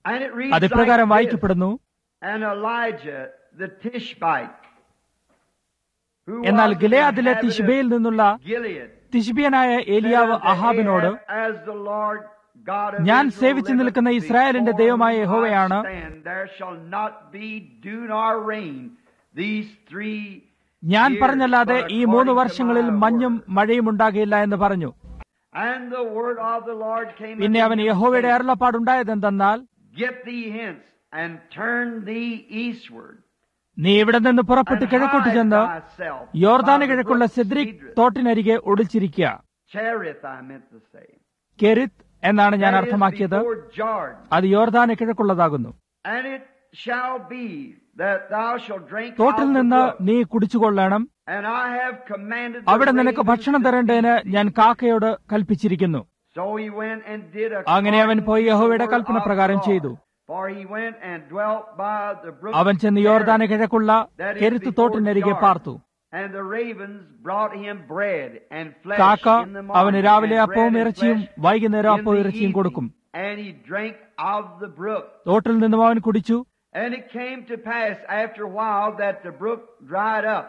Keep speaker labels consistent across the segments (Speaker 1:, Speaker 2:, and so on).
Speaker 1: And it reads
Speaker 2: അത് ഇപ്രകാരം
Speaker 1: like this,
Speaker 2: വായിക്കപ്പെടുന്നു
Speaker 1: And Elijah the Tishbite, who
Speaker 2: എന്നാൽ
Speaker 1: was an
Speaker 2: ഗിലയാദിലെ
Speaker 1: inhabitant
Speaker 2: തിഷ്ബയിൽ നിന്നുള്ള
Speaker 1: of Gilead,
Speaker 2: തിഷ്ബിയനായ ഏലിയാവ്
Speaker 1: said unto
Speaker 2: അഹാബിനോട്
Speaker 1: Ahab, As the Lord God of
Speaker 2: ഞാൻ
Speaker 1: Israel
Speaker 2: സേവിച്ചു
Speaker 1: liveth,
Speaker 2: നിൽക്കുന്ന ഇസ്രായേലിന്റെ
Speaker 1: before
Speaker 2: ദൈവമായ
Speaker 1: whom I
Speaker 2: യഹോവയാണ്
Speaker 1: stand, There shall not be dew nor rain these three
Speaker 2: ഞാൻ
Speaker 1: years,
Speaker 2: പറഞ്ഞല്ലാതെ
Speaker 1: but
Speaker 2: ഈ മൂന്ന്
Speaker 1: according to
Speaker 2: വർഷങ്ങളിൽ
Speaker 1: my
Speaker 2: മഞ്ഞും
Speaker 1: word.
Speaker 2: മഴയും ഉണ്ടാകില്ല എന്ന് പറഞ്ഞു
Speaker 1: And the word of the Lord came
Speaker 2: പിന്നെ
Speaker 1: unto
Speaker 2: അവൻ
Speaker 1: him,
Speaker 2: യഹോവയുടെ
Speaker 1: saying,
Speaker 2: അരുളപ്പാടുണ്ടായതെന്തെന്നാൽ
Speaker 1: Get thee hence, and turn thee eastward.
Speaker 2: നീ ഇവിടെ നിന്ന് പുറപ്പെട്ട്
Speaker 1: and
Speaker 2: കിഴക്കോട്ട്
Speaker 1: hide
Speaker 2: ചെന്ന്
Speaker 1: thyself
Speaker 2: യോർദാന്
Speaker 1: by the
Speaker 2: കിഴക്കുള്ള
Speaker 1: brook
Speaker 2: സെദ്രിക്
Speaker 1: Cedron.
Speaker 2: തോട്ടിനരികെ ഒളിച്ചിരിക്കുക
Speaker 1: Cherith, I meant to say.
Speaker 2: കെരിത്ത് എന്നാണ് ഞാൻ
Speaker 1: That is
Speaker 2: അർത്ഥമാക്കിയത്
Speaker 1: before Jordan.
Speaker 2: അത് യോർദാന് കിഴക്കുള്ളതാകുന്നു
Speaker 1: And it shall be that thou shalt drink
Speaker 2: തോട്ടിൽ
Speaker 1: of the
Speaker 2: നിന്ന്
Speaker 1: brook.
Speaker 2: നീ കുടിച്ചുകൊള്ളണം
Speaker 1: And I have commanded the
Speaker 2: അവിടെ നിനക്ക്
Speaker 1: ravens
Speaker 2: ഭക്ഷണം
Speaker 1: to
Speaker 2: തരേണ്ടതിന്
Speaker 1: feed thee.
Speaker 2: ഞാൻ കാക്കയോട് കൽപ്പിച്ചിരിക്കുന്നു
Speaker 1: So he went and did
Speaker 2: അങ്ങനെ അവൻ
Speaker 1: according
Speaker 2: പോയി
Speaker 1: to the
Speaker 2: യഹോവയുടെ
Speaker 1: word
Speaker 2: കൽപ്പന
Speaker 1: of the
Speaker 2: പ്രകാരം
Speaker 1: Lord.
Speaker 2: ചെയ്തു.
Speaker 1: For he went and dwelt by the brook
Speaker 2: അവൻ ചെന്ന് യോർദാന് കിഴക്കുള്ള
Speaker 1: that is
Speaker 2: കെരുത്ത്
Speaker 1: before
Speaker 2: തോട്ടിനരികെ
Speaker 1: Jordan.
Speaker 2: പാർത്തു
Speaker 1: And the ravens brought him bread and flesh
Speaker 2: കാക്ക
Speaker 1: in the
Speaker 2: അവന്
Speaker 1: morning,
Speaker 2: രാവിലെ
Speaker 1: and
Speaker 2: അപ്പവും
Speaker 1: bread and
Speaker 2: ഇറച്ചിയും
Speaker 1: flesh
Speaker 2: വൈകുന്നേരം
Speaker 1: in
Speaker 2: അപ്പവും
Speaker 1: the
Speaker 2: ഇറച്ചിയും
Speaker 1: evening.
Speaker 2: കൊടുക്കും
Speaker 1: And he drank of the brook.
Speaker 2: തോട്ടിൽ നിന്നും അവൻ കുടിച്ചു
Speaker 1: And it came to pass after a while that the brook dried up.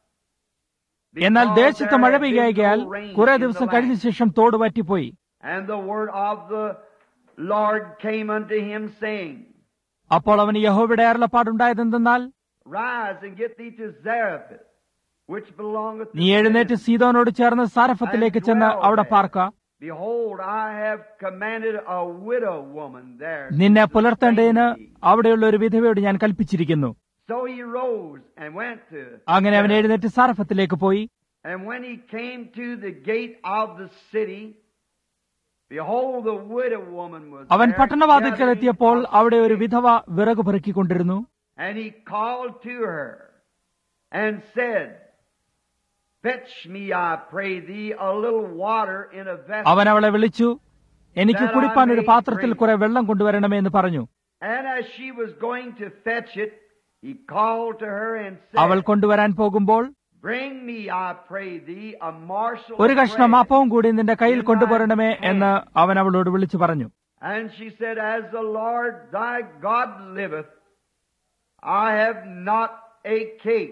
Speaker 2: എന്നാൽ
Speaker 1: because
Speaker 2: ദേശത്ത്
Speaker 1: there
Speaker 2: മഴ
Speaker 1: had been
Speaker 2: പെയ്യായികയാൽ
Speaker 1: no rain
Speaker 2: കുറെ
Speaker 1: in the
Speaker 2: ദിവസം
Speaker 1: land.
Speaker 2: കഴിഞ്ഞ ശേഷം തോട് വറ്റിപ്പോയി
Speaker 1: And the word of the Lord came unto him, saying,
Speaker 2: അപ്പോൾ അവന് യഹോവയുടെ അരുളപ്പാടുണ്ടായതെന്തെന്നാൽ
Speaker 1: Rise and get thee to Zarephath, which belongeth to
Speaker 2: നീ എഴുന്നേറ്റ്
Speaker 1: Sidon.
Speaker 2: സീതോനോട് ചേർന്ന് സാരഫത്തിലേക്ക് ചെന്ന് അവിടെ പാർക്ക
Speaker 1: Behold, I have commanded a widow woman there. to
Speaker 2: നിന്നെ
Speaker 1: sustain
Speaker 2: പുലർത്തേണ്ടതിന്
Speaker 1: thee.
Speaker 2: അവിടെയുള്ള ഒരു വിധവയോട് ഞാൻ കൽപ്പിച്ചിരിക്കുന്നു
Speaker 1: So he rose and went to
Speaker 2: അങ്ങനെ അവൻ
Speaker 1: Zarephath.
Speaker 2: എഴുന്നേറ്റ് സാരഫത്തിലേക്ക് പോയി
Speaker 1: And when he came to the gate of the city, behold, the widow woman was
Speaker 2: അവൻ
Speaker 1: there
Speaker 2: പട്ടണവാതിൽക്കൽ
Speaker 1: gathering
Speaker 2: എത്തിയപ്പോൾ
Speaker 1: of
Speaker 2: അവിടെ ഒരു
Speaker 1: sticks.
Speaker 2: വിധവ വിറക് പെറുക്കിക്കൊണ്ടിരുന്നു
Speaker 1: And he called to her and said, Fetch me, I pray thee, a little water in a vessel.
Speaker 2: അവൻ അവളെ വിളിച്ചു എനിക്ക് കുടിപ്പാൻ ഒരു പാത്രത്തിൽ കുറെ വെള്ളം കൊണ്ടുവരണമേ എന്ന് പറഞ്ഞു
Speaker 1: And as she was going to fetch it, he called to her and
Speaker 2: അവൾ
Speaker 1: said,
Speaker 2: കൊണ്ടുവരാൻ പോകുമ്പോൾ
Speaker 1: Bring me, I pray thee, a morsel
Speaker 2: ഒരു
Speaker 1: of
Speaker 2: കഷ്ണം
Speaker 1: bread.
Speaker 2: അപ്പവും കൂടി നിന്റെ കയ്യിൽ കൊണ്ടുപോരണമേ എന്ന് അവൻ അവളോട് വിളിച്ചു പറഞ്ഞു
Speaker 1: And she said, As the Lord thy God liveth, I have not a cake.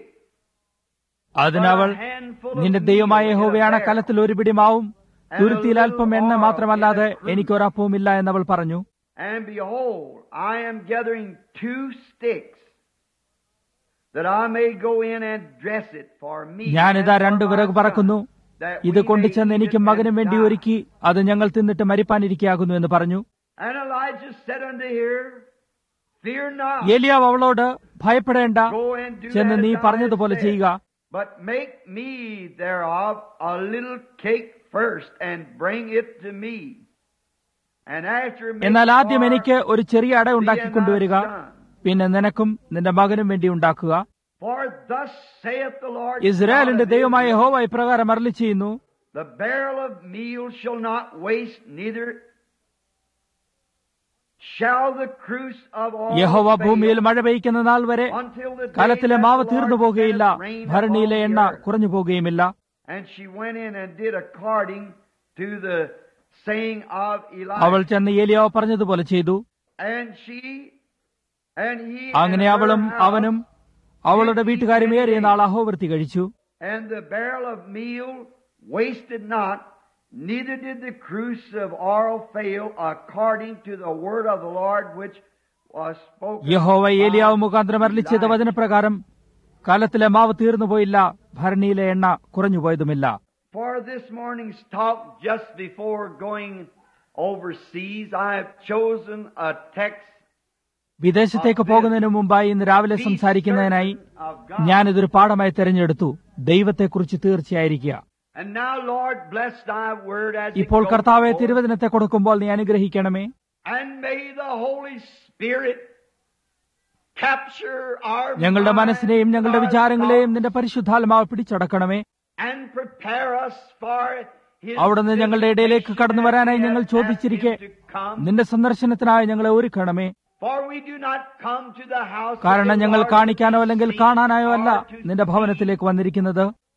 Speaker 2: അതിനവൾ നിന്റെ ദൈവമായ യഹോവയാണ് കലത്തിൽ ഒരു പിടി മാവും തുരുത്തിയിൽ അല്പം എണ്ണ മാത്രമല്ലാതെ എനിക്കൊരപ്പവുമില്ല എന്നവൾ പറഞ്ഞു
Speaker 1: And behold, I am gathering two sticks, that I may go in and dress it for me.
Speaker 2: ഞാനിതാ
Speaker 1: and for
Speaker 2: രണ്ട്
Speaker 1: my
Speaker 2: വിറക്
Speaker 1: son,
Speaker 2: പറക്കുന്നു
Speaker 1: that
Speaker 2: ഇത്
Speaker 1: we
Speaker 2: കൊണ്ടുചെന്ന്
Speaker 1: may eat
Speaker 2: എനിക്കും
Speaker 1: it
Speaker 2: മകനും
Speaker 1: and
Speaker 2: വേണ്ടി
Speaker 1: die.
Speaker 2: ഒരുക്കി അത് ഞങ്ങൾ തിന്നിട്ട് മരിപ്പാനിരിക്കയാകുന്നു എന്ന് പറഞ്ഞു
Speaker 1: And Elijah said unto her, Fear not,
Speaker 2: ഏലിയാവ് അവളോട് ഭയപ്പെടേണ്ട
Speaker 1: go and do
Speaker 2: ചെന്ന്
Speaker 1: that
Speaker 2: നീ
Speaker 1: as thou
Speaker 2: പറഞ്ഞതുപോലെ
Speaker 1: hast said.
Speaker 2: ചെയ്യുക
Speaker 1: But make me thereof a little cake first, and bring it to me. And after make
Speaker 2: എന്നാൽ ആദ്യം
Speaker 1: for
Speaker 2: എനിക്ക് ഒരു ചെറിയ അട
Speaker 1: thee
Speaker 2: ഉണ്ടാക്കി
Speaker 1: and thy
Speaker 2: കൊണ്ടുവരിക
Speaker 1: son.
Speaker 2: പിന്നെ നിനക്കും നിന്റെ മകനും വേണ്ടി ഉണ്ടാക്കുക
Speaker 1: For thus saith the Lord
Speaker 2: ഇസ്രായേലിന്റെ
Speaker 1: God of
Speaker 2: ദൈവമായ
Speaker 1: Israel,
Speaker 2: യഹോവ ഇപ്രകാരം അരളി ചെയ്യുന്നു
Speaker 1: The barrel of meal shall not waste, neither shall the cruse of oil
Speaker 2: യഹോവ ഭൂമിയിൽ
Speaker 1: fail
Speaker 2: മഴ പെയ്ക്കുന്ന നാൾ വരെ
Speaker 1: until the day
Speaker 2: കലത്തിലെ
Speaker 1: that
Speaker 2: മാവ്
Speaker 1: the
Speaker 2: തീർന്നു
Speaker 1: Lord
Speaker 2: പോകുകയില്ല
Speaker 1: sendeth rain
Speaker 2: ഭരണിയിലെ
Speaker 1: upon
Speaker 2: എണ്ണ
Speaker 1: the earth.
Speaker 2: കുറഞ്ഞു പോകുകയുമില്ല
Speaker 1: And she went in and did according to the saying of
Speaker 2: അവൾ
Speaker 1: Elijah.
Speaker 2: ചെന്ന് ഏലിയാവ് പറഞ്ഞതുപോലെ ചെയ്തു
Speaker 1: And she and he
Speaker 2: അങ്ങനെ
Speaker 1: and her
Speaker 2: അവളും
Speaker 1: house
Speaker 2: അവനും അവളുടെ വീട്ടുകാരും ഏറിയ നാൾ അഹോവൃത്തി കഴിച്ചു
Speaker 1: And the barrel of meal wasted not, neither did the cruse of oil fail, according to the word of the Lord which was spoken.
Speaker 2: യഹോവ ഏലിയാവ്
Speaker 1: by
Speaker 2: മുഖാന്തരം അരളി ചെയ്ത
Speaker 1: Elijah.
Speaker 2: വചനപ്രകാരം കലത്തിലെ മാവ് തീർന്നു പോയില്ല ഭരണിയിലെ എണ്ണ കുറഞ്ഞു പോയതുമില്ല
Speaker 1: For this morning's talk, just before going overseas, I have chosen a text.
Speaker 2: വിദേശത്തേക്ക് പോകുന്നതിന് മുമ്പായി ഇന്ന് രാവിലെ
Speaker 1: Be
Speaker 2: സംസാരിക്കുന്നതിനായി
Speaker 1: certain of God.
Speaker 2: ഞാനിതൊരു പാഠമായി തെരഞ്ഞെടുത്തു ദൈവത്തെക്കുറിച്ച് തീർച്ചയായിരിക്കുക
Speaker 1: And now, Lord, bless thy word as it
Speaker 2: ഇപ്പോൾ
Speaker 1: goes
Speaker 2: കർത്താവെ
Speaker 1: forth.
Speaker 2: തിരുവചനത്തെ കൊടുക്കുമ്പോൾ നീ അനുഗ്രഹിക്കണമേ
Speaker 1: And may the Holy Spirit capture our
Speaker 2: ഞങ്ങളുടെ
Speaker 1: minds,
Speaker 2: മനസ്സിനെയും ഞങ്ങളുടെ
Speaker 1: our
Speaker 2: വിചാരങ്ങളെയും
Speaker 1: thoughts,
Speaker 2: നിന്റെ പരിശുദ്ധാത്മാവ് പിടിച്ചടക്കണമേ
Speaker 1: and prepare us for His
Speaker 2: അവിടുന്ന് ഞങ്ങളുടെ ഇടയിലേക്ക് കടന്നു വരാനായി ഞങ്ങൾ
Speaker 1: visitation as
Speaker 2: ചോദിച്ചിരിക്കെ
Speaker 1: Him to come.
Speaker 2: നിന്റെ സന്ദർശനത്തിനായി ഞങ്ങളെ ഒരുക്കണമേ
Speaker 1: For we do not come to the house of
Speaker 2: കാരണം
Speaker 1: the
Speaker 2: ഞങ്ങൾ
Speaker 1: Lord
Speaker 2: കാണിക്കാനോ
Speaker 1: to
Speaker 2: അല്ലെങ്കിൽ
Speaker 1: see
Speaker 2: കാണാനായോ അല്ല
Speaker 1: or to
Speaker 2: നിന്റെ
Speaker 1: see,
Speaker 2: ഭവനത്തിലേക്ക് വന്നിരിക്കുന്നത്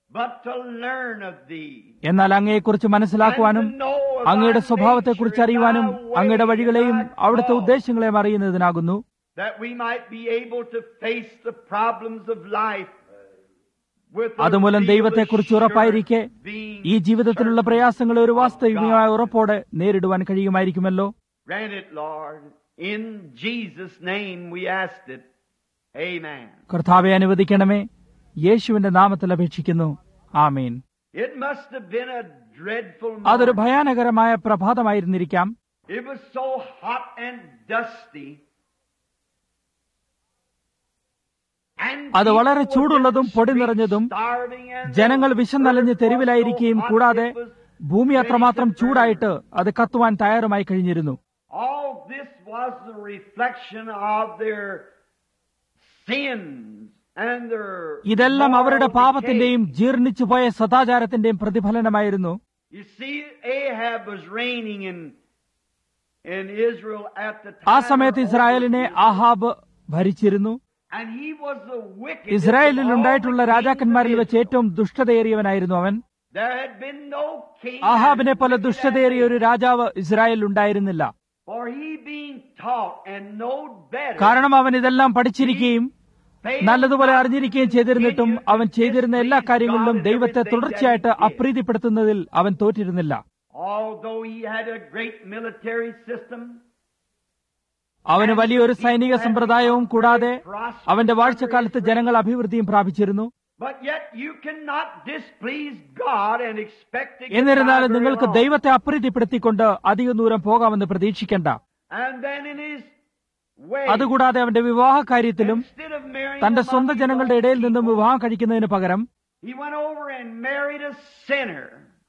Speaker 1: but to learn of thee.
Speaker 2: എന്നാൽ അങ്ങയെക്കുറിച്ച് മനസ്സിലാക്കുവാനും
Speaker 1: and to know of
Speaker 2: അങ്ങയുടെ
Speaker 1: thy
Speaker 2: സ്വഭാവത്തെക്കുറിച്ച്
Speaker 1: nature,
Speaker 2: അറിയുവാനും
Speaker 1: thy
Speaker 2: അങ്ങയുടെ
Speaker 1: ways,
Speaker 2: വഴികളെയും
Speaker 1: thy
Speaker 2: അവിടുത്തെ
Speaker 1: thoughts,
Speaker 2: ഉദ്ദേശങ്ങളെയും അറിയുന്നതിനാകുന്നു
Speaker 1: that we might be able to face the problems of life with a
Speaker 2: അതുമൂലം
Speaker 1: real
Speaker 2: ദൈവത്തെക്കുറിച്ച് ഉറപ്പായിരിക്കെ
Speaker 1: assurance, being
Speaker 2: ഈ ജീവിതത്തിലുള്ള
Speaker 1: certain.
Speaker 2: പ്രയാസങ്ങളെ ഒരു വാസ്തവികമായ ഉറപ്പോടെ നേരിടുവാൻ കഴിയുമായിരിക്കുമല്ലോ
Speaker 1: Grant it, Lord. In Jesus' name we asked it. Amen.
Speaker 2: കർത്താവെ അനുവദിക്കണമേ യേശുവിന്റെ നാമത്തിൽ അപേക്ഷിക്കുന്നു ആമീൻ
Speaker 1: It must have been a dreadful
Speaker 2: അതൊരു
Speaker 1: morning.
Speaker 2: ഭയാനകരമായ പ്രഭാതമായിരുന്നിരിക്കാം
Speaker 1: It was so hot and dusty. And
Speaker 2: അത് വളരെ
Speaker 1: people were
Speaker 2: ചൂടുള്ളതും
Speaker 1: in the
Speaker 2: പൊടി
Speaker 1: streets
Speaker 2: നിറഞ്ഞതും
Speaker 1: starving and
Speaker 2: ജനങ്ങൾ
Speaker 1: the
Speaker 2: വിശന്നലഞ്ഞ്
Speaker 1: earth was
Speaker 2: തെരുവിലായിരിക്കുകയും
Speaker 1: so hot
Speaker 2: കൂടാതെ
Speaker 1: it was
Speaker 2: ഭൂമി അത്രമാത്രം
Speaker 1: ready to burn.
Speaker 2: ചൂടായിട്ട് അത് കത്തുവാൻ തയ്യാറുമായി കഴിഞ്ഞിരുന്നു
Speaker 1: All this was the reflection of their sins and their
Speaker 2: ഇതെല്ലാം അവരുടെ
Speaker 1: moral
Speaker 2: പാപത്തിന്റെയും
Speaker 1: decay.
Speaker 2: ജീർണിച്ചു പോയ സദാചാരത്തിന്റെയും പ്രതിഫലനമായിരുന്നു
Speaker 1: You see, Ahab was reigning in in Israel at the time.
Speaker 2: ആ സമയത്ത്
Speaker 1: of
Speaker 2: ഇസ്രായേലിനെ
Speaker 1: Israel.
Speaker 2: Ahab ഭരിച്ചിരുന്നു
Speaker 1: And he was the wickedest
Speaker 2: ഇസ്രായേലിൽ
Speaker 1: of all
Speaker 2: ഉണ്ടായിട്ടുള്ള
Speaker 1: the kings
Speaker 2: രാജാക്കന്മാരിൽ
Speaker 1: of
Speaker 2: വെച്ച് ഏറ്റവും ദുഷ്ടതയേറിയവനായിരുന്നു അവൻ
Speaker 1: There had been no king
Speaker 2: ആഹാബിനെ
Speaker 1: as
Speaker 2: പോലെ
Speaker 1: wicked as
Speaker 2: ദുഷ്ടതയേറിയ ഒരു
Speaker 1: Ahab.
Speaker 2: രാജാവ് ഇസ്രായേലിൽ ഉണ്ടായിരുന്നില്ല
Speaker 1: For he being taught and knowed better,
Speaker 2: കാരണം അവൻ ഇതെല്ലാം പഠിച്ചിരിക്കുകയും
Speaker 1: failed
Speaker 2: നല്ലതുപോലെ
Speaker 1: not
Speaker 2: അറിഞ്ഞിരിക്കുകയും
Speaker 1: to
Speaker 2: ചെയ്തിരുന്നിട്ടും
Speaker 1: continue to
Speaker 2: അവൻ ചെയ്തിരുന്ന എല്ലാ
Speaker 1: displease
Speaker 2: കാര്യങ്ങളിലും
Speaker 1: God in
Speaker 2: ദൈവത്തെ
Speaker 1: everything
Speaker 2: തുടർച്ചയായിട്ട്
Speaker 1: that he did.
Speaker 2: അപ്രീതിപ്പെടുത്തുന്നതിൽ അവൻ തോറ്റിരുന്നില്ല
Speaker 1: Although he had a great military system,
Speaker 2: അവന് വലിയൊരു സൈനിക സമ്പ്രദായവും കൂടാതെ അവന്റെ വാഴ്ചക്കാലത്ത് ജനങ്ങൾ അഭിവൃദ്ധിയും പ്രാപിച്ചിരുന്നു
Speaker 1: but yet you cannot displease God and expect to get
Speaker 2: എന്നിരുന്നാലും
Speaker 1: by very
Speaker 2: നിങ്ങൾക്ക്
Speaker 1: long.
Speaker 2: ദൈവത്തെ അപ്രീതിപ്പെടുത്തിക്കൊണ്ട് അധിക ദൂരം പോകാമെന്ന് പ്രതീക്ഷിക്കേണ്ട
Speaker 1: And then in his way,
Speaker 2: അതുകൂടാതെ അവന്റെ വിവാഹ കാര്യത്തിലും
Speaker 1: instead of marrying
Speaker 2: തന്റെ
Speaker 1: among
Speaker 2: സ്വന്തം
Speaker 1: his
Speaker 2: ജനങ്ങളുടെ
Speaker 1: own
Speaker 2: ഇടയിൽ നിന്നും
Speaker 1: people,
Speaker 2: വിവാഹം കഴിക്കുന്നതിന് പകരം
Speaker 1: he went over and married a sinner.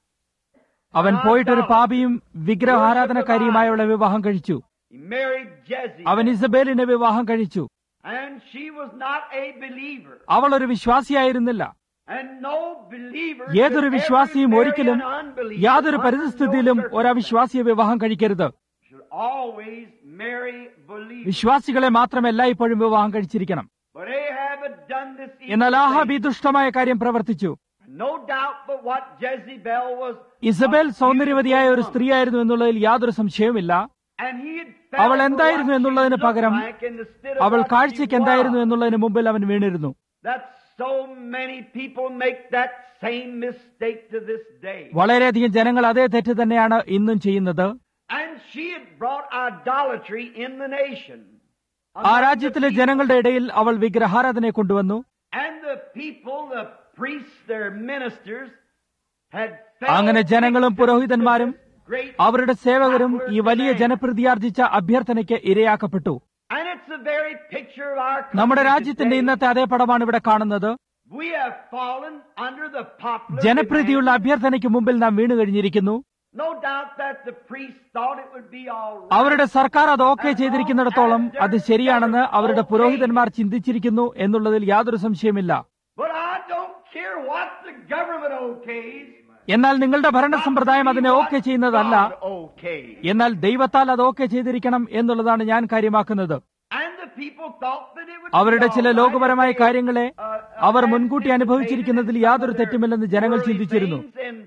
Speaker 2: അവൻ പോയിട്ടൊരു പാപിയും വിഗ്രഹാരാധനക്കാരിയുമായുള്ള വിവാഹം കഴിച്ചു
Speaker 1: He married Jezebel.
Speaker 2: അവൻ ഇസബേലിനെ വിവാഹം കഴിച്ചു
Speaker 1: And she was not a believer.
Speaker 2: അവൾ ഒരു വിശ്വാസിയായിരുന്നില്ല
Speaker 1: And no believer
Speaker 2: ഏതൊരു
Speaker 1: should ever
Speaker 2: വിശ്വാസിയും
Speaker 1: marry
Speaker 2: ഒരിക്കലും
Speaker 1: an unbeliever
Speaker 2: യാതൊരു
Speaker 1: under
Speaker 2: പരിസ്ഥിതിയിലും
Speaker 1: no
Speaker 2: ഒരു
Speaker 1: circumstance.
Speaker 2: അവിശ്വാസിയെ വിവാഹം കഴിക്കരുത്
Speaker 1: Should always marry believers.
Speaker 2: വിശ്വാസികളെ മാത്രമല്ല ഇപ്പോഴും വിവാഹം കഴിച്ചിരിക്കണം
Speaker 1: But Ahab had done this evil
Speaker 2: എന്നാൽ ആഹാബ് ഈ
Speaker 1: thing.
Speaker 2: ദുഷ്ടമായ കാര്യം പ്രവർത്തിച്ചു
Speaker 1: No doubt but what Jezebel was
Speaker 2: Jezebel
Speaker 1: a
Speaker 2: സൗന്ദര്യവതിയായ ഒരു
Speaker 1: beautiful
Speaker 2: സ്ത്രീയായിരുന്നു എന്നുള്ളതിൽ യാതൊരു സംശയവുമില്ല
Speaker 1: woman. And he had fell
Speaker 2: അവൾ
Speaker 1: for
Speaker 2: എന്തായിരുന്നു
Speaker 1: what she
Speaker 2: എന്നുള്ളതിന്
Speaker 1: looked
Speaker 2: പകരം
Speaker 1: like instead of
Speaker 2: അവൾ
Speaker 1: what she
Speaker 2: കാഴ്ചയ്ക്ക് എന്തായിരുന്നു
Speaker 1: was.
Speaker 2: എന്നുള്ളതിന് മുമ്പിൽ അവൻ വീണിരുന്നു
Speaker 1: That so many people make that same mistake to this day.
Speaker 2: വളരെയധികം ജനങ്ങൾ അതേ തെറ്റ് തന്നെയാണ് ഇന്നും ചെയ്യുന്നത്
Speaker 1: And she had brought idolatry in the nation.
Speaker 2: ആ രാജ്യത്തിലെ ജനങ്ങളുടെ ഇടയിൽ അവൾ വിഗ്രഹാരാധനയെ കൊണ്ടുവന്നു
Speaker 1: And the people, the priests, their ministers, had
Speaker 2: അങ്ങനെ ജനങ്ങളും പുരോഹിതന്മാരും
Speaker 1: great
Speaker 2: അവരുടെ സേവകരും ഈ വലിയ ജനപ്രീതിയാർജിച്ച അഭ്യർത്ഥനയ്ക്ക് ഇരയാക്കപ്പെട്ടു
Speaker 1: And it's the very picture of our
Speaker 2: നമ്മുടെ
Speaker 1: country
Speaker 2: രാജ്യത്തിന്റെ
Speaker 1: today.
Speaker 2: ഇന്നത്തെ അതേ പടമാണ് ഇവിടെ കാണുന്നത്
Speaker 1: We have fallen under the popular
Speaker 2: ജനപ്രീതിയുള്ള
Speaker 1: demand.
Speaker 2: അഭ്യർത്ഥനയ്ക്ക് മുമ്പിൽ നാം വീണു കഴിഞ്ഞിരിക്കുന്നു
Speaker 1: No doubt that the priests thought it would be all right.
Speaker 2: അവരുടെ സർക്കാർ അത് ഓക്കെ ചെയ്തിരിക്കുന്നിടത്തോളം അത് ശരിയാണെന്ന് അവരുടെ പുരോഹിതന്മാർ ചിന്തിച്ചിരിക്കുന്നു എന്നുള്ളതിൽ യാതൊരു സംശയമില്ല
Speaker 1: But I don't care what the government okays.
Speaker 2: എന്നാൽ നിങ്ങളുടെ ഭരണ സമ്പ്രദായം അതിനെ ഓക്കെ ചെയ്യുന്നതല്ല
Speaker 1: God okays.
Speaker 2: എന്നാൽ ദൈവത്താൽ അത് ഓക്കെ ചെയ്തിരിക്കണം എന്നുള്ളതാണ് ഞാൻ കാര്യമാക്കുന്നത്
Speaker 1: And the people thought that it would
Speaker 2: അവരുടെ
Speaker 1: be
Speaker 2: ചില
Speaker 1: all right
Speaker 2: ലോകപരമായ
Speaker 1: if they,
Speaker 2: കാര്യങ്ങളെ
Speaker 1: uh,
Speaker 2: അവർ
Speaker 1: had
Speaker 2: മുൻകൂട്ടി
Speaker 1: anticipated
Speaker 2: അനുഭവിച്ചിരിക്കുന്നതിൽ
Speaker 1: some
Speaker 2: യാതൊരു
Speaker 1: of their
Speaker 2: തെറ്റുമില്ലെന്ന് ജനങ്ങൾ
Speaker 1: worldly
Speaker 2: ചിന്തിച്ചിരുന്നു
Speaker 1: things. And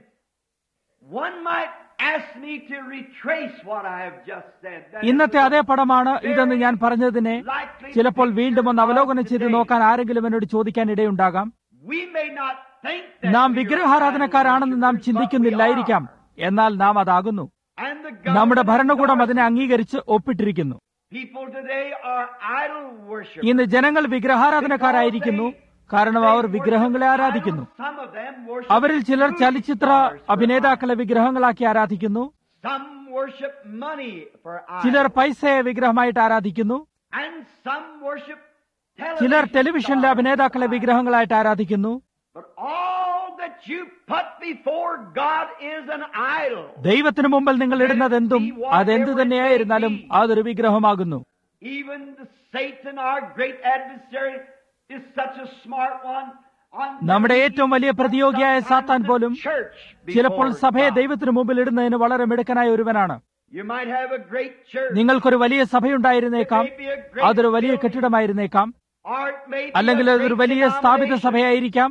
Speaker 1: one might ask me to retrace what I have just said. That
Speaker 2: ഇന്നത്തെ
Speaker 1: it was
Speaker 2: അതേ പടമാണ് ഇതെന്ന് ഞാൻ പറഞ്ഞതിനെ ചിലപ്പോൾ വീണ്ടും ഒന്ന് അവലോകനം ചെയ്ത് നോക്കാൻ ആരെങ്കിലും എന്നോട് ചോദിക്കാൻ ഇടയുണ്ടാകാം
Speaker 1: We may not think that
Speaker 2: നാം
Speaker 1: we are
Speaker 2: വിഗ്രഹാരാധനക്കാരാണെന്ന് നാം
Speaker 1: idol worshippers,
Speaker 2: ചിന്തിക്കുന്നില്ലായിരിക്കാം
Speaker 1: but we are.
Speaker 2: എന്നാൽ നാം അതാകുന്നു
Speaker 1: And the government
Speaker 2: നമ്മുടെ ഭരണകൂടം
Speaker 1: endorses
Speaker 2: അതിനെ അംഗീകരിച്ച് ഒപ്പിട്ടിരിക്കുന്നു
Speaker 1: People today are idol worshippers.
Speaker 2: ഇന്ന് ജനങ്ങൾ വിഗ്രഹാരാധനക്കാരായിരിക്കുന്നു കാരണം അവർ വിഗ്രഹങ്ങളെ ആരാധിക്കുന്നു
Speaker 1: Some of them worship
Speaker 2: അവരിൽ ചിലർ
Speaker 1: movie
Speaker 2: ചലച്ചിത്ര
Speaker 1: stars for
Speaker 2: അഭിനേതാക്കളെ വിഗ്രഹങ്ങളാക്കി ആരാധിക്കുന്നു
Speaker 1: idols. Some worship money for
Speaker 2: ചിലർ
Speaker 1: idols.
Speaker 2: പൈസയെ വിഗ്രഹമായിട്ട് ആരാധിക്കുന്നു
Speaker 1: And some worship
Speaker 2: ചിലർ
Speaker 1: television
Speaker 2: ടെലിവിഷനിലെ
Speaker 1: stars
Speaker 2: അഭിനേതാക്കളെ
Speaker 1: for idols.
Speaker 2: വിഗ്രഹങ്ങളായിട്ട് ആരാധിക്കുന്നു
Speaker 1: But all that you put before God is an idol.
Speaker 2: ദൈവത്തിനു മുമ്പിൽ നിങ്ങൾ ഇടുന്നതെന്തും അതെന്തു തന്നെയായിരുന്നാലും അതൊരു വിഗ്രഹമാകുന്നു
Speaker 1: Even the Satan, our great adversary, is such a smart one. On
Speaker 2: നമ്മുടെ ഏറ്റവും വലിയ പ്രതിയോഗിയായ സാത്താൻ പോലും
Speaker 1: church
Speaker 2: ചിലപ്പോൾ
Speaker 1: before
Speaker 2: സഭയെ
Speaker 1: God.
Speaker 2: ദൈവത്തിനു മുമ്പിൽ ഇടുന്നതിന് വളരെ മിടുക്കനായ ഒരുവനാണ്
Speaker 1: You might have a great church.
Speaker 2: നിങ്ങൾക്കൊരു വലിയ സഭയുണ്ടായിരുന്നേക്കാം
Speaker 1: It may be a great
Speaker 2: അതൊരു വലിയ
Speaker 1: building.
Speaker 2: കെട്ടിടമായിരുന്നേക്കാം
Speaker 1: Or it may be
Speaker 2: അല്ലെങ്കിൽ
Speaker 1: a
Speaker 2: അതൊരു
Speaker 1: great
Speaker 2: വലിയ സ്ഥാപിത
Speaker 1: denomination.
Speaker 2: സഭയായിരിക്കാം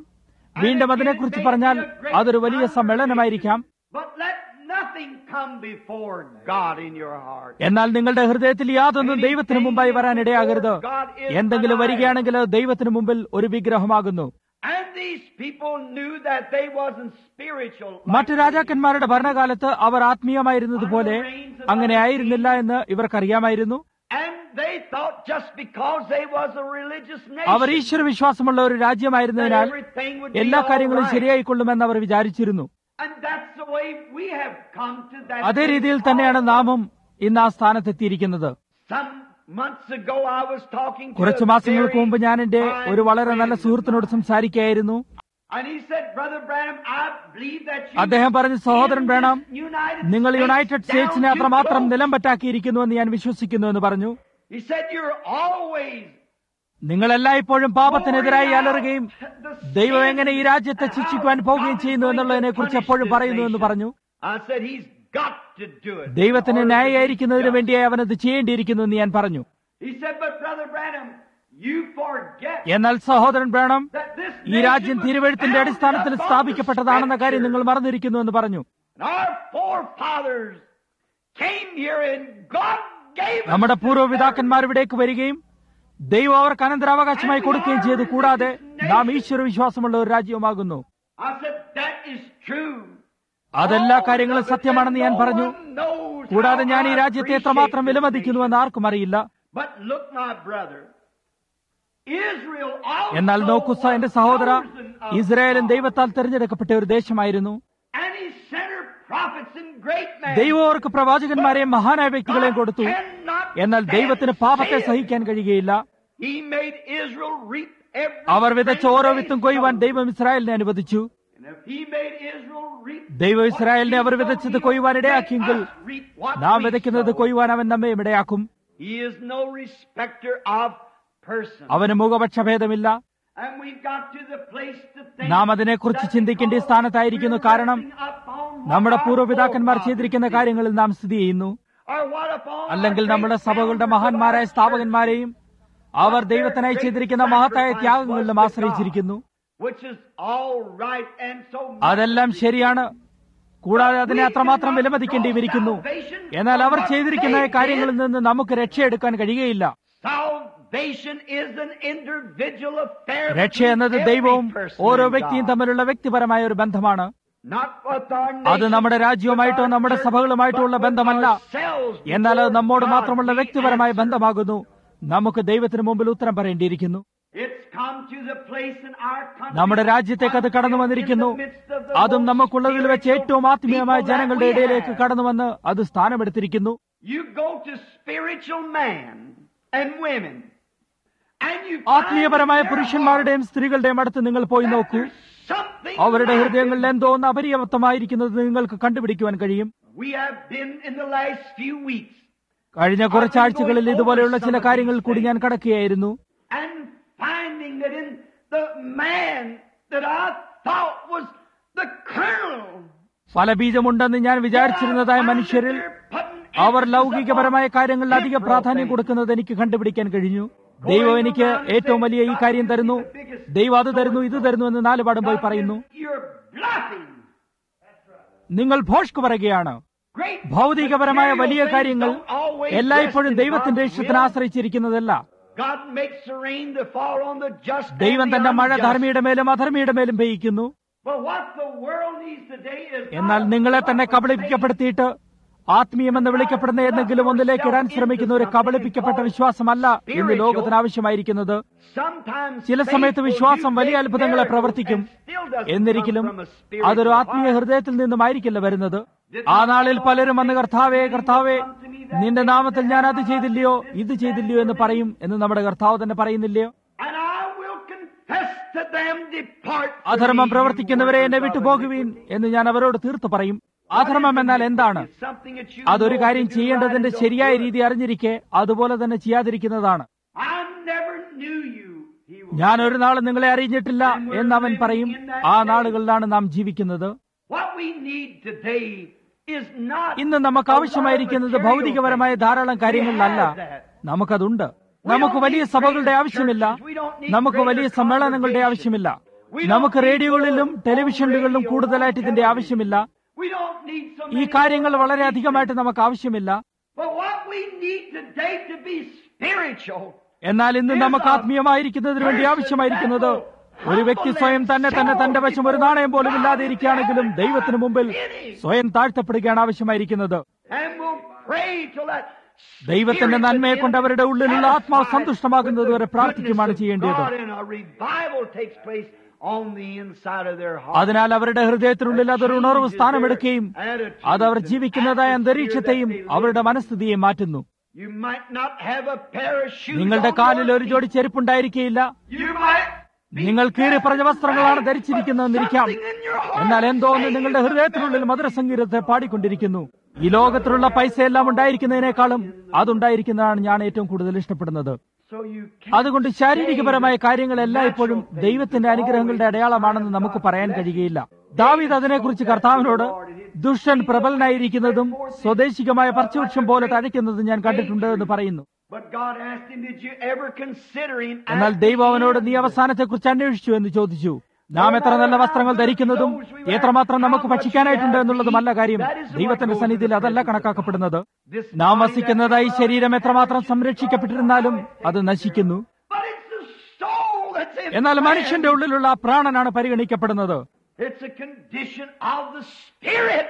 Speaker 2: വീണ്ടും അതിനെക്കുറിച്ച് പറഞ്ഞാൽ അതൊരു വലിയ സമ്മേളനമായിരിക്കാം
Speaker 1: But let nothing come before God in your heart.
Speaker 2: എന്നാൽ നിങ്ങളുടെ ഹൃദയത്തിൽ യാതൊന്നും ദൈവത്തിന് മുമ്പായി വരാൻ ഇടയാകരുത് എന്തെങ്കിലും വരികയാണെങ്കിൽ അത് ദൈവത്തിന് മുമ്പിൽ ഒരു വിഗ്രഹമാകുന്നു
Speaker 1: And these people knew that they wasn't spiritual.
Speaker 2: മറ്റു രാജാക്കന്മാരുടെ ഭരണകാലത്ത് അവർ ആത്മീയമായിരുന്നതുപോലെ അങ്ങനെ ആയിരുന്നില്ല എന്ന് ഇവർക്കറിയാമായിരുന്നു
Speaker 1: And they thought just because they was a religious
Speaker 2: our
Speaker 1: nation,
Speaker 2: ഈശ്വര വിശ്വാസമുള്ള ഒരു
Speaker 1: that
Speaker 2: രാജ്യമായിരുന്നതിനാൽ
Speaker 1: everything would be
Speaker 2: എല്ലാ
Speaker 1: all
Speaker 2: കാര്യങ്ങളും
Speaker 1: right.
Speaker 2: ശരിയായിക്കൊള്ളുമെന്ന് അവർ വിചാരിച്ചിരുന്നു
Speaker 1: And that's the way we have come to that.
Speaker 2: അതേ
Speaker 1: place
Speaker 2: രീതിയിൽ തന്നെയാണ്
Speaker 1: also.
Speaker 2: നാമും ഇന്ന് ആ സ്ഥാനത്തെത്തിയിരിക്കുന്നത്
Speaker 1: Some months ago I was talking to
Speaker 2: കുറച്ചു
Speaker 1: a
Speaker 2: മാസങ്ങൾക്ക്
Speaker 1: very
Speaker 2: മുമ്പ് ഞാൻ എന്റെ
Speaker 1: fine
Speaker 2: ഒരു വളരെ നല്ല
Speaker 1: friend of
Speaker 2: സുഹൃത്തിനോട്
Speaker 1: mine.
Speaker 2: സംസാരിക്കുകയായിരുന്നു
Speaker 1: And he said, Brother Branham, I believe that you
Speaker 2: അദ്ദേഹം പറഞ്ഞു സഹോദരൻ
Speaker 1: in
Speaker 2: ബ്രാണം
Speaker 1: this United
Speaker 2: നിങ്ങൾ
Speaker 1: States
Speaker 2: യുണൈറ്റഡ്
Speaker 1: down
Speaker 2: സ്റ്റേറ്റ്സിനെ
Speaker 1: to
Speaker 2: അത്രമാത്രം
Speaker 1: close."
Speaker 2: നിലം പറ്റാക്കിയിരിക്കുന്നുവെന്ന് ഞാൻ വിശ്വസിക്കുന്നു എന്ന് പറഞ്ഞു
Speaker 1: He said, You're always
Speaker 2: നിങ്ങൾ എല്ലായ്പ്പോഴും പാപത്തിനെതിരായി
Speaker 1: pouring out
Speaker 2: അലറുകയും
Speaker 1: the
Speaker 2: ദൈവം
Speaker 1: sin
Speaker 2: എങ്ങനെ ഈ രാജ്യത്തെ
Speaker 1: and
Speaker 2: ശിക്ഷിക്കുവാൻ
Speaker 1: how
Speaker 2: പോവുകയും
Speaker 1: God is
Speaker 2: ചെയ്യുന്നു
Speaker 1: going to
Speaker 2: എന്നുള്ളതിനെ കുറിച്ച്
Speaker 1: punish
Speaker 2: എപ്പോഴും
Speaker 1: this
Speaker 2: പറയുന്നു എന്ന്
Speaker 1: nation.
Speaker 2: പറഞ്ഞു
Speaker 1: I said, He's got to do it.
Speaker 2: ദൈവത്തിന്
Speaker 1: in order to be
Speaker 2: ന്യായീകരിക്കുന്നതിന്
Speaker 1: just.
Speaker 2: വേണ്ടിയായി അവനത് ചെയ്യേണ്ടിയിരിക്കുന്നു എന്ന് ഞാൻ പറഞ്ഞു
Speaker 1: He said, But Brother Branham, you forget
Speaker 2: എന്നാൽ സഹോദരൻ ബ്രാണം
Speaker 1: that this
Speaker 2: ഈ
Speaker 1: nation
Speaker 2: രാജ്യം
Speaker 1: was
Speaker 2: തിരുവഴുത്തിന്റെ
Speaker 1: founded
Speaker 2: അടിസ്ഥാനത്തിൽ
Speaker 1: upon the
Speaker 2: സ്ഥാപിക്കപ്പെട്ടതാണെന്ന കാര്യം നിങ്ങൾ
Speaker 1: Scripture.
Speaker 2: മറന്നിരിക്കുന്നു എന്ന് പറഞ്ഞു
Speaker 1: And our forefathers came here and God gave us
Speaker 2: നമ്മുടെ
Speaker 1: this
Speaker 2: പൂർവ്വപിതാക്കന്മാർ ഇവിടേക്ക് വരികയും ദൈവം അവർക്ക് അനന്തരാവകാശമായി കൊടുക്കുകയും ചെയ്തു കൂടാതെ നാം ഈശ്വര വിശ്വാസമുള്ള ഒരു രാജ്യവുമാകുന്നു
Speaker 1: I said, That is true.
Speaker 2: അതെല്ലാ കാര്യങ്ങളും സത്യമാണെന്ന് ഞാൻ പറഞ്ഞു
Speaker 1: knows
Speaker 2: കൂടാതെ
Speaker 1: how
Speaker 2: ഞാൻ ഈ
Speaker 1: I
Speaker 2: രാജ്യത്തെ എത്രമാത്രം
Speaker 1: appreciate this
Speaker 2: വിലമതിക്കുന്നുവെന്ന്
Speaker 1: nation.
Speaker 2: ആർക്കും അറിയില്ല
Speaker 1: But look, my brother, Israel also
Speaker 2: എന്നാൽ നോക്കൂ സ- എന്റെ സഹോദര
Speaker 1: was chosen of
Speaker 2: ഇസ്രായേലും
Speaker 1: God.
Speaker 2: ദൈവത്താൽ തിരഞ്ഞെടുക്കപ്പെട്ട ഒരു ദേശമായിരുന്നു
Speaker 1: And he sent her prophets and great men.
Speaker 2: ദൈവം അവർക്ക് പ്രവാചകന്മാരെയും മഹാനായ വ്യക്തികളെയും കൊടുത്തു
Speaker 1: cannot
Speaker 2: എന്നാൽ ദൈവത്തിന് പാപത്തെ
Speaker 1: stand.
Speaker 2: സഹിക്കാൻ കഴിയുകയില്ല
Speaker 1: He made Israel reap every
Speaker 2: അവർ വിതച്ച
Speaker 1: grain
Speaker 2: ഓരോ
Speaker 1: they
Speaker 2: വിത്തും കൊയ്യുവാൻ
Speaker 1: sowed.
Speaker 2: ദൈവം ഇസ്രായേലിനെ അനുവദിച്ചു
Speaker 1: And if he made Israel reap
Speaker 2: ദൈവം
Speaker 1: what
Speaker 2: ഇസ്രായേലിനെ
Speaker 1: he
Speaker 2: our
Speaker 1: sowed,
Speaker 2: വിതച്ചത്
Speaker 1: he
Speaker 2: കൊയ്യുവാൻ
Speaker 1: will
Speaker 2: ഇടയാക്കിയെങ്കിൽ
Speaker 1: make us reap what
Speaker 2: നാം
Speaker 1: we
Speaker 2: വിതയ്ക്കുന്നത്
Speaker 1: sow.
Speaker 2: കൊയ്യുവാൻ അവൻ നമ്മെ ഇടയാക്കും
Speaker 1: He is no respecter of persons.
Speaker 2: അവന് മുഖപക്ഷഭേദമില്ല
Speaker 1: And we've got to the place to think
Speaker 2: നാം അതിനെക്കുറിച്ച്
Speaker 1: that
Speaker 2: ചിന്തിക്കേണ്ട
Speaker 1: because
Speaker 2: സ്ഥാനത്തായിരിക്കുന്നു
Speaker 1: we're
Speaker 2: കാരണം
Speaker 1: resting upon what
Speaker 2: നമ്മുടെ
Speaker 1: our
Speaker 2: പൂർവ്വപിതാക്കന്മാർ
Speaker 1: forefathers
Speaker 2: ചെയ്തിരിക്കുന്ന
Speaker 1: did.
Speaker 2: കാര്യങ്ങളിൽ നാം സ്ഥിതി ചെയ്യുന്നു
Speaker 1: Or what upon
Speaker 2: അല്ലെങ്കിൽ
Speaker 1: our
Speaker 2: നമ്മുടെ
Speaker 1: great
Speaker 2: സഭകളുടെ
Speaker 1: founders
Speaker 2: മഹാന്മാരായ
Speaker 1: of our
Speaker 2: സ്ഥാപകന്മാരെയും അവർ ദൈവത്തിനായി ചെയ്തിരിക്കുന്ന മഹത്തായ ത്യാഗങ്ങളിലും ആശ്രയിച്ചിരിക്കുന്നു
Speaker 1: church, which is all right and so much
Speaker 2: അതെല്ലാം ശരിയാണ് കൂടാതെ അതിനെ അത്രമാത്രം വിലമതിക്കേണ്ടിയിരിക്കുന്നു എന്നാൽ അവർ ചെയ്തിരിക്കുന്ന കാര്യങ്ങളിൽ നിന്ന് നമുക്ക് രക്ഷയെടുക്കാൻ കഴിയുകയില്ല
Speaker 1: Salvation is an individual affair
Speaker 2: രക്ഷ
Speaker 1: between
Speaker 2: എന്നത്
Speaker 1: every
Speaker 2: ദൈവവും
Speaker 1: person
Speaker 2: ഓരോ
Speaker 1: and
Speaker 2: വ്യക്തിയും
Speaker 1: God.
Speaker 2: തമ്മിലുള്ള വ്യക്തിപരമായ ഒരു ബന്ധമാണ്
Speaker 1: Not with our
Speaker 2: അത്
Speaker 1: nation,
Speaker 2: നമ്മുടെ രാജ്യവുമായിട്ടോ
Speaker 1: with our
Speaker 2: നമ്മുടെ
Speaker 1: church,
Speaker 2: സഭകളുമായിട്ടുള്ള
Speaker 1: but with
Speaker 2: ബന്ധമല്ല
Speaker 1: ourselves
Speaker 2: എന്നാൽ അത്
Speaker 1: before
Speaker 2: നമ്മോട്
Speaker 1: God
Speaker 2: മാത്രമുള്ള
Speaker 1: we
Speaker 2: വ്യക്തിപരമായ
Speaker 1: answer.
Speaker 2: ബന്ധമാകുന്നു നമുക്ക് ദൈവത്തിന് മുമ്പിൽ ഉത്തരം പറയേണ്ടിയിരിക്കുന്നു
Speaker 1: It's come to the place in our country
Speaker 2: നമ്മുടെ രാജ്യത്തേക്ക് അത് കടന്നു വന്നിരിക്കുന്നു
Speaker 1: in the midst of the
Speaker 2: അതും
Speaker 1: most
Speaker 2: നമുക്കുള്ളതിൽ വെച്ച്
Speaker 1: spiritual
Speaker 2: ഏറ്റവും ആത്മീയമായ
Speaker 1: people that
Speaker 2: ജനങ്ങളുടെ
Speaker 1: we
Speaker 2: ഇടയിലേക്ക്
Speaker 1: have.
Speaker 2: കടന്നു വന്ന് അത് സ്ഥാനമെടുത്തിരിക്കുന്നു
Speaker 1: You go to spiritual man and women, and you
Speaker 2: ആത്മീയപരമായ
Speaker 1: find in their
Speaker 2: പുരുഷന്മാരുടെയും സ്ത്രീകളുടെയും അടുത്ത് നിങ്ങൾ പോയി
Speaker 1: heart
Speaker 2: നോക്കൂ
Speaker 1: that there's something
Speaker 2: അവരുടെ
Speaker 1: lacking.
Speaker 2: ഹൃദയങ്ങളിൽ എന്തോ ഒന്ന് അപര്യാപ്തമായിരിക്കുന്നത് നിങ്ങൾക്ക് കണ്ടുപിടിക്കുവാൻ കഴിയും
Speaker 1: We have been in the last few weeks
Speaker 2: കഴിഞ്ഞ കുറച്ചാഴ്ചകളിൽ ഇതുപോലെയുള്ള ചില കാര്യങ്ങൾ കൂടി ഞാൻ കടക്കുകയായിരുന്നു
Speaker 1: and finding that in the man that I thought was the colonel,
Speaker 2: ഫലബീജമുണ്ടെന്ന് ഞാൻ വിചാരിച്ചിരുന്നതായ മനുഷ്യരിൽ അവർ ലൗകികപരമായ കാര്യങ്ങളിൽ അധിക പ്രാധാന്യം കൊടുക്കുന്നത് എനിക്ക് കണ്ടുപിടിക്കാൻ കഴിഞ്ഞു ദൈവം എനിക്ക് ഏറ്റവും വലിയ ഈ കാര്യം തരുന്നു ദൈവം അത് തരുന്നു ഇത് തരുന്നു എന്ന് നാല് പാടും പോയി പറയുന്നു
Speaker 1: You're bluffing.
Speaker 2: നിങ്ങൾ ഭോഷ്ക് പറയുകയാണ്
Speaker 1: Great
Speaker 2: ഭൗതികപരമായ വലിയ
Speaker 1: material
Speaker 2: കാര്യങ്ങൾ
Speaker 1: things don't always
Speaker 2: എല്ലായ്പ്പോഴും
Speaker 1: rest in
Speaker 2: ദൈവത്തിന്റെ
Speaker 1: God's
Speaker 2: ഇഷ്ടത്തിന്
Speaker 1: will.
Speaker 2: ആശ്രയിച്ചിരിക്കുന്നതല്ല
Speaker 1: God makes the rain to fall on the just and
Speaker 2: ദൈവം
Speaker 1: the
Speaker 2: തന്റെ മഴ
Speaker 1: unjust.
Speaker 2: ധർമ്മിയുടെ മേലും അധർമ്മിയുടെ മേലും പെയ്യിക്കുന്നു
Speaker 1: But what the world needs today is
Speaker 2: എന്നാൽ
Speaker 1: not
Speaker 2: നിങ്ങളെ തന്നെ
Speaker 1: what
Speaker 2: കബളിപ്പിക്കപ്പെടുത്തിയിട്ട് ആത്മീയമെന്ന് വിളിക്കപ്പെടുന്ന എന്തെങ്കിലും ഒന്നിലേക്ക് ഇടാൻ ശ്രമിക്കുന്ന ഒരു കബളിപ്പിക്കപ്പെട്ട വിശ്വാസമല്ല ഇന്ന് ലോകത്തിന് ആവശ്യമായിരിക്കുന്നത്
Speaker 1: Sometimes
Speaker 2: ചില
Speaker 1: faith
Speaker 2: സമയത്ത്
Speaker 1: will
Speaker 2: വിശ്വാസം
Speaker 1: do
Speaker 2: വലിയ
Speaker 1: great
Speaker 2: അത്ഭുതങ്ങളെ
Speaker 1: miracles
Speaker 2: പ്രവർത്തിക്കും
Speaker 1: and still doesn't
Speaker 2: എന്നിരിക്കലും
Speaker 1: come from a spiritual
Speaker 2: അതൊരു ആത്മീയ
Speaker 1: heart.
Speaker 2: ഹൃദയത്തിൽ നിന്നുമായിരിക്കില്ല വരുന്നത് ആ നാളിൽ പലരും വന്ന് കർത്താവേ കർത്താവേ നിന്റെ നാമത്തിൽ ഞാൻ അത് ചെയ്തില്ലയോ ഇത് ചെയ്തില്ലയോ എന്ന് പറയും എന്ന് നമ്മുടെ കർത്താവ് തന്നെ പറയുന്നില്ലയോ
Speaker 1: And I will confess to them, depart from
Speaker 2: അധർമ്മം
Speaker 1: me, you
Speaker 2: പ്രവർത്തിക്കുന്നവരെ എന്നെ
Speaker 1: workers of
Speaker 2: വിട്ടുപോകുവീൻ
Speaker 1: iniquity.
Speaker 2: എന്ന് ഞാൻ അവരോട് തീർത്തു പറയും അധർമ്മം എന്നാൽ എന്താണ്
Speaker 1: It's something that you
Speaker 2: അതൊരു
Speaker 1: know
Speaker 2: കാര്യം
Speaker 1: to do
Speaker 2: ചെയ്യേണ്ടതിന്റെ
Speaker 1: right and
Speaker 2: ശരിയായ
Speaker 1: don't do it.
Speaker 2: രീതി അറിഞ്ഞിരിക്കെ അതുപോലെ തന്നെ ചെയ്യാതിരിക്കുന്നതാണ്
Speaker 1: I never knew you. He will
Speaker 2: ഞാൻ ഒരു നാൾ നിങ്ങളെ അറിഞ്ഞിട്ടില്ല എന്ന് അവൻ പറയും ആ നാളുകളിലാണ് നാം ജീവിക്കുന്നത്
Speaker 1: What we need today is not
Speaker 2: ഇന്ന് നമുക്ക് ആവശ്യമായിരിക്കുന്നത് ഭൗതികപരമായ ധാരാളം കാര്യങ്ങളിലല്ല നമുക്കതുണ്ട് നമുക്ക് വലിയ സഭകളുടെ ആവശ്യമില്ല നമുക്ക് വലിയ സമ്മേളനങ്ങളുടെ ആവശ്യമില്ല നമുക്ക് റേഡിയോകളിലും ടെലിവിഷനുകളിലും കൂടുതലായിട്ട് ഇതിന്റെ ആവശ്യമില്ല
Speaker 1: We don't need so
Speaker 2: ഈ
Speaker 1: many
Speaker 2: കാര്യങ്ങൾ വളരെ അധികമായിട്ട് നമുക്ക് ആവശ്യമില്ല
Speaker 1: But what we need today to be spiritual
Speaker 2: എന്നാൽ ഇന്ന് നമുക്ക് ആത്മീയമായിരിക്കുന്നതിന് വേണ്ടി ആവശ്യമായിരിക്കുന്നത് ഒരു വ്യക്തി സ്വയം തന്നെ തന്നെ തന്റെ വശം ഒരു നാണയം പോലും ഇല്ലാതെ ഇരിക്കുകയാണെങ്കിലും ദൈവത്തിന് മുമ്പിൽ സ്വയം താഴ്ത്തപ്പെടുകയാണ് ആവശ്യമായിരിക്കുന്നത്
Speaker 1: and will pray till that
Speaker 2: ദൈവത്തിന്റെ
Speaker 1: spirit
Speaker 2: നന്മയെ കൊണ്ട്
Speaker 1: within
Speaker 2: അവരുടെ ഉള്ളിലുള്ള ആത്മാവ്
Speaker 1: satisfies
Speaker 2: സന്തോഷമാകുന്നത് വരെ
Speaker 1: the
Speaker 2: പ്രാർത്ഥിക്കുമാണ്
Speaker 1: goodness of
Speaker 2: ചെയ്യേണ്ടത്
Speaker 1: God and a revival takes place on the inside of their heart.
Speaker 2: അതിനാൽ അവരുടെ ഹൃദയത്തിനുള്ളിൽ അതൊരു ഉണർവ് സ്ഥാനമെടുക്കുകയും അത് അവർ ജീവിക്കുന്നതായ അന്തരീക്ഷത്തെയും അവരുടെ മനസ്ഥിതിയെ മാറ്റുന്നു
Speaker 1: You might not have a pair of shoes
Speaker 2: നിങ്ങളുടെ
Speaker 1: on
Speaker 2: കാലിൽ
Speaker 1: your
Speaker 2: ഒരു ജോഡി ചെരുപ്പുണ്ടായിരിക്കുകയില്ല
Speaker 1: feet. You might be
Speaker 2: നിങ്ങൾ കീറി പറഞ്ഞ വസ്ത്രങ്ങളാണ് ധരിച്ചിരിക്കുന്നതെന്നിരിക്കാം
Speaker 1: something in your heart
Speaker 2: എന്നാൽ എന്തോ ഒന്ന് നിങ്ങളുടെ ഹൃദയത്തിനുള്ളിൽ മധുരസംഗീതത്തെ പാടിക്കൊണ്ടിരിക്കുന്നു ഈ ലോകത്തിലുള്ള പൈസ എല്ലാം ഉണ്ടായിരിക്കുന്നതിനേക്കാളും അതുണ്ടായിരിക്കുന്നതാണ് ഞാൻ ഏറ്റവും കൂടുതൽ ഇഷ്ടപ്പെടുന്നത്
Speaker 1: So you
Speaker 2: അതുകൊണ്ട് ശാരീരികപരമായ കാര്യങ്ങൾ എല്ലായ്പ്പോഴും ദൈവത്തിന്റെ അനുഗ്രഹങ്ങളുടെ അടയാളമാണെന്ന് നമുക്ക് പറയാൻ കഴിയുകയില്ല ദാവീദ് അതിനെക്കുറിച്ച് കർത്താവിനോട് ദുഷ്ടൻ പ്രബലനായിരിക്കുന്നതും സ്വദേശികമായ പർച്ചവൃക്ഷം പോലെ തഴയ്ക്കുന്നതും ഞാൻ കണ്ടിട്ടുണ്ട് എന്ന് പറയുന്നു
Speaker 1: But God asked him, Did you ever consider him?
Speaker 2: എന്നാൽ
Speaker 1: as
Speaker 2: ദൈവം
Speaker 1: the
Speaker 2: അവനോട്
Speaker 1: end?
Speaker 2: നീ അവസാനത്തെക്കുറിച്ച് അന്വേഷിച്ചു എന്ന് ചോദിച്ചു നാം എത്ര നല്ല വസ്ത്രങ്ങൾ ധരിക്കുന്നതും എത്രമാത്രം നമുക്ക് ഭക്ഷിക്കാനായിട്ടുണ്ട് എന്നുള്ളതുമല്ല കാര്യം ദൈവത്തിന്റെ സന്നിധിയിൽ അതല്ല കണക്കാക്കപ്പെടുന്നത്
Speaker 1: This
Speaker 2: നാം
Speaker 1: body
Speaker 2: വസിക്കുന്നതായി
Speaker 1: that-
Speaker 2: ശരീരം എത്രമാത്രം സംരക്ഷിക്കപ്പെട്ടിരുന്നാലും അത് നശിക്കുന്നു
Speaker 1: But it's the soul that's in
Speaker 2: എന്നാൽ
Speaker 1: man.
Speaker 2: മനുഷ്യന്റെ ഉള്ളിലുള്ള ആ പ്രാണനാണ് പരിഗണിക്കപ്പെടുന്നത്
Speaker 1: It's a condition of the spirit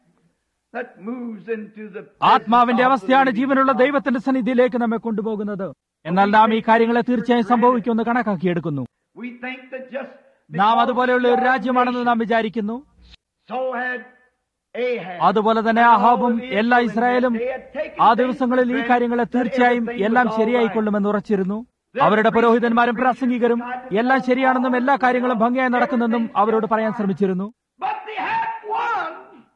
Speaker 1: that moves into the
Speaker 2: ആത്മാവിന്റെ
Speaker 1: presence of the
Speaker 2: അവസ്ഥയാണ്
Speaker 1: living
Speaker 2: ജീവനുള്ള
Speaker 1: God.
Speaker 2: ദൈവത്തിന്റെ സന്നിധിയിലേക്ക് നമ്മെ കൊണ്ടുപോകുന്നത് എന്നാൽ നാം ഈ കാര്യങ്ങളെ തീർച്ചയായും സംഭവിക്കുമെന്ന് കണക്കാക്കിയെടുക്കുന്നു
Speaker 1: We think that just
Speaker 2: നാം
Speaker 1: because
Speaker 2: അതുപോലെയുള്ള ഒരു
Speaker 1: we are a
Speaker 2: രാജ്യമാണെന്ന്
Speaker 1: nation,
Speaker 2: നാം വിചാരിക്കുന്നു
Speaker 1: so had Ahab.
Speaker 2: അതുപോലെ തന്നെ ആഹാബും എല്ലാ ഇസ്രായേലും ആ ദിവസങ്ങളിൽ ഈ കാര്യങ്ങളെ തീർച്ചയായും എല്ലാം ശരിയായിക്കൊള്ളുമെന്ന് ഉറച്ചിരുന്നു അവരുടെ പുരോഹിതന്മാരും പ്രാസംഗികരും എല്ലാം ശരിയാണെന്നും എല്ലാ കാര്യങ്ങളും ഭംഗിയായി നടക്കുന്നെന്നും അവരോട് പറയാൻ ശ്രമിച്ചിരുന്നു
Speaker 1: But they had one.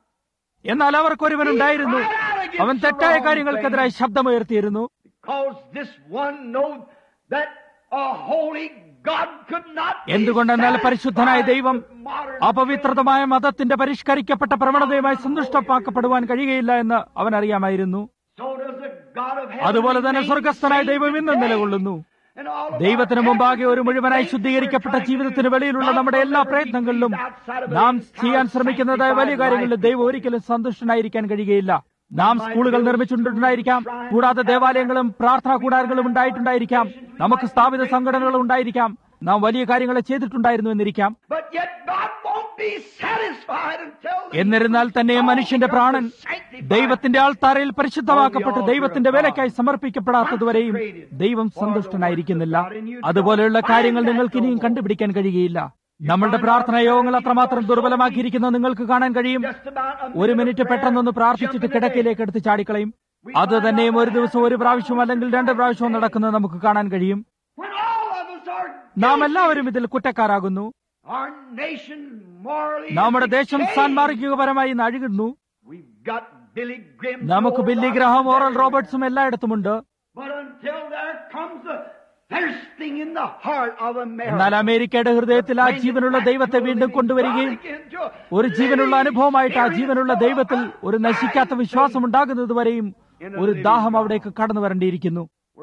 Speaker 2: എന്നാൽ അവർക്കൊരുവനുണ്ടായിരുന്നു അവൻ തെറ്റായ കാര്യങ്ങൾക്കെതിരായി ശബ്ദമുയർത്തിയിരുന്നു
Speaker 1: Because this one knows that a holy God could not be
Speaker 2: എന്തുകൊണ്ടെന്നാൽ പരിശുദ്ധനായ
Speaker 1: satisfied
Speaker 2: ദൈവം
Speaker 1: with modern
Speaker 2: അപവിത്രതമായ മതത്തിന്റെ പരിഷ്കരിക്കപ്പെട്ട പ്രവണതയുമായി സന്തുഷ്ടമാക്കപ്പെടുവാൻ കഴിയുകയില്ല എന്ന് അവൻ അറിയാമായിരുന്നു
Speaker 1: So does the God of heaven
Speaker 2: അതുപോലെ തന്നെ
Speaker 1: remain
Speaker 2: സ്വർഗസ്ഥനായ
Speaker 1: the same
Speaker 2: ദൈവം ഇന്നും
Speaker 1: today.
Speaker 2: നിലകൊള്ളുന്നു
Speaker 1: And all of
Speaker 2: ദൈവത്തിന്
Speaker 1: our
Speaker 2: മുമ്പാകെ ഒരു
Speaker 1: efforts
Speaker 2: മുഴുവനായി
Speaker 1: and
Speaker 2: ശുദ്ധീകരിക്കപ്പെട്ട
Speaker 1: faith we're
Speaker 2: ജീവിതത്തിന്
Speaker 1: trying to
Speaker 2: വെളിയിലുള്ള
Speaker 1: do,
Speaker 2: നമ്മുടെ
Speaker 1: God
Speaker 2: എല്ലാ
Speaker 1: will never be
Speaker 2: പ്രയത്നങ്ങളിലും
Speaker 1: pleased outside of the
Speaker 2: നാം
Speaker 1: entire
Speaker 2: ചെയ്യാൻ ശ്രമിക്കുന്നതായ വലിയ
Speaker 1: sanctified
Speaker 2: കാര്യങ്ങളിൽ
Speaker 1: life
Speaker 2: ദൈവം ഒരിക്കലും സന്തുഷ്ടനായിരിക്കാൻ കഴിയുകയില്ല നാം സ്കൂളുകൾ നിർമ്മിച്ചിട്ടുണ്ടായിരിക്കാം കൂടാതെ ദേവാലയങ്ങളും പ്രാർത്ഥനാ കൂടാരങ്ങളും ഉണ്ടായിട്ടുണ്ടായിരിക്കാം നമുക്ക് സ്ഥാപിത സംഘടനകളും ഉണ്ടായിരിക്കാം നാം വലിയ കാര്യങ്ങളെ ചെയ്തിട്ടുണ്ടായിരുന്നു എന്നിരിക്കാം
Speaker 1: But yet God won't be satisfied until the
Speaker 2: എന്നിരുന്നാൽ തന്നെ മനുഷ്യന്റെ പ്രാണൻ ദൈവത്തിന്റെ ആൾത്താരയിൽ പരിശുദ്ധമാക്കപ്പെട്ട് ദൈവത്തിന്റെ വേലയ്ക്കായി സമർപ്പിക്കപ്പെടാത്തതുവരെയും ദൈവം സന്തുഷ്ടനായിരിക്കുന്നില്ല അതുപോലെയുള്ള കാര്യങ്ങൾ നിങ്ങൾക്ക് ഇനിയും കണ്ടുപിടിക്കാൻ കഴിയുകയില്ല നമ്മളുടെ പ്രാർത്ഥനാ യോഗങ്ങൾ അത്രമാത്രം ദുർബലമാക്കിയിരിക്കുന്നത് നിങ്ങൾക്ക് കാണാൻ കഴിയും
Speaker 1: just about a
Speaker 2: ഒരു
Speaker 1: minute
Speaker 2: മിനിറ്റ്
Speaker 1: of
Speaker 2: പെട്ടെന്നൊന്ന്
Speaker 1: prayer,
Speaker 2: പ്രാർത്ഥിച്ചിട്ട്
Speaker 1: jump in the
Speaker 2: കിടക്കയിലേക്ക് എടുത്ത് ചാടിക്കളയും അത് തന്നെയും ഒരു ദിവസം ഒരു പ്രാവശ്യം അല്ലെങ്കിൽ രണ്ട് പ്രാവശ്യവും നടക്കുന്നത് നമുക്ക് കാണാൻ കഴിയും
Speaker 1: When all of us are
Speaker 2: നാം എല്ലാവരും ഇതിൽ കുറ്റക്കാരാകുന്നു
Speaker 1: our nation morally
Speaker 2: നമ്മുടെ
Speaker 1: is
Speaker 2: ദേശം
Speaker 1: decaying.
Speaker 2: സാൻമാർഗികപരമായി നഴുകുന്നു
Speaker 1: We've got Billy Graham,
Speaker 2: നമുക്ക് ബില്ലി ഗ്രഹാം ഓറൽ റോബർട്ട്സും എല്ലായിടത്തുമുണ്ട്
Speaker 1: But until there comes a thirsting in the heart of America.
Speaker 2: എന്നാൽ അമേരിക്കയുടെ ഹൃദയത്തിൽ ആ ജീവനുള്ള ദൈവത്തെ വീണ്ടും കൊണ്ടുവരികയും ഒരു ജീവനുള്ള അനുഭവമായിട്ട് ആ ജീവനുള്ള ദൈവത്തിൽ ഒരു നശിക്കാത്ത വിശ്വാസം ഉണ്ടാകുന്നത് വരെയും ഒരു ദാഹം അവിടേക്ക് കടന്നു വരേണ്ടിയിരിക്കുന്നു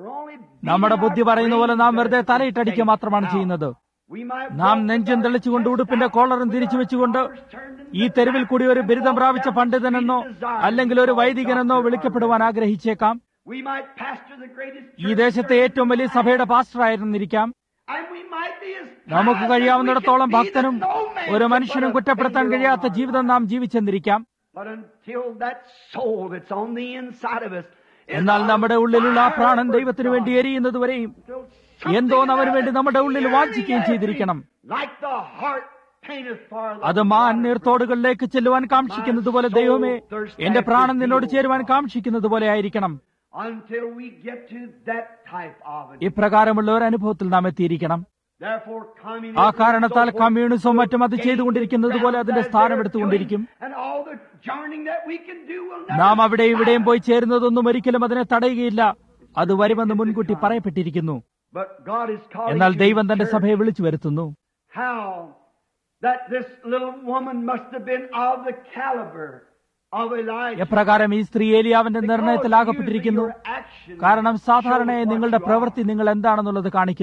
Speaker 2: നമ്മുടെ ബുദ്ധി പറയുന്ന പോലെ നാം വെറുതെ തലയിട്ടടിക്കുക മാത്രമാണ് ചെയ്യുന്നത് നാം നെഞ്ചും തെളിച്ചുകൊണ്ട് ഉടുപ്പിന്റെ കോളറും തിരിച്ചു വെച്ചുകൊണ്ട് ഈ തെരുവിൽ കൂടി ഒരു ബിരുദം പ്രാപിച്ച പണ്ഡിതനെന്നോ അല്ലെങ്കിൽ ഒരു വൈദികനെന്നോ വിളിക്കപ്പെടുവാൻ ആഗ്രഹിച്ചേക്കാം ഈ ദേശത്തെ ഏറ്റവും വലിയ സഭയുടെ പാസ്റ്ററായിരുന്നിരിക്കാം നമുക്ക് കഴിയാവുന്നിടത്തോളം ഭക്തനും ഒരു മനുഷ്യനും കുറ്റപ്പെടുത്താൻ കഴിയാത്ത ജീവിതം നാം ജീവിച്ചെന്നിരിക്കാം എന്നാൽ നമ്മുടെ ഉള്ളിലുള്ള ആ പ്രാണൻ ദൈവത്തിനു വേണ്ടി എരിയുന്നത് വരെയും എന്തോ അവന് വേണ്ടി നമ്മുടെ ഉള്ളിൽ വാഞ്ചിക്കുകയും ചെയ്തിരിക്കണം അത് മാൻ നീർത്തോടുകളിലേക്ക് ചെല്ലുവാൻ കാക്ഷിക്കുന്നത് പോലെ ദൈവമേ എന്റെ പ്രാണൻ നിന്നോട് ചേരുവാൻ കാക്ഷിക്കുന്നത് പോലെ ആയിരിക്കണം ഇപ്രകാരമുള്ള ഒരു അനുഭവത്തിൽ നാം എത്തിയിരിക്കണം ആ കാരണത്താൽ കമ്മ്യൂണിസവും മറ്റും അത് ചെയ്തുകൊണ്ടിരിക്കുന്നത് പോലെ അതിന്റെ സ്ഥാനം എടുത്തുകൊണ്ടിരിക്കും നാം അവിടെ ഇവിടെയും പോയി ചേരുന്നതൊന്നും ഒരിക്കലും അതിനെ തടയുകയില്ല അത് വരുമെന്ന് മുൻകൂട്ടി പറയപ്പെട്ടിരിക്കുന്നു എന്നാൽ ദൈവം തന്റെ സഭയെ വിളിച്ചു വരുത്തുന്നു എപ്രകാരം ഈ സ്ത്രീ ഏലിയാവിന്റെ നിർണയത്തിലാകപ്പെട്ടിരിക്കുന്നു കാരണം സാധാരണയായി നിങ്ങളുടെ പ്രവൃത്തി നിങ്ങൾ എന്താണെന്നുള്ളത് കാണിക്കുന്നു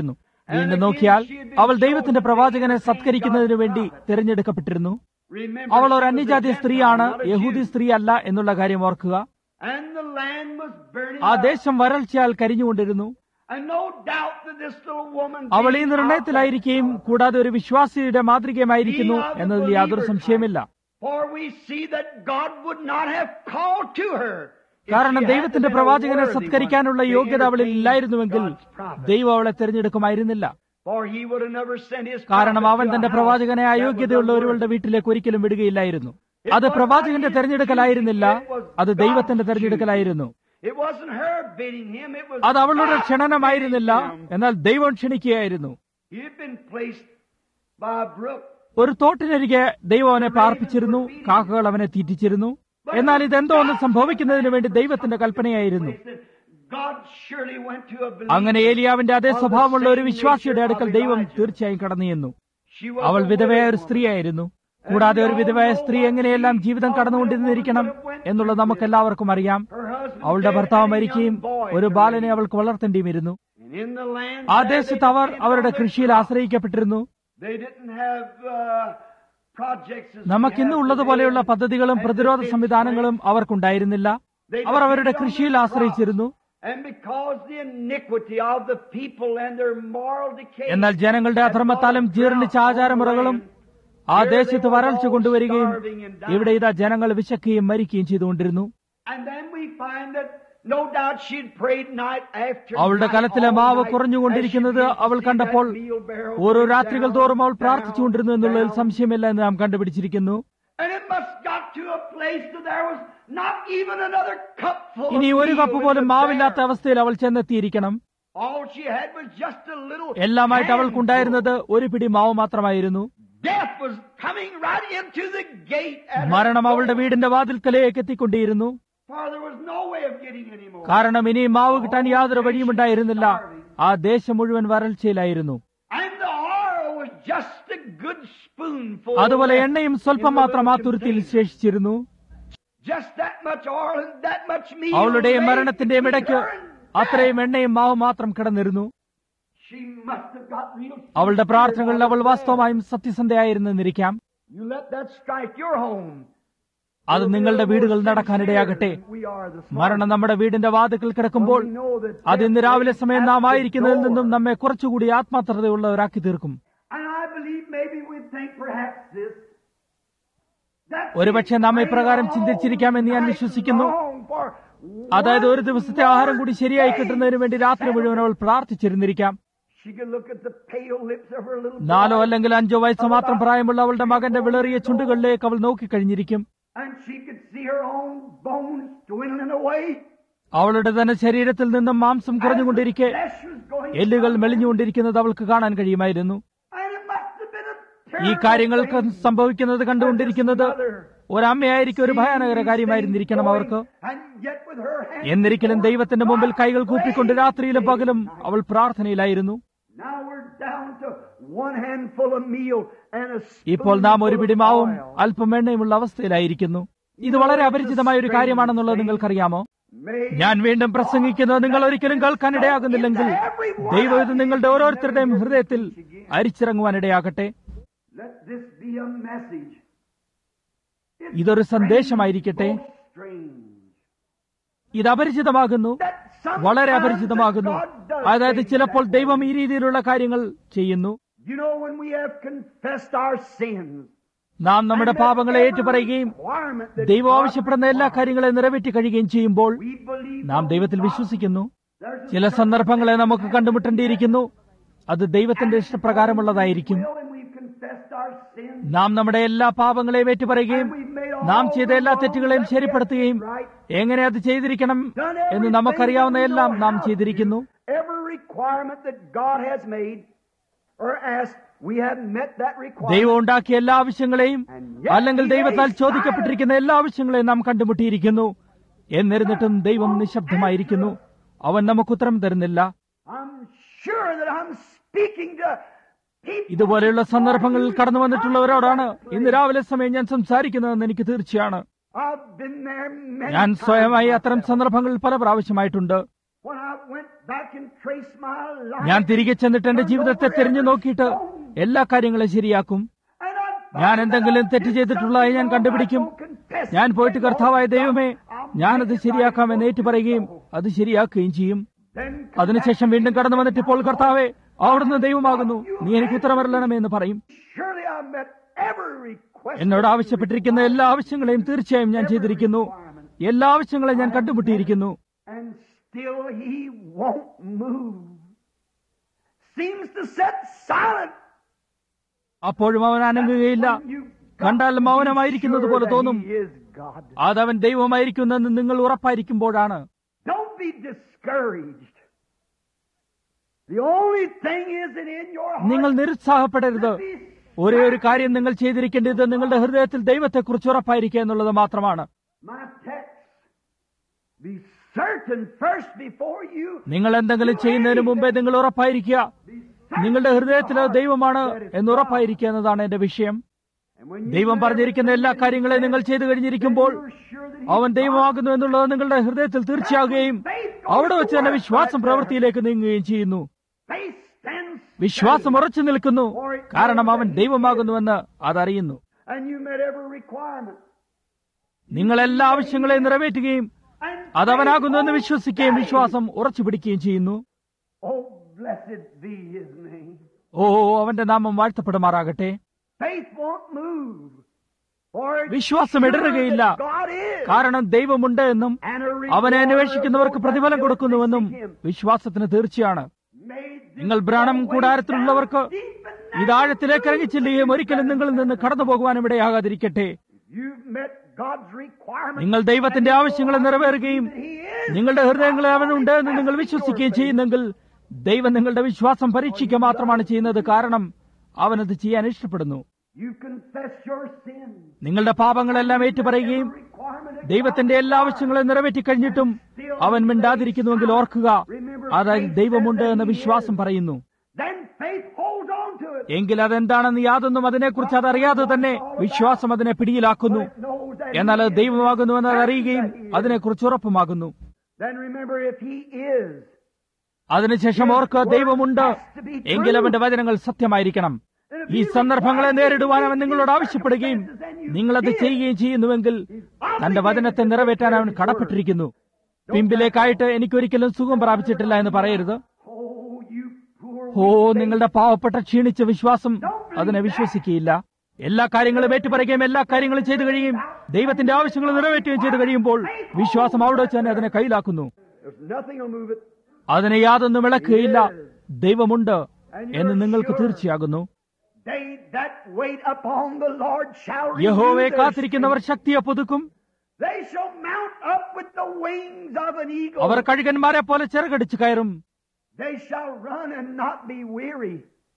Speaker 2: വീണ്ടും നോക്കിയാൽ അവൾ ദൈവത്തിന്റെ പ്രവാചകനെ സത്കരിക്കുന്നതിനു വേണ്ടി തിരഞ്ഞെടുക്കപ്പെട്ടിരുന്നു
Speaker 1: Remember,
Speaker 2: അവൾ ഒരു
Speaker 1: she was a
Speaker 2: അന്യജാതി
Speaker 1: Gentile,
Speaker 2: സ്ത്രീയാണ്
Speaker 1: not a Jew.
Speaker 2: യഹൂദി സ്ത്രീ അല്ല എന്നുള്ള കാര്യം ഓർക്കുക
Speaker 1: And the land was burning
Speaker 2: ആ
Speaker 1: up.
Speaker 2: ദേശം വരൾച്ചയാൽ കരിഞ്ഞുകൊണ്ടിരുന്നു
Speaker 1: And no doubt that this little woman
Speaker 2: അവൾ ഈ
Speaker 1: being
Speaker 2: നിർണയത്തിലായിരിക്കുകയും കൂടാതെ ഒരു വിശ്വാസിയുടെ മാതൃകയുമായിരിക്കുന്നു എന്നതിൽ യാതൊരു സംശയമില്ല
Speaker 1: For we see that God would not have called to her. if
Speaker 2: കാരണം
Speaker 1: she had
Speaker 2: ദൈവത്തിന്റെ
Speaker 1: been a
Speaker 2: പ്രവാചകനെ
Speaker 1: worthy
Speaker 2: സത്കരിക്കാനുള്ള
Speaker 1: one to
Speaker 2: യോഗ്യത അവളിൽ
Speaker 1: entertain
Speaker 2: ഇല്ലായിരുന്നുവെങ്കിൽ
Speaker 1: God's prophet.
Speaker 2: ദൈവം അവളെ തിരഞ്ഞെടുക്കുമായിരുന്നില്ല
Speaker 1: For he would have never sent his
Speaker 2: കാരണം
Speaker 1: prophet
Speaker 2: അവൻ
Speaker 1: to a
Speaker 2: തന്റെ
Speaker 1: house
Speaker 2: പ്രവാചകനെ
Speaker 1: that was
Speaker 2: അയോഗ്യതയുള്ള
Speaker 1: unworthy.
Speaker 2: ഒരുവളുടെ വീട്ടിലേക്ക് ഒരിക്കലും വിടുകയില്ലായിരുന്നു അത് പ്രവാചകന്റെ തെരഞ്ഞെടുക്കലായിരുന്നില്ല അത് ദൈവത്തിന്റെ തെരഞ്ഞെടുക്കലായിരുന്നു
Speaker 1: It wasn't her bidding him, it was
Speaker 2: അത് അവളുടെ
Speaker 1: God
Speaker 2: ക്ഷണനമായിരുന്നില്ല
Speaker 1: bidding him.
Speaker 2: എന്നാൽ ദൈവം ക്ഷണിക്കുകയായിരുന്നു
Speaker 1: He had been placed by a brook.
Speaker 2: ഒരു തോട്ടിനരികെ ദൈവം അവനെ പാർപ്പിച്ചിരുന്നു കാക്കകൾ അവനെ തീറ്റിച്ചിരുന്നു എന്നാൽ ഇതെന്തോ ഒന്ന് സംഭവിക്കുന്നതിന് വേണ്ടി ദൈവത്തിന്റെ കൽപ്പനയായിരുന്നു
Speaker 1: God surely went to a
Speaker 2: അങ്ങനെ ഏലിയാവിന്റെ അതേ സ്വഭാവമുള്ള ഒരു വിശ്വാസിയുടെ അടുക്കൽ ദൈവം തീർച്ചയായും കടന്നു ചെന്നു
Speaker 1: She was
Speaker 2: അവൾ
Speaker 1: a
Speaker 2: വിധവയായ ഒരു
Speaker 1: woman.
Speaker 2: സ്ത്രീയായിരുന്നു കൂടാതെ ഒരു വിധവയായ സ്ത്രീ എങ്ങനെയെല്ലാം ജീവിതം കടന്നുകൊണ്ടിരുന്നിരിക്കണം എന്നുള്ളത് നമുക്ക് എല്ലാവർക്കും അറിയാം
Speaker 1: Her husband
Speaker 2: അവളുടെ
Speaker 1: dead
Speaker 2: ഭർത്താവ്
Speaker 1: and a
Speaker 2: മരിക്കുകയും
Speaker 1: young boy
Speaker 2: ഒരു
Speaker 1: to
Speaker 2: ബാലനെ
Speaker 1: raise.
Speaker 2: അവൾക്ക് വളർത്തേണ്ടിയുമിരുന്നു
Speaker 1: And in the land
Speaker 2: ആ
Speaker 1: there
Speaker 2: ദേശത്ത്
Speaker 1: they
Speaker 2: അവർ
Speaker 1: depended
Speaker 2: അവരുടെ
Speaker 1: on their
Speaker 2: കൃഷിയിൽ
Speaker 1: crops.
Speaker 2: ആശ്രയിക്കപ്പെട്ടിരുന്നു
Speaker 1: They didn't have uh, projects as we
Speaker 2: നമുക്കിന്ന്
Speaker 1: have
Speaker 2: ഉള്ളതുപോലെയുള്ള
Speaker 1: today.
Speaker 2: പദ്ധതികളും
Speaker 1: And
Speaker 2: പ്രതിരോധ
Speaker 1: defense
Speaker 2: സംവിധാനങ്ങളും
Speaker 1: plans.
Speaker 2: അവർക്കുണ്ടായിരുന്നില്ല
Speaker 1: They
Speaker 2: അവർ അവരുടെ
Speaker 1: depended on
Speaker 2: കൃഷിയിൽ
Speaker 1: their
Speaker 2: ആശ്രയിച്ചിരുന്നു
Speaker 1: crops. And because the iniquity of the people and their moral decay
Speaker 2: എന്നാൽ ജനങ്ങളുടെ അധർമ്മത്താലും ജീർണിച്ച ആചാരമുറകളും ആ ദേശത്ത് വരൾച്ച കൊണ്ടുവരികയും ഇവിടെ ഇതാ ജനങ്ങൾ വിശക്കുകയും മരിക്കുകയും ചെയ്തുകൊണ്ടിരുന്നു
Speaker 1: And then we find that no doubt she'd prayed night after
Speaker 2: അവളുടെ
Speaker 1: night,
Speaker 2: കലത്തിലെ
Speaker 1: all
Speaker 2: മാവ്
Speaker 1: night,
Speaker 2: കുറഞ്ഞുകൊണ്ടിരിക്കുന്നത്
Speaker 1: as she
Speaker 2: അവൾ
Speaker 1: began to
Speaker 2: കണ്ടപ്പോൾ
Speaker 1: see that meal barrel
Speaker 2: ഓരോ
Speaker 1: going
Speaker 2: രാത്രികൾ
Speaker 1: down,
Speaker 2: തോറും അവൾ
Speaker 1: down,
Speaker 2: പ്രാർത്ഥിച്ചുകൊണ്ടിരുന്നു എന്നുള്ളതിൽ
Speaker 1: down.
Speaker 2: സംശയമില്ല എന്ന് നാം കണ്ടുപിടിച്ചിരിക്കുന്നു
Speaker 1: And it must got to a place that there was not even another cupful of
Speaker 2: ഇനി ഒരു
Speaker 1: meal
Speaker 2: കപ്പ്
Speaker 1: in
Speaker 2: പോലും
Speaker 1: the
Speaker 2: മാവില്ലാത്ത
Speaker 1: barrel.
Speaker 2: അവസ്ഥയിൽ അവൾ ചെന്നെത്തിയിരിക്കണം
Speaker 1: All she had was just a little
Speaker 2: എല്ലാമായിട്ട് അവൾക്കുണ്ടായിരുന്നത് ഒരു പിടി മാവ് മാത്രമായിരുന്നു
Speaker 1: Death was coming right into the gate at her
Speaker 2: മരണം അവളുടെ
Speaker 1: door.
Speaker 2: വീടിന്റെ വാതിൽക്കലേക്ക് എത്തിക്കൊണ്ടിരുന്നു
Speaker 1: For there was no way of getting any more.
Speaker 2: കാരണം ഇനി മാവ് കിട്ടാൻ യാതൊരു വഴിയുമുണ്ടായിരുന്നില്ല ആ ദേശം മുഴുവൻ വരൾച്ചയിലായിരുന്നു
Speaker 1: And the oil was just a good spoonful.
Speaker 2: അതുപോലെ
Speaker 1: left
Speaker 2: എണ്ണയും
Speaker 1: in
Speaker 2: സ്വല്പം
Speaker 1: the
Speaker 2: മാത്രം ആ
Speaker 1: little
Speaker 2: തുരുത്തിയിൽ
Speaker 1: container.
Speaker 2: ശേഷിച്ചിരുന്നു
Speaker 1: Just that much oil and that much meal.
Speaker 2: അവളുടെയും
Speaker 1: made
Speaker 2: മരണത്തിന്റെയും
Speaker 1: between
Speaker 2: ഇടയ്ക്ക്
Speaker 1: her and
Speaker 2: അത്രയും എണ്ണയും മാവ് മാത്രം കിടന്നിരുന്നു
Speaker 1: She must have got real
Speaker 2: അവളുടെ
Speaker 1: sincere
Speaker 2: പ്രാർത്ഥനകളിൽ അവൾ
Speaker 1: about
Speaker 2: വാസ്തവമായും സത്യസന്ധയായിരുന്നിരിക്കാം
Speaker 1: that. You let that strike your home.
Speaker 2: അത് നിങ്ങളുടെ വീടുകൾ നടക്കാനിടയാകട്ടെ
Speaker 1: We are the
Speaker 2: മരണം നമ്മുടെ വീടിന്റെ വാതിക്കൽ കിടക്കുമ്പോൾ
Speaker 1: We know that
Speaker 2: അത് ഇന്ന്
Speaker 1: death
Speaker 2: രാവിലെ
Speaker 1: lays
Speaker 2: സമയം
Speaker 1: at
Speaker 2: നാം
Speaker 1: the
Speaker 2: ആയിരിക്കുന്നതിൽ
Speaker 1: door.
Speaker 2: നിന്നും നമ്മെ കുറച്ചുകൂടി ആത്മാർത്ഥതയുള്ളവരാക്കി തീർക്കും
Speaker 1: And I believe maybe we think perhaps this. that
Speaker 2: ഒരുപക്ഷെ നാം ഇപ്രകാരം ചിന്തിച്ചിരിക്കാമെന്ന് ഞാൻ വിശ്വസിക്കുന്നു അതായത് ഒരു ദിവസത്തെ ആഹാരം കൂടി ശരിയായി കിട്ടുന്നതിന് വേണ്ടി രാത്രി മുഴുവൻ അവൾ പ്രാർത്ഥിച്ചിരുന്നിരിക്കാം
Speaker 1: She could look at the pale lips of her little
Speaker 2: നാലോ
Speaker 1: boy,
Speaker 2: അല്ലെങ്കിൽ അഞ്ചോ വയസ്സ് മാത്രം പ്രായമുള്ള അവളുടെ മകന്റെ വിളറിയ ചുണ്ടുകളിലേക്ക് അവൾ നോക്കിക്കഴിഞ്ഞിരിക്കും
Speaker 1: and she could see her own bones dwindling away.
Speaker 2: അവളുടെ തന്നെ ശരീരത്തിൽ നിന്നും മാംസം കുറഞ്ഞുകൊണ്ടിരിക്കെ
Speaker 1: Flesh was going
Speaker 2: എല്ലുകൾ
Speaker 1: down.
Speaker 2: മെലിഞ്ഞുകൊണ്ടിരിക്കുന്നത് അവൾക്ക് കാണാൻ കഴിയുമായിരുന്നു
Speaker 1: And it must have been a
Speaker 2: ഈ
Speaker 1: terrible
Speaker 2: കാര്യങ്ങൾക്ക്
Speaker 1: thing
Speaker 2: സംഭവിക്കുന്നത് കണ്ടുകൊണ്ടിരിക്കുന്നത്
Speaker 1: for this mother.
Speaker 2: ഒരമ്മയായിരിക്കും ഒരു
Speaker 1: Seeing
Speaker 2: ഭയാനകര
Speaker 1: these
Speaker 2: കാര്യമായിരുന്നിരിക്കണം
Speaker 1: things
Speaker 2: അവർക്ക്
Speaker 1: going, and yet with her hands
Speaker 2: എന്നിരിക്കലും
Speaker 1: before
Speaker 2: ദൈവത്തിന്റെ മുമ്പിൽ
Speaker 1: God
Speaker 2: കൈകൾ കൂപ്പിക്കൊണ്ട്
Speaker 1: praying
Speaker 2: രാത്രിയിലും
Speaker 1: day
Speaker 2: പകലും
Speaker 1: and night.
Speaker 2: അവൾ പ്രാർത്ഥനയിലായിരുന്നു
Speaker 1: Now we're down to one handful of meal and a
Speaker 2: ഇപ്പോൾ നാം ഒരു
Speaker 1: spoonful
Speaker 2: പിടി
Speaker 1: of
Speaker 2: മാവും
Speaker 1: oil.
Speaker 2: അല്പം എണ്ണയുമുള്ള അവസ്ഥയിലായിരിക്കുന്നു ഇത് വളരെ അപരിചിതമായ ഒരു കാര്യമാണെന്നുള്ളത് നിങ്ങൾക്കറിയാമോ
Speaker 1: May
Speaker 2: ഞാൻ വീണ്ടും പ്രസംഗിക്കുന്നത് നിങ്ങൾ ഒരിക്കലും കേൾക്കാനിടയാകുന്നില്ലെങ്കിൽ ദൈവം ഇത് നിങ്ങളുടെ ഓരോരുത്തരുടെയും ഹൃദയത്തിൽ അരിച്ചിറങ്ങുവാനിടയാകട്ടെ
Speaker 1: let this be a message. It's
Speaker 2: ഇതൊരു സന്ദേശമായിരിക്കട്ടെ
Speaker 1: most strange
Speaker 2: ഇത് അപരിചിതമാകുന്നു
Speaker 1: that sometimes
Speaker 2: വളരെ അപരിചിതമാകുന്നു
Speaker 1: that God does
Speaker 2: അതായത്
Speaker 1: things
Speaker 2: ചിലപ്പോൾ
Speaker 1: that
Speaker 2: ദൈവം
Speaker 1: way.
Speaker 2: ഈ രീതിയിലുള്ള കാര്യങ്ങൾ ചെയ്യുന്നു
Speaker 1: You know, when we have confessed our sins,
Speaker 2: നാം നമ്മുടെ
Speaker 1: and that
Speaker 2: പാപങ്ങളെ
Speaker 1: every
Speaker 2: ഏറ്റുപറയുകയും
Speaker 1: requirement that
Speaker 2: ദൈവം
Speaker 1: God
Speaker 2: ആവശ്യപ്പെടുന്ന എല്ലാ
Speaker 1: requires,
Speaker 2: കാര്യങ്ങളെയും നിറവേറ്റി കഴിയുകയും ചെയ്യുമ്പോൾ
Speaker 1: we believe
Speaker 2: നാം
Speaker 1: that
Speaker 2: ദൈവത്തിൽ
Speaker 1: God-
Speaker 2: വിശ്വസിക്കുന്നു
Speaker 1: there's a
Speaker 2: ചില സന്ദർഭങ്ങളെ നമുക്ക് കണ്ടുമുട്ടേണ്ടിയിരിക്കുന്നു അത് ദൈവത്തിന്റെ ഇഷ്ടപ്രകാരമുള്ളതായിരിക്കും
Speaker 1: will and we've confessed our sins.
Speaker 2: നാം നമ്മുടെ എല്ലാ പാപങ്ങളെയും ഏറ്റുപറയുകയും നാം ചെയ്ത എല്ലാ തെറ്റുകളെയും ശരിപ്പെടുത്തുകയും എങ്ങനെ അത് ചെയ്തിരിക്കണം എന്ന് നമുക്കറിയാവുന്ന എല്ലാം നാം ചെയ്തിരിക്കുന്നു
Speaker 1: Every requirement that God has made or asked, we have met that requirement.
Speaker 2: ദൈവം ഉണ്ടാക്കിയ എല്ലാ ആവശ്യങ്ങളെയും അല്ലെങ്കിൽ ദൈവത്താൽ ചോദിക്കപ്പെട്ടിരിക്കുന്ന എല്ലാ ആവശ്യങ്ങളെയും നാം കണ്ടുമുട്ടിയിരിക്കുന്നു എന്നിരുന്നിട്ടും ദൈവം നിശബ്ദമായിരിക്കുന്നു അവൻ നമുക്ക് ഉത്തരം തരുന്നില്ല
Speaker 1: I'm sure that I'm speaking to people.
Speaker 2: ഇതുപോലെയുള്ള സന്ദർഭങ്ങളിൽ കടന്നു വന്നിട്ടുള്ളവരോടാണ് ഇന്ന് രാവിലെ സമയം ഞാൻ സംസാരിക്കുന്നതെന്ന് എനിക്ക് തീർച്ചയാണ്
Speaker 1: I've been there many
Speaker 2: ഞാൻ
Speaker 1: times
Speaker 2: സ്വയമായി അത്തരം
Speaker 1: myself.
Speaker 2: സന്ദർഭങ്ങളിൽ പല പ്രാവശ്യമായിട്ടുണ്ട്
Speaker 1: When I went back and trace my life.
Speaker 2: ഞാൻ തിരികെ ചെന്നിട്ട് എന്റെ ജീവിതത്തെ തിരിഞ്ഞു നോക്കിയിട്ട് എല്ലാ കാര്യങ്ങളും ശരിയാക്കും
Speaker 1: And I'd
Speaker 2: ഞാൻ എന്തെങ്കിലും തെറ്റ് ചെയ്തിട്ടുള്ളതായി ഞാൻ കണ്ടുപിടിക്കും ഞാൻ പോയിട്ട് കർത്താവായ ദൈവമേ ഞാനത് ശരിയാക്കാമെന്ന് ഏറ്റു പറയുകയും അത് ശരിയാക്കുകയും ചെയ്യും
Speaker 1: Then
Speaker 2: അതിനുശേഷം വീണ്ടും കടന്നു വന്നിട്ട് ഇപ്പോൾ കർത്താവെ അവിടുന്ന് ദൈവമാകുന്നു നീ എനിക്ക് ഉത്തരമരളണമേ എന്ന് പറയും
Speaker 1: surely I met every request.
Speaker 2: എന്നോട് ആവശ്യപ്പെട്ടിരിക്കുന്ന എല്ലാ ആവശ്യങ്ങളെയും തീർച്ചയായും ഞാൻ ചെയ്തിരിക്കുന്നു എല്ലാ ആവശ്യങ്ങളെയും ഞാൻ കണ്ടുമുട്ടിയിരിക്കുന്നു
Speaker 1: And still he won't move. Seems to set silent.
Speaker 2: അപ്പോഴും അവൻ അനങ്ങുകയില്ല
Speaker 1: when you
Speaker 2: കണ്ടാൽ മൗനമായിരിക്കുന്നത് പോലെ
Speaker 1: sure
Speaker 2: തോന്നും
Speaker 1: that he is God.
Speaker 2: അതവൻ ദൈവമായിരിക്കുന്നെന്ന് നിങ്ങൾ ഉറപ്പായിരിക്കുമ്പോഴാണ്
Speaker 1: Don't be discouraged. The only thing is that in your heart,
Speaker 2: നിങ്ങൾ നിരുത്സാഹപ്പെടരുത്
Speaker 1: be
Speaker 2: ഒരേ ഒരു കാര്യം നിങ്ങൾ ചെയ്തിരിക്കേണ്ടത് നിങ്ങളുടെ ഹൃദയത്തിൽ ദൈവത്തെക്കുറിച്ച് ഉറപ്പായിരിക്കുക എന്നുള്ളത് മാത്രമാണ്
Speaker 1: my text. Be certain first before you.
Speaker 2: നിങ്ങൾ എന്തെങ്കിലും ചെയ്യുന്നതിന് മുമ്പേ നിങ്ങൾ ഉറപ്പായിരിക്കുക നിങ്ങളുടെ ഹൃദയത്തിൽ അത് ദൈവമാണ് എന്ന് ഉറപ്പായിരിക്കുക എന്നതാണ് എന്റെ വിഷയം
Speaker 1: And when you
Speaker 2: ദൈവം പറഞ്ഞിരിക്കുന്ന എല്ലാ കാര്യങ്ങളെയും നിങ്ങൾ ചെയ്തു കഴിഞ്ഞിരിക്കുമ്പോൾ
Speaker 1: you're sure that he
Speaker 2: അവൻ ദൈവമാകുന്നു എന്നുള്ളത് നിങ്ങളുടെ ഹൃദയത്തിൽ തീർച്ചയാകുകയും അവിടെ വെച്ച് തന്നെ വിശ്വാസം പ്രവൃത്തിയിലേക്ക് നീങ്ങുകയും ചെയ്യുന്നു
Speaker 1: faith stands
Speaker 2: വിശ്വാസം ഉറച്ചു നിൽക്കുന്നു കാരണം അവൻ ദൈവമാകുന്നുവെന്ന് അതറിയുന്നു
Speaker 1: and you met every requirement.
Speaker 2: നിങ്ങൾ എല്ലാ ആവശ്യങ്ങളെയും നിറവേറ്റുകയും
Speaker 1: And
Speaker 2: അതവനാകുന്നുവെന്ന് വിശ്വസിക്കുകയും വിശ്വാസം ഉറച്ചു പിടിക്കുകയും ചെയ്യുന്നു
Speaker 1: oh, blessed be his name.
Speaker 2: ഓ അവന്റെ നാമം വാഴ്ത്തപ്പെടുമാറാകട്ടെ
Speaker 1: Faith won't move. For it's
Speaker 2: വിശ്വാസം
Speaker 1: sure
Speaker 2: ഇടറുകയില്ല
Speaker 1: that God is.
Speaker 2: കാരണം ദൈവമുണ്ട് എന്നും
Speaker 1: And a rewarder
Speaker 2: അവനെ അന്വേഷിക്കുന്നവർക്ക്
Speaker 1: of those
Speaker 2: പ്രതിഫലം
Speaker 1: that
Speaker 2: കൊടുക്കുന്നുവെന്നും
Speaker 1: seek him.
Speaker 2: വിശ്വാസത്തിന് തീർച്ചയാണ്
Speaker 1: Made this
Speaker 2: നിങ്ങൾ ബ്രാണം
Speaker 1: way
Speaker 2: കൂടാരത്തിലുള്ളവർക്ക്
Speaker 1: down deep and
Speaker 2: ഇത് ആഴത്തിലേക്ക് ഇറങ്ങിച്ചില്ലുകയും ഒരിക്കലും നിങ്ങളിൽ നിന്ന് കടന്നു പോകുവാനും ഇടയാകാതിരിക്കട്ടെ
Speaker 1: You've met God's requirements.
Speaker 2: നിങ്ങൾ ദൈവത്തിന്റെ ആവശ്യങ്ങളെ നിറവേറുകയും
Speaker 1: He is.
Speaker 2: നിങ്ങളുടെ ഹൃദയങ്ങളെ അവനുണ്ട് എന്ന് നിങ്ങൾ വിശ്വസിക്കുകയും ചെയ്യുന്നെങ്കിൽ ദൈവം നിങ്ങളുടെ വിശ്വാസം പരീക്ഷിക്കുക മാത്രമാണ് ചെയ്യുന്നത് കാരണം അവനത് ചെയ്യാൻ ഇഷ്ടപ്പെടുന്നു
Speaker 1: You confess your sin.
Speaker 2: നിങ്ങളുടെ പാപങ്ങളെല്ലാം ഏറ്റുപറയുകയും
Speaker 1: Requirement of
Speaker 2: ദൈവത്തിന്റെ എല്ലാ ആവശ്യങ്ങളും നിറവേറ്റി കഴിഞ്ഞിട്ടും അവൻ മിണ്ടാതിരിക്കുന്നുവെങ്കിൽ ഓർക്കുക അതായത് ദൈവമുണ്ട് എന്ന വിശ്വാസം പറയുന്നു
Speaker 1: Then faith holds on to it.
Speaker 2: എങ്കിൽ അതെന്താണെന്ന് യാതൊന്നും അതിനെക്കുറിച്ച് അതറിയാതെ തന്നെ വിശ്വാസം അതിനെ പിടിയിലാക്കുന്നു
Speaker 1: It knows that
Speaker 2: എന്നാൽ
Speaker 1: he
Speaker 2: അത്
Speaker 1: is.
Speaker 2: ദൈവമാകുന്നുവെന്ന് അത് അറിയുകയും അതിനെക്കുറിച്ച് ഉറപ്പുമാകുന്നു
Speaker 1: Then remember if he is.
Speaker 2: അതിനുശേഷം ഓർക്കുക ദൈവമുണ്ട് എങ്കിൽ അവന്റെ വചനങ്ങൾ സത്യമായിരിക്കണം ഈ സന്ദർഭങ്ങളെ നേരിടുവാൻ അവൻ നിങ്ങളോട് ആവശ്യപ്പെടുകയും നിങ്ങളത് ചെയ്യുകയും ചെയ്യുന്നുവെങ്കിൽ തന്റെ വചനത്തെ നിറവേറ്റാൻ അവൻ കടപ്പെട്ടിരിക്കുന്നു പിമ്പിലേക്കായിട്ട് എനിക്കൊരിക്കലും സുഖം പ്രാപിച്ചിട്ടില്ല എന്ന് പറയരുത്
Speaker 1: Oh, you poor
Speaker 2: ഓ നിങ്ങളുടെ പാവപ്പെട്ട ക്ഷീണിച്ച വിശ്വാസം അതിനെ വിശ്വസിക്കുകയില്ല എല്ലാ കാര്യങ്ങളും ഏറ്റുപറയുകയും എല്ലാ കാര്യങ്ങളും ചെയ്തു കഴിയുകയും ദൈവത്തിന്റെ ആവശ്യങ്ങൾ നിറവേറ്റുകയും ചെയ്തു കഴിയുമ്പോൾ വിശ്വാസം അവിടെ വെച്ച് തന്നെ അതിനെ കയ്യിലാക്കുന്നു
Speaker 1: There's nothing will move it.
Speaker 2: അതിനെ യാതൊന്നും വിളക്കുകയില്ല ദൈവമുണ്ട് എന്ന് നിങ്ങൾക്ക് തീർച്ചയാകുന്നു
Speaker 1: They that wait upon the Lord shall renew
Speaker 2: യഹോവയെ
Speaker 1: their
Speaker 2: കാത്തിരിക്കുന്നവർ ശക്തിയെ പുതുക്കും
Speaker 1: strength. They shall mount up with the wings of an eagle.
Speaker 2: അവർ കഴുകന്മാരെ പോലെ ചിറകടിച്ചു കയറും
Speaker 1: They shall run and not be weary.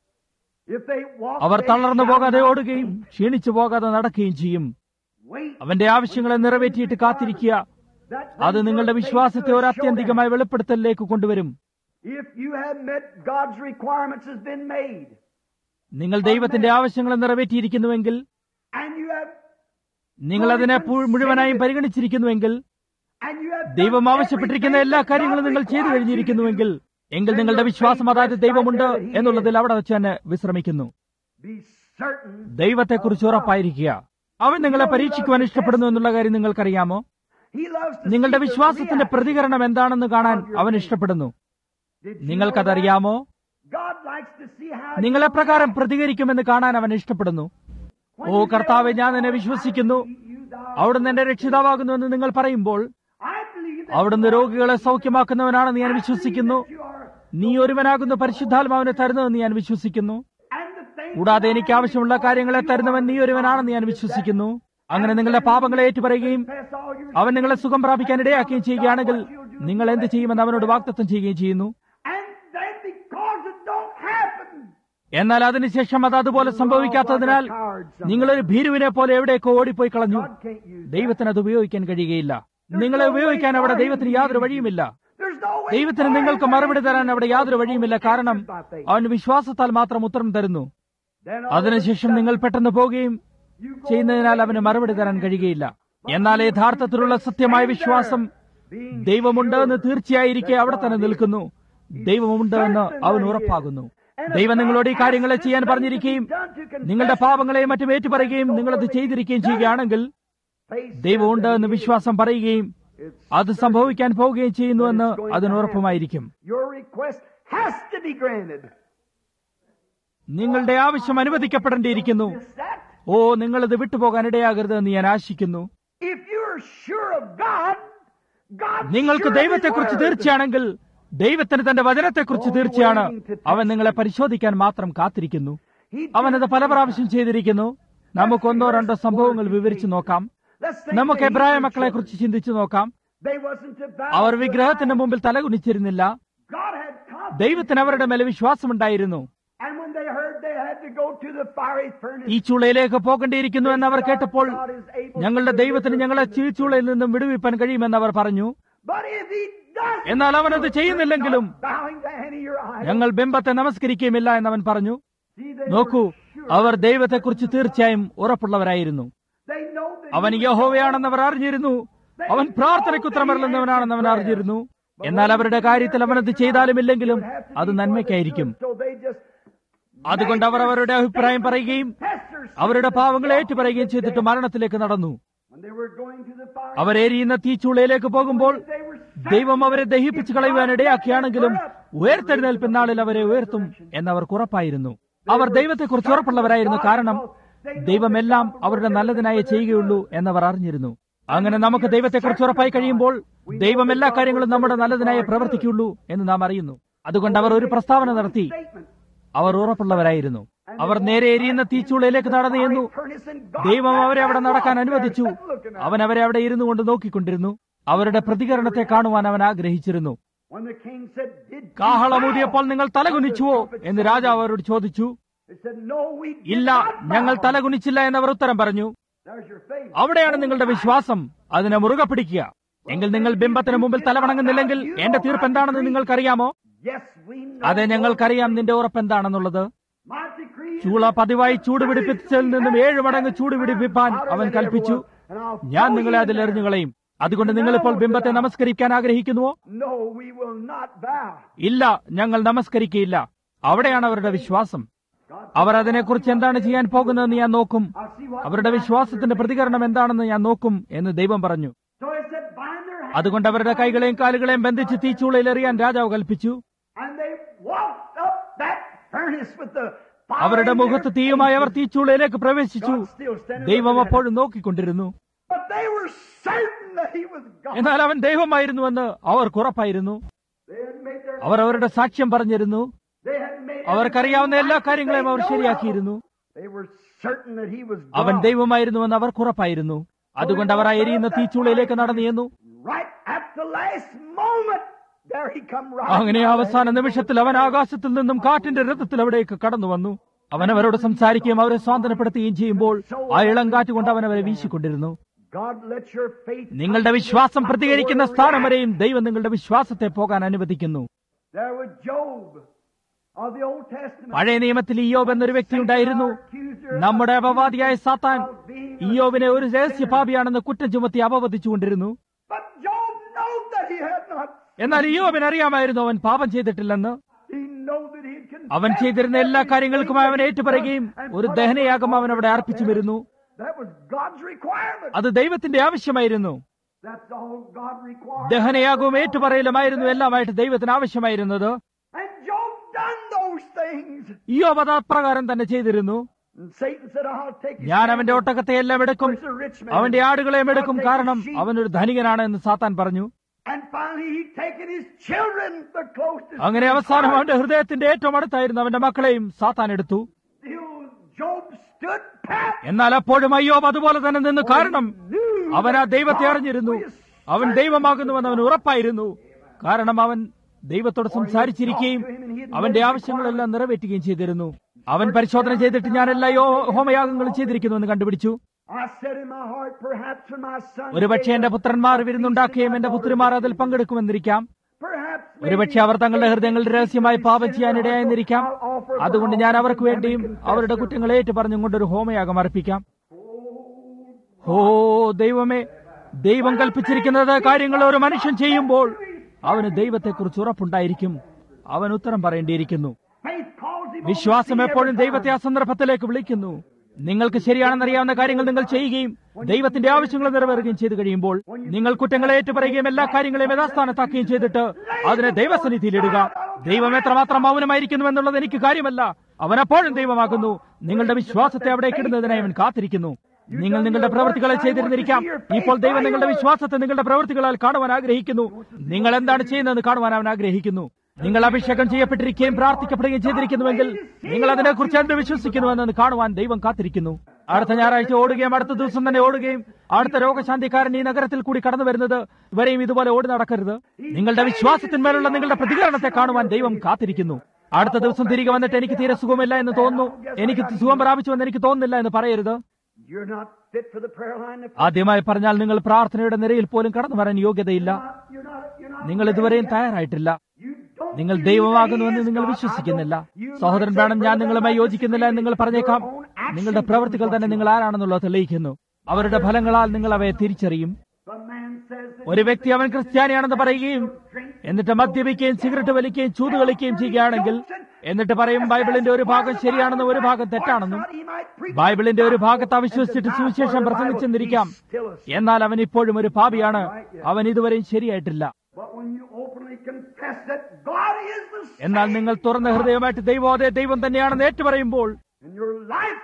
Speaker 1: If they walk,
Speaker 2: our
Speaker 1: they
Speaker 2: തളർന്നു
Speaker 1: shall
Speaker 2: പോകാതെ
Speaker 1: not
Speaker 2: ഓടുകയും
Speaker 1: faint.
Speaker 2: ക്ഷീണിച്ചു പോകാതെ നടക്കുകയും ചെയ്യും
Speaker 1: Wait.
Speaker 2: അവന്റെ ആവശ്യങ്ങളെ നിറവേറ്റിയിട്ട് കാത്തിരിക്കുക
Speaker 1: That
Speaker 2: അത്
Speaker 1: brings
Speaker 2: നിങ്ങളുടെ
Speaker 1: your faith
Speaker 2: വിശ്വാസത്തെ
Speaker 1: to a
Speaker 2: ഒരു അത്യന്തികമായ വെളിപ്പെടുത്തലിലേക്ക് കൊണ്ടുവരും
Speaker 1: showdown. If you have met God's requirements has been made,
Speaker 2: നിങ്ങൾ ദൈവത്തിന്റെ ആവശ്യങ്ങൾ നിറവേറ്റിയിരിക്കുന്നുവെങ്കിൽ
Speaker 1: and you have
Speaker 2: നിങ്ങൾ അതിനെ പു- മുഴുവനായും പരിഗണിച്ചിരിക്കുന്നുവെങ്കിൽ
Speaker 1: and you have
Speaker 2: ദൈവം
Speaker 1: done
Speaker 2: ആവശ്യപ്പെട്ടിരിക്കുന്ന
Speaker 1: everything
Speaker 2: എല്ലാ
Speaker 1: that
Speaker 2: കാര്യങ്ങളും
Speaker 1: God
Speaker 2: നിങ്ങൾ ചെയ്തു
Speaker 1: requires you to
Speaker 2: കഴിഞ്ഞിരിക്കുന്നുവെങ്കിൽ
Speaker 1: do,
Speaker 2: എങ്കിൽ നിങ്ങളുടെ വിശ്വാസം അതായത് ദൈവമുണ്ട് എന്നുള്ളതിൽ അവിടെ വെച്ച് തന്നെ വിശ്രമിക്കുന്നു
Speaker 1: be certain
Speaker 2: ദൈവത്തെക്കുറിച്ച് ഉറപ്പായിരിക്കുക അവൻ നിങ്ങളെ പരീക്ഷിക്കുവാൻ ഇഷ്ടപ്പെടുന്നു എന്നുള്ള കാര്യം നിങ്ങൾക്കറിയാമോ
Speaker 1: He loves to
Speaker 2: നിങ്ങളുടെ
Speaker 1: see the
Speaker 2: വിശ്വാസത്തിന്റെ
Speaker 1: reaction.
Speaker 2: പ്രതികരണം എന്താണെന്ന് കാണാൻ അവൻ ഇഷ്ടപ്പെടുന്നു
Speaker 1: Did you
Speaker 2: നിങ്ങൾക്കതറിയാമോ
Speaker 1: know that? God likes to see how
Speaker 2: നിങ്ങൾ
Speaker 1: you
Speaker 2: എപ്രകാരം
Speaker 1: react.
Speaker 2: പ്രതികരിക്കുമെന്ന് കാണാൻ അവൻ ഇഷ്ടപ്പെടുന്നു
Speaker 1: When
Speaker 2: ഓ
Speaker 1: you say,
Speaker 2: കർത്താവെ ഞാൻ
Speaker 1: "Oh,
Speaker 2: നിന്നെ
Speaker 1: I
Speaker 2: വിശ്വസിക്കുന്നു
Speaker 1: believe you, thou
Speaker 2: അവിടുന്ന് എന്റെ രക്ഷിതാവാകുന്നുവെന്ന് നിങ്ങൾ പറയുമ്പോൾ
Speaker 1: I believe that
Speaker 2: അവിടുന്ന്
Speaker 1: you are-
Speaker 2: രോഗികളെ സൗഖ്യമാക്കുന്നവനാണെന്ന് ഞാൻ
Speaker 1: I believe
Speaker 2: വിശ്വസിക്കുന്നു
Speaker 1: that you are-
Speaker 2: നീ ഒരുവനാകുന്ന പരിശുദ്ധാത്മാവിനെ തരുന്നതെന്ന് ഞാൻ വിശ്വസിക്കുന്നു
Speaker 1: and the things
Speaker 2: കൂടാതെ
Speaker 1: that
Speaker 2: എനിക്ക്
Speaker 1: I
Speaker 2: ആവശ്യമുള്ള
Speaker 1: require,
Speaker 2: കാര്യങ്ങളെ
Speaker 1: you
Speaker 2: തരുന്നവൻ
Speaker 1: are
Speaker 2: നീ ഒരുവനാണെന്ന് ഞാൻ
Speaker 1: God.
Speaker 2: വിശ്വസിക്കുന്നു അങ്ങനെ നിങ്ങളുടെ പാപങ്ങളെ ഏറ്റുപറയുകയും
Speaker 1: Confess all your
Speaker 2: അവൻ നിങ്ങളെ സുഖം പ്രാപിക്കാൻ ഇടയാക്കുകയും ചെയ്യുകയാണെങ്കിൽ
Speaker 1: God, what you'll do
Speaker 2: നിങ്ങൾ എന്ത് ചെയ്യുമെന്ന് അവനോട് വാക്തത്വം ചെയ്യുകയും ചെയ്യുന്നു
Speaker 1: And then because it don't happen,
Speaker 2: എന്നാൽ അതിനുശേഷം അത് അതുപോലെ സംഭവിക്കാത്തതിനാൽ നിങ്ങളൊരു ഭീരുവിനെ പോലെ എവിടേക്കോ ഓടിപ്പോയി കളഞ്ഞു
Speaker 1: God can't use that.
Speaker 2: ദൈവത്തിന് അത് ഉപയോഗിക്കാൻ കഴിയുകയില്ല നിങ്ങളെ ഉപയോഗിക്കാൻ അവിടെ ദൈവത്തിന് യാതൊരു വഴിയുമില്ല
Speaker 1: There's no way
Speaker 2: ദൈവത്തിന്
Speaker 1: for
Speaker 2: നിങ്ങൾക്ക്
Speaker 1: him
Speaker 2: മറുപടി
Speaker 1: to
Speaker 2: തരാൻ അവിടെ യാതൊരു വഴിയുമില്ല കാരണം
Speaker 1: by faith.
Speaker 2: അവൻ വിശ്വാസത്താൽ മാത്രം ഉത്തരം തരുന്നു
Speaker 1: Then all of a
Speaker 2: അതിനുശേഷം
Speaker 1: sudden,
Speaker 2: നിങ്ങൾ പെട്ടെന്ന് പോവുകയും
Speaker 1: you go
Speaker 2: ചെയ്യുന്നതിനാൽ അവന് മറുപടി തരാൻ കഴിയുകയില്ല എന്നാൽ യഥാർത്ഥത്തിലുള്ള സത്യമായ വിശ്വാസം ദൈവമുണ്ട് എന്ന് തീർച്ചയായിരിക്കെ അവിടെ തന്നെ നിൽക്കുന്നു ദൈവമുണ്ട് എന്ന് അവൻ ഉറപ്പാകുന്നു ദൈവം നിങ്ങളോട് ഈ കാര്യങ്ങളെ ചെയ്യാൻ പറഞ്ഞിരിക്കുകയും നിങ്ങളുടെ പാപങ്ങളെയും മറ്റും ഏറ്റുപറയുകയും നിങ്ങളത് ചെയ്തിരിക്കുകയും ചെയ്യുകയാണെങ്കിൽ ദൈവമുണ്ട് എന്ന് വിശ്വാസം പറയുകയും അത് സംഭവിക്കാൻ പോവുകയും ചെയ്യുന്നുവെന്ന് അതിന് ഉറപ്പുമായിരിക്കും
Speaker 1: Your request has to be granted.
Speaker 2: നിങ്ങളുടെ ആവശ്യം അനുവദിക്കപ്പെടേണ്ടിയിരിക്കുന്നു
Speaker 1: Is that?
Speaker 2: ഓ നിങ്ങളിത് വിട്ടുപോകാൻ ഇടയാകരുത് എന്ന് ഞാൻ ആശിക്കുന്നു
Speaker 1: If you're sure of God, God
Speaker 2: നിങ്ങൾക്ക് ദൈവത്തെക്കുറിച്ച് തീർച്ചയാണെങ്കിൽ ദൈവത്തിന് തന്റെ വചനത്തെക്കുറിച്ച് തീർച്ചയാണ് അവൻ നിങ്ങളെ പരിശോധിക്കാൻ മാത്രം കാത്തിരിക്കുന്നു അവനത് പല പ്രാവശ്യം ചെയ്തിരിക്കുന്നു നമുക്ക് ഒന്നോ രണ്ടോ സംഭവങ്ങൾ വിവരിച്ചു നോക്കാം നമുക്ക് എബ്രായ മക്കളെ കുറിച്ച് ചിന്തിച്ചു നോക്കാം അവർ വിഗ്രഹത്തിന്റെ മുമ്പിൽ തലകുനിച്ചിരുന്നില്ല ദൈവത്തിന് അവരുടെ മേലെ വിശ്വാസമുണ്ടായിരുന്നു ഈ ചൂളയിലേക്ക് പോകേണ്ടിയിരിക്കുന്നു എന്ന് അവർ കേട്ടപ്പോൾ ഞങ്ങളുടെ ദൈവത്തിന് ഞങ്ങളെ ചീച്ചൂളയിൽ നിന്നും വിടുവിപ്പാൻ കഴിയുമെന്ന് അവർ പറഞ്ഞു എന്നാൽ അവനത് ചെയ്യുന്നില്ലെങ്കിലും ഞങ്ങൾ ബിംബത്തെ നമസ്കരിക്കുകയുമില്ല എന്നവൻ പറഞ്ഞു നോക്കൂ അവർ ദൈവത്തെക്കുറിച്ച് തീർച്ചയായും ഉറപ്പുള്ളവരായിരുന്നു അവൻ യഹോവയാണെന്ന് അവർ അറിഞ്ഞിരുന്നു അവൻ പ്രാർത്ഥനയ്ക്ക് ഉത്തരമറില്ലെന്നവനാണെന്ന് അവൻ അറിഞ്ഞിരുന്നു എന്നാൽ അവരുടെ കാര്യത്തിൽ അവനത് ചെയ്താലും ഇല്ലെങ്കിലും അത് നന്മയ്ക്കായിരിക്കും അതുകൊണ്ട് അവർ അവരുടെ അഭിപ്രായം പറയുകയും അവരുടെ പാവങ്ങളെ ഏറ്റുപറയുകയും ചെയ്തിട്ട് മരണത്തിലേക്ക് നടന്നു അവരെരിയുന്ന തീച്ചൂളയിലേക്ക് പോകുമ്പോൾ ദൈവം അവരെ ദഹിപ്പിച്ചു കളയുവാൻ ഇടയാക്കിയാണെങ്കിലും ഉയർത്തെഴുന്നേൽപ്പിൻ നാളിൽ അവരെ ഉയർത്തും എന്നവർക്ക് ഉറപ്പായിരുന്നു അവർ ദൈവത്തെക്കുറിച്ച് ഉറപ്പുള്ളവരായിരുന്നു കാരണം ദൈവമെല്ലാം അവരുടെ നല്ലതിനായി ചെയ്യുകയുള്ളൂ എന്നവർ അറിഞ്ഞിരുന്നു അങ്ങനെ നമുക്ക് ദൈവത്തെക്കുറിച്ച് ഉറപ്പായി കഴിയുമ്പോൾ ദൈവം എല്ലാ കാര്യങ്ങളും നമ്മുടെ നല്ലതിനായി പ്രവർത്തിക്കുള്ളൂ എന്ന് നാം അറിയുന്നു അതുകൊണ്ട് അവർ ഒരു പ്രസ്താവന നടത്തി അവർ ഉറപ്പുള്ളവരായിരുന്നു അവർ നേരെ എരിയുന്ന തീച്ചൂളയിലേക്ക് നടന്നു എന്നു ദൈവം അവരെ അവിടെ നടക്കാൻ അനുവദിച്ചു അവൻ അവരെ അവിടെ ഇരുന്നു കൊണ്ട് നോക്കിക്കൊണ്ടിരുന്നു അവരുടെ പ്രതികരണത്തെ കാണുവാൻ അവൻ ആഗ്രഹിച്ചിരുന്നു കാഹളമൂതിയപ്പോൾ നിങ്ങൾ തലകുനിച്ചുവോ എന്ന് രാജാവ് അവരോട് ചോദിച്ചു ഇല്ല ഞങ്ങൾ തലകുനിച്ചില്ല എന്നവർ ഉത്തരം പറഞ്ഞു അവിടെയാണ് നിങ്ങളുടെ വിശ്വാസം അതിനെ മുറുകെ പിടിക്കുക എങ്കിൽ നിങ്ങൾ ബിംബത്തിന് മുമ്പിൽ തലവണങ്ങുന്നില്ലെങ്കിൽ എന്റെ തീർപ്പ് എന്താണെന്ന് നിങ്ങൾക്കറിയാമോ അതെ ഞങ്ങൾക്കറിയാം നിന്റെ ഉറപ്പ് എന്താണെന്നുള്ളത് ചൂള പതിവായി ചൂട് പിടിപ്പിച്ചതിൽ നിന്നും ഏഴ് മടങ്ങ് ചൂട് പിടിപ്പിപ്പാൻ അവൻ കൽപ്പിച്ചു ഞാൻ നിങ്ങളെ അതിൽ എറിഞ്ഞുകളയും അതുകൊണ്ട് നിങ്ങളിപ്പോൾ ബിംബത്തെ നമസ്കരിക്കാൻ ആഗ്രഹിക്കുന്നുവോ ഇല്ല ഞങ്ങൾ നമസ്കരിക്കയില്ല അവിടെയാണ് അവരുടെ വിശ്വാസം അവർ അതിനെക്കുറിച്ച് എന്താണ് ചെയ്യാൻ പോകുന്നതെന്ന് ഞാൻ നോക്കും അവരുടെ വിശ്വാസത്തിന്റെ പ്രതികരണം എന്താണെന്ന് ഞാൻ നോക്കും എന്ന് ദൈവം പറഞ്ഞു അതുകൊണ്ട് അവരുടെ കൈകളെയും കാലുകളെയും ബന്ധിച്ച് തീച്ചൂളയിൽ എറിയാൻ രാജാവ് കൽപ്പിച്ചു അവരുടെ മുഖത്ത് തീയുമായി അവർ തീച്ചൂളയിലേക്ക് പ്രവേശിച്ചു ദൈവം അപ്പോഴും നോക്കിക്കൊണ്ടിരുന്നു എന്നാൽ അവൻ ദൈവമായിരുന്നുവെന്ന് അവർക്ക് ഉറപ്പായിരുന്നു അവർ അവരുടെ സാക്ഷ്യം പറഞ്ഞിരുന്നു അവർക്കറിയാവുന്ന എല്ലാ കാര്യങ്ങളെയും അവർ ശരിയാക്കിയിരുന്നു അവൻ ദൈവമായിരുന്നുവെന്ന് അവർക്ക് ഉറപ്പായിരുന്നു അതുകൊണ്ട് അവർ ആ എരിയുന്ന തീച്ചൂളയിലേക്ക് നടന്നു അങ്ങനെ അവസാന നിമിഷത്തിൽ അവൻ ആകാശത്തിൽ നിന്നും കാറ്റിന്റെ രഥത്തിൽ അവിടേക്ക് കടന്നു വന്നു അവൻ അവരോട് സംസാരിക്കുകയും അവരെ സ്വാതന്ത്ര്യപ്പെടുത്തുകയും ചെയ്യുമ്പോൾ ആ ഇളം കാറ്റ് കൊണ്ട് അവൻ അവരെ വീശിക്കൊണ്ടിരുന്നു നിങ്ങളുടെ വിശ്വാസം പ്രതികരിക്കുന്ന സ്ഥാനം വരെയും ദൈവം നിങ്ങളുടെ വിശ്വാസത്തെ പോകാൻ അനുവദിക്കുന്നു പഴയ നിയമത്തിൽ ഇയോബ് എന്നൊരു വ്യക്തി ഉണ്ടായിരുന്നു നമ്മുടെ അപവാദിയായ സാത്താൻ ഇയോബിനെ ഒരു രഹസ്യപാപിയാണെന്ന് കുറ്റം ചുമത്തി അപവദിച്ചുകൊണ്ടിരുന്നു എന്നാൽ ഇയോബിന് അറിയാമായിരുന്നു അവൻ പാപം ചെയ്തിട്ടില്ലെന്ന് അവൻ ചെയ്തിരുന്ന എല്ലാ കാര്യങ്ങൾക്കും അവൻ ഏറ്റുപറയുകയും ഒരു ദഹനയാഗം അവൻ അവിടെ അർപ്പിച്ചു വരുന്നു അത് ദൈവത്തിന്റെ ആവശ്യമായിരുന്നു ദഹനയാഗവും ഏറ്റുപറയലുമായിരുന്നു എല്ലാമായിട്ട് ദൈവത്തിന് ആവശ്യമായിരുന്നത് ഇയോബ് അത് അപ്രകാരം തന്നെ ചെയ്തിരുന്നു ഞാൻ അവന്റെ ഒട്ടകത്തെ എല്ലാം എടുക്കും അവന്റെ ആടുകളെയും എടുക്കും കാരണം അവനൊരു ധനികനാണ് എന്ന് സാത്താൻ പറഞ്ഞു അങ്ങനെ അവസാനം അവന്റെ ഹൃദയത്തിന്റെ ഏറ്റവും അടുത്തായിരുന്നു അവന്റെ മക്കളെയും സാത്താൻ എടുത്തു എന്നാൽ അപ്പോഴും അയ്യോബ് അതുപോലെ തന്നെ നിന്ന് കാരണം അവൻ ആ ദൈവത്തെ അറിഞ്ഞിരുന്നു അവൻ ദൈവമാകുന്നുവെന്ന് അവൻ ഉറപ്പായിരുന്നു കാരണം അവൻ ദൈവത്തോട് സംസാരിച്ചിരിക്കുകയും അവന്റെ ആവശ്യങ്ങളെല്ലാം നിറവേറ്റുകയും ചെയ്തിരുന്നു അവൻ പരിശോധന ചെയ്തിട്ട് ഞാൻ എല്ലാ ഹോമയാഗങ്ങളും ചെയ്തിരിക്കുന്നു എന്ന് കണ്ടുപിടിച്ചു ഒരുപക്ഷെ എന്റെ പുത്രന്മാർ വിരുന്നുണ്ടാക്കുകയും എന്റെ പുത്രിമാർ അതിൽ പങ്കെടുക്കുമെന്നിരിക്കാം ഒരുപക്ഷെ അവർ തങ്ങളുടെ ഹൃദയങ്ങളിൽ രഹസ്യമായി പാപം ചെയ്യാനിടയായെന്നിരിക്കാം അതുകൊണ്ട് ഞാൻ അവർക്ക് വേണ്ടിയും അവരുടെ കുറ്റങ്ങൾ ഏറ്റു പറഞ്ഞുകൊണ്ടൊരു ഹോമയാഗം അർപ്പിക്കാം ഓ ദൈവമേ ദൈവം കൽപ്പിച്ചിരിക്കുന്നത് കാര്യങ്ങൾ ഒരു മനുഷ്യൻ ചെയ്യുമ്പോൾ അവന് ദൈവത്തെക്കുറിച്ച് ഉറപ്പുണ്ടായിരിക്കും അവൻ ഉത്തരം പറയേണ്ടിയിരിക്കുന്നു
Speaker 1: Faith calls him on
Speaker 2: വിശ്വാസം
Speaker 1: to see
Speaker 2: എപ്പോഴും
Speaker 1: every
Speaker 2: ദൈവത്തെ ആ സന്ദർഭത്തിലേക്ക് വിളിക്കുന്നു നിങ്ങൾക്ക് ശരിയാണെന്നറിയാവുന്ന കാര്യങ്ങൾ നിങ്ങൾ ചെയ്യുകയും ദൈവത്തിന്റെ ആവശ്യങ്ങൾ നിറവേറുകയും ചെയ്തു കഴിയുമ്പോൾ നിങ്ങൾ കുറ്റങ്ങളെ ഏറ്റുപറയുകയും എല്ലാ കാര്യങ്ങളെയും യഥാസ്ഥാനത്താക്കുകയും ചെയ്തിട്ട് അതിനെ ദൈവസന്നിധിയിലിടുക ദൈവം എത്രമാത്രം മൗനമായിരിക്കുന്നു എന്നുള്ളത് എനിക്ക് കാര്യമല്ല അവൻ അപ്പോഴും ദൈവമാകുന്നു നിങ്ങളുടെ വിശ്വാസത്തെ അവിടേക്ക് ഇടുന്നതിനായി അവൻ കാത്തിരിക്കുന്നു നിങ്ങൾ നിങ്ങളുടെ പ്രവൃത്തികളെ ചെയ്തിരുന്നിരിക്കാം ഇപ്പോൾ ദൈവം നിങ്ങളുടെ വിശ്വാസത്തെ നിങ്ങളുടെ പ്രവൃത്തികളാൽ കാണുവാൻ ആഗ്രഹിക്കുന്നു നിങ്ങൾ എന്താണ് ചെയ്യുന്നതെന്ന് കാണുവാൻ അവൻ ആഗ്രഹിക്കുന്നു നിങ്ങൾ അഭിഷേകം ചെയ്യപ്പെട്ടിരിക്കുകയും പ്രാർത്ഥിക്കപ്പെടുകയും ചെയ്തിരിക്കുന്നുവെങ്കിൽ നിങ്ങൾ അതിനെക്കുറിച്ച് എന്ത് വിശ്വസിക്കുന്നുവെന്ന് കാണുവാൻ ദൈവം കാത്തിരിക്കുന്നു അടുത്ത ഞായറാഴ്ച ഓടുകയും അടുത്ത ദിവസം തന്നെ ഓടുകയും അടുത്ത രോഗശാന്തിക്കാരൻ ഈ നഗരത്തിൽ കൂടി കടന്നു വരുന്നത് ഇവരെയും ഇതുപോലെ ഓടി നടക്കരുത് നിങ്ങളുടെ വിശ്വാസത്തിന്മേലുള്ള നിങ്ങളുടെ പ്രതികരണത്തെ കാണുവാൻ ദൈവം കാത്തിരിക്കുന്നു അടുത്ത ദിവസം തിരികെ വന്നിട്ട് എനിക്ക് തീരെ സുഖമില്ല എന്ന് തോന്നുന്നു എനിക്ക് സുഖം പ്രാപിച്ചുവെന്ന് എനിക്ക് തോന്നുന്നില്ല എന്ന് പറയരുത്
Speaker 1: You're not fit for the prayer line. If
Speaker 2: ആദ്യമായി പറഞ്ഞാൽ നിങ്ങൾ പ്രാർത്ഥനയുടെ നിരയിൽ പോലും കടന്നു വരാൻ യോഗ്യതയില്ല
Speaker 1: you're not, you're not
Speaker 2: നിങ്ങൾ ഇതുവരെയും തയ്യാറായിട്ടില്ല
Speaker 1: You don't
Speaker 2: നിങ്ങൾ
Speaker 1: believe
Speaker 2: ദൈവമാകുന്നുവെന്ന്
Speaker 1: that he
Speaker 2: നിങ്ങൾ
Speaker 1: is God.
Speaker 2: വിശ്വസിക്കുന്നില്ല
Speaker 1: I don't. You
Speaker 2: സഹോദരൻ
Speaker 1: might say,
Speaker 2: വേണം ഞാൻ
Speaker 1: brother,
Speaker 2: നിങ്ങളുമായി
Speaker 1: I
Speaker 2: യോജിക്കുന്നില്ല എന്ന് നിങ്ങൾ
Speaker 1: disagree.
Speaker 2: പറഞ്ഞേക്കാം
Speaker 1: Your own action
Speaker 2: നിങ്ങളുടെ പ്രവൃത്തികൾ
Speaker 1: proves
Speaker 2: തന്നെ
Speaker 1: what
Speaker 2: നിങ്ങൾ
Speaker 1: you
Speaker 2: ആരാണെന്നുള്ളത് തെളിയിക്കുന്നു അവരുടെ ഫലങ്ങളാൽ നിങ്ങൾ അവയെ തിരിച്ചറിയും
Speaker 1: Some man says that
Speaker 2: ഒരു വ്യക്തി അവൻ ക്രിസ്ത്യാനിയാണെന്ന് പറയുകയും എന്നിട്ട് മദ്യപിക്കുകയും സിഗരറ്റ് വലിക്കുകയും ചൂത് കളിക്കുകയും ചെയ്യുകയാണെങ്കിൽ എന്നിട്ട് പറയും ബൈബിളിന്റെ ഒരു ഭാഗം ശരിയാണെന്നും ഒരു ഭാഗം തെറ്റാണെന്നും
Speaker 1: he might preach
Speaker 2: ബൈബിളിന്റെ ഒരു ഭാഗത്ത് അവിശ്വസിച്ചിട്ട് സുവിശേഷം പ്രസംഗിച്ചെന്നിരിക്കാം എന്നാൽ അവൻ ഇപ്പോഴും ഒരു പാപിയാണ് അവൻ ഇതുവരെയും ശരിയായിട്ടില്ല
Speaker 1: But when you openly confess that God is the
Speaker 2: എന്നാൽ നിങ്ങൾ തുറന്ന ഹൃദയമായിട്ട് ദൈവം അതേ ദൈവം തന്നെയാണെന്ന് ഏറ്റുപറയുമ്പോൾ
Speaker 1: in your life,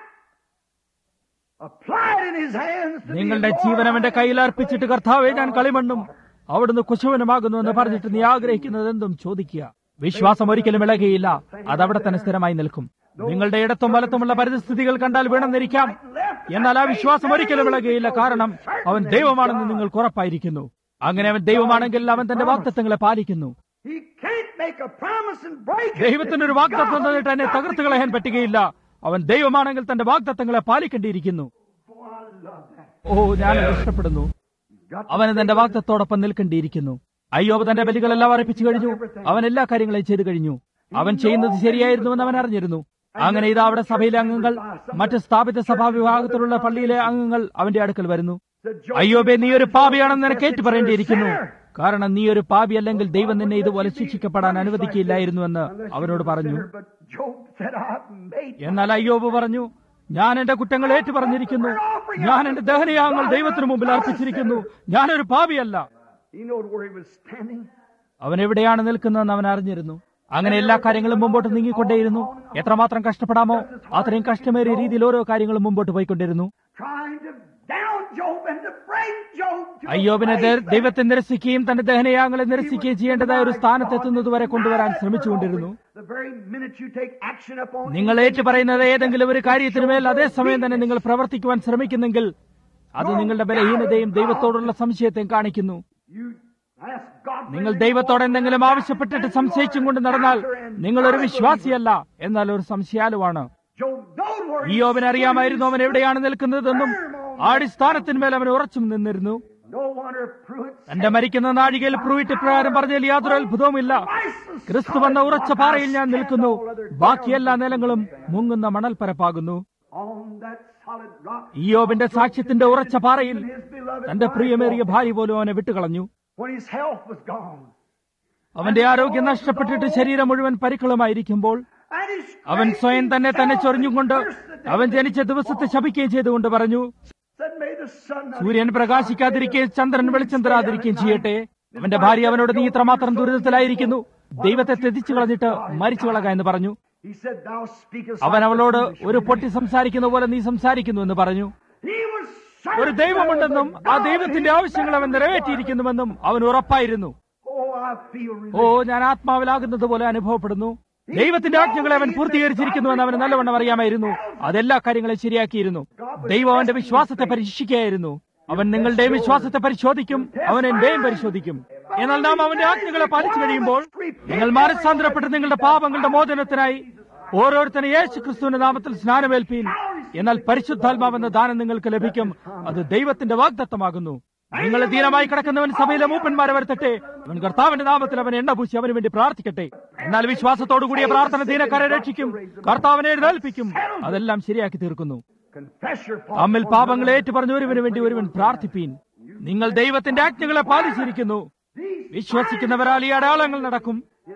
Speaker 1: applied in His hands to be
Speaker 2: നിങ്ങളുടെ
Speaker 1: Lord
Speaker 2: ജീവൻ
Speaker 1: of
Speaker 2: അവന്റെ കയ്യിൽ അർപ്പിച്ചിട്ട് കർത്താവെ ഞാൻ കളിമണ്ണും അവിടുന്ന് കുശവനുമാകുന്നു എന്ന് പറഞ്ഞിട്ട് നീ ആഗ്രഹിക്കുന്നത് എന്തും ചോദിക്കുക വിശ്വാസം ഒരിക്കലും ഇളകുകയില്ല അതവിടെ തന്നെ സ്ഥിരമായി നിൽക്കും നിങ്ങളുടെ ഇടത്തും വലത്തുമുള്ള പരിസ്ഥിതികൾ കണ്ടാൽ വീണെന്നിരിക്കാം എന്നാൽ ആ വിശ്വാസം ഒരിക്കലും ഇളകുകയില്ല കാരണം അവൻ ദൈവമാണെന്ന് നിങ്ങൾക്ക് ഉറപ്പായിരിക്കുന്നു അങ്ങനെ അവൻ ദൈവമാണെങ്കിൽ അവൻ തന്റെ വാക്തത്വങ്ങളെ പാലിക്കുന്നു
Speaker 1: He can't make a promise and break it.
Speaker 2: ദൈവത്തിന് ഒരു വാഗ്ദത്വം തന്നിട്ട് എന്നെ തകർത്ത് കളയാൻ പറ്റുകയില്ല അവൻ ദൈവമാണെങ്കിൽ തന്റെ വാഗ്ദത്തങ്ങളെ പാലിക്കേണ്ടിയിരിക്കുന്നു
Speaker 1: Oh, I love that.
Speaker 2: ഓ ഞാൻ അത് ഇഷ്ടപ്പെടുന്നു
Speaker 1: Got to
Speaker 2: അവന് തന്റെ വാഗ്ദത്തോടൊപ്പം നിൽക്കേണ്ടിയിരിക്കുന്നു അയ്യോബ് തന്റെ ബലികളെല്ലാം അർപ്പിച്ചു കഴിഞ്ഞു അവൻ എല്ലാ കാര്യങ്ങളെയും ചെയ്തു കഴിഞ്ഞു അവൻ ചെയ്യുന്നത് ശരിയായിരുന്നുവെന്ന് അവൻ അറിഞ്ഞിരുന്നു അങ്ങനെ ഇതാ അവിടെ സഭയിലെ അംഗങ്ങൾ മറ്റ് സ്ഥാപിത സഭാ വിഭാഗത്തിലുള്ള പള്ളിയിലെ അംഗങ്ങൾ അവന്റെ അടുക്കൽ വരുന്നു
Speaker 1: the Job
Speaker 2: അയ്യോബെ നീ ഒരു പാപിയാണെന്ന് നിനക്ക് ഏറ്റു പറയേണ്ടിയിരിക്കുന്നു കാരണം നീ ഒരു പാപി അല്ലെങ്കിൽ ദൈവം നിന്നെ ഇതുപോലെ ശിക്ഷിക്കപ്പെടാൻ അനുവദിക്കില്ലായിരുന്നുവെന്ന് അവനോട് പറഞ്ഞു
Speaker 1: But Job said, I've made
Speaker 2: എന്നാൽ അയ്യോബ് പറഞ്ഞു ഞാൻ എന്റെ കുറ്റങ്ങൾ ഏറ്റു പറഞ്ഞിരിക്കുന്നു ഞാൻ എന്റെ ദഹനയാഗങ്ങൾ ദൈവത്തിനു മുമ്പിൽ അർപ്പിച്ചിരിക്കുന്നു ഞാനൊരു പാപിയല്ല
Speaker 1: He knowed where he was standing.
Speaker 2: അവൻ എവിടെയാണ് നിൽക്കുന്നതെന്ന് അവൻ അറിഞ്ഞിരുന്നു അങ്ങനെ എല്ലാ കാര്യങ്ങളും മുമ്പോട്ട് നീങ്ങിക്കൊണ്ടേയിരുന്നു എത്രമാത്രം കഷ്ടപ്പെടാമോ അത്രയും കഷ്ടമേറിയ രീതിയിൽ ഓരോ കാര്യങ്ങളും മുമ്പോട്ട് പോയിക്കൊണ്ടിരുന്നു
Speaker 1: trying to down Job and to bring Job to
Speaker 2: അയ്യോബിനെ
Speaker 1: a
Speaker 2: they-
Speaker 1: place
Speaker 2: ദൈവത്തെ നിരസിക്കുകയും തന്റെ ദഹനയാഗങ്ങളെ നിരസിക്കുകയും ചെയ്യേണ്ടതായ ഒരു സ്ഥാനത്തെത്തുന്നതുവരെ കൊണ്ടുവരാൻ ശ്രമിച്ചുകൊണ്ടിരുന്നു
Speaker 1: The very minute you take action upon
Speaker 2: നിങ്ങൾ ഏറ്റു പറയുന്നത് ഏതെങ്കിലും ഒരു കാര്യത്തിനുമേൽ അതേസമയം തന്നെ നിങ്ങൾ പ്രവർത്തിക്കുവാൻ ശ്രമിക്കുന്നെങ്കിൽ അത് നിങ്ങളുടെ ബലഹീനതയും ദൈവത്തോടുള്ള സംശയത്തെയും കാണിക്കുന്നു
Speaker 1: you ask God for
Speaker 2: നിങ്ങൾ
Speaker 1: anything
Speaker 2: ദൈവത്തോട്
Speaker 1: more
Speaker 2: എന്തെങ്കിലും ആവശ്യപ്പെട്ടിട്ട് സംശയിച്ചും കൊണ്ട് നടന്നാൽ നിങ്ങൾ ഒരു വിശ്വാസിയല്ല എന്നാൽ ഒരു സംശയാലുവാണ്
Speaker 1: Job knowed where
Speaker 2: ഈ
Speaker 1: he
Speaker 2: യോബിന് അറിയാമായിരുന്നു അവൻ എവിടെയാണ് നിൽക്കുന്നതെന്നും ആ അടിസ്ഥാനത്തിന്മേൽ അവൻ ഉറച്ചും നിന്നിരുന്നു
Speaker 1: No wonder Pruitt
Speaker 2: തന്റെ മരിക്കുന്ന നാഴികയിൽ പ്രൂവിറ്റ് പ്രകാരം പറഞ്ഞതിൽ യാതൊരു അത്ഭുതവുമില്ല ക്രിസ്തു വന്ന ഉറച്ച പാറയിൽ ഞാൻ നിൽക്കുന്നു ബാക്കി എല്ലാ നിലങ്ങളും മുങ്ങുന്ന മണൽപ്പരപ്പാകുന്നു
Speaker 1: on that solid rock
Speaker 2: ഈ യോബിന്റെ സാക്ഷ്യത്തിന്റെ ഉറച്ച പാറയിൽ
Speaker 1: his beloved
Speaker 2: തന്റെ
Speaker 1: wife
Speaker 2: പ്രിയമേറിയ ഭാര്യ പോലും അവനെ വിട്ടുകളഞ്ഞു
Speaker 1: when his health was gone
Speaker 2: അവന്റെ ആരോഗ്യം നഷ്ടപ്പെട്ടിട്ട് ശരീരം മുഴുവൻ പരിക്കളമായിരിക്കുമ്പോൾ
Speaker 1: and his
Speaker 2: അവൻ സ്വയം തന്നെ തന്നെ ചൊറിഞ്ഞുകൊണ്ട് അവൻ ജനിച്ച ദിവസത്തെ ശപിക്കുകയും ചെയ്തുകൊണ്ട് പറഞ്ഞു
Speaker 1: said may the sun not
Speaker 2: സൂര്യൻ പ്രകാശിക്കാതിരിക്കുകയും ചന്ദ്രൻ വെളിച്ചം തരാതിരിക്കുകയും ചെയ്യട്ടെ അവന്റെ ഭാര്യ അവനോട് നീ ഇത്രമാത്രം ദുരിതത്തിലായിരിക്കുന്നു ദൈവത്തെ തെറ്റിച്ചു കളഞ്ഞിട്ട് മരിച്ചു കളക എന്ന് പറഞ്ഞു
Speaker 1: he said thou speakest
Speaker 2: അവൻ
Speaker 1: like a
Speaker 2: അവളോട്
Speaker 1: foolish
Speaker 2: ഒരു
Speaker 1: woman."
Speaker 2: പൊട്ടി സംസാരിക്കുന്ന പോലെ നീ സംസാരിക്കുന്നു എന്ന് പറഞ്ഞു
Speaker 1: he was
Speaker 2: ഒരു
Speaker 1: certain
Speaker 2: ദൈവമുണ്ടെന്നും
Speaker 1: that there
Speaker 2: ആ
Speaker 1: was a God
Speaker 2: ദൈവത്തിന്റെ
Speaker 1: who
Speaker 2: ആവശ്യങ്ങൾ അവൻ നിറവേറ്റിയിരിക്കുന്നുവെന്നും അവൻ ഉറപ്പായിരുന്നു
Speaker 1: oh I feel
Speaker 2: oh
Speaker 1: relieved
Speaker 2: ഞാൻ ആത്മാവിലാകുന്നത് പോലെ അനുഭവപ്പെടുന്നു ദൈവത്തിന്റെ ആജ്ഞകളെ അവൻ പൂർത്തീകരിച്ചിരിക്കുന്നുവെന്ന് അവന് നല്ലവണ്ണം അറിയാമായിരുന്നു അതെല്ലാ കാര്യങ്ങളും ശരിയാക്കിയിരുന്നു ദൈവം അവന്റെ വിശ്വാസത്തെ പരീക്ഷിക്കുകയായിരുന്നു അവൻ നിങ്ങളുടെയും വിശ്വാസത്തെ പരിശോധിക്കും അവൻ എന്റെയും പരിശോധിക്കും എന്നാൽ നാം അവന്റെ ആജ്ഞകളെ പാലിച്ചു കഴിയുമ്പോൾ നിങ്ങൾ മാനസാന്തരപ്പെട്ട് നിങ്ങളുടെ പാപങ്ങളുടെ മോചനത്തിനായി ഓരോരുത്തരും യേശു ക്രിസ്തുവിന്റെ നാമത്തിൽ സ്നാനമേൽപ്പീൻ എന്നാൽ പരിശുദ്ധാത്മാവെന്ന ദാനം നിങ്ങൾക്ക് ലഭിക്കും അത് ദൈവത്തിന്റെ വാഗ്ദത്തമാകുന്നു നിങ്ങൾ ധീരമായി കിടക്കുന്നവൻ സഭയിലെ മൂപ്പന്മാരെ വരുത്തട്ടെ അവൻ കർത്താവിന്റെ നാമത്തിൽ അവൻ എണ്ണ പൂശി അവന് വേണ്ടി പ്രാർത്ഥിക്കട്ടെ എന്നാൽ വിശ്വാസത്തോടു കൂടിയ പ്രാർത്ഥന ദീനക്കാരെ രക്ഷിക്കും കർത്താവിനെ എഴുന്നേൽപ്പിക്കും അതെല്ലാം ശരിയാക്കി തീർക്കുന്നു
Speaker 1: confess your fault
Speaker 2: തമ്മിൽ പാപങ്ങളെ ഏറ്റുപറഞ്ഞ ഒരുവന് വേണ്ടി ഒരുവൻ പ്രാർത്ഥിപ്പീൻ നിങ്ങൾ ദൈവത്തിന്റെ ആജ്ഞകളെ പാലിച്ചിരിക്കുന്നു വിശ്വസിക്കുന്നവരാൽ ഈ അടയാളങ്ങൾ നടക്കും
Speaker 1: in my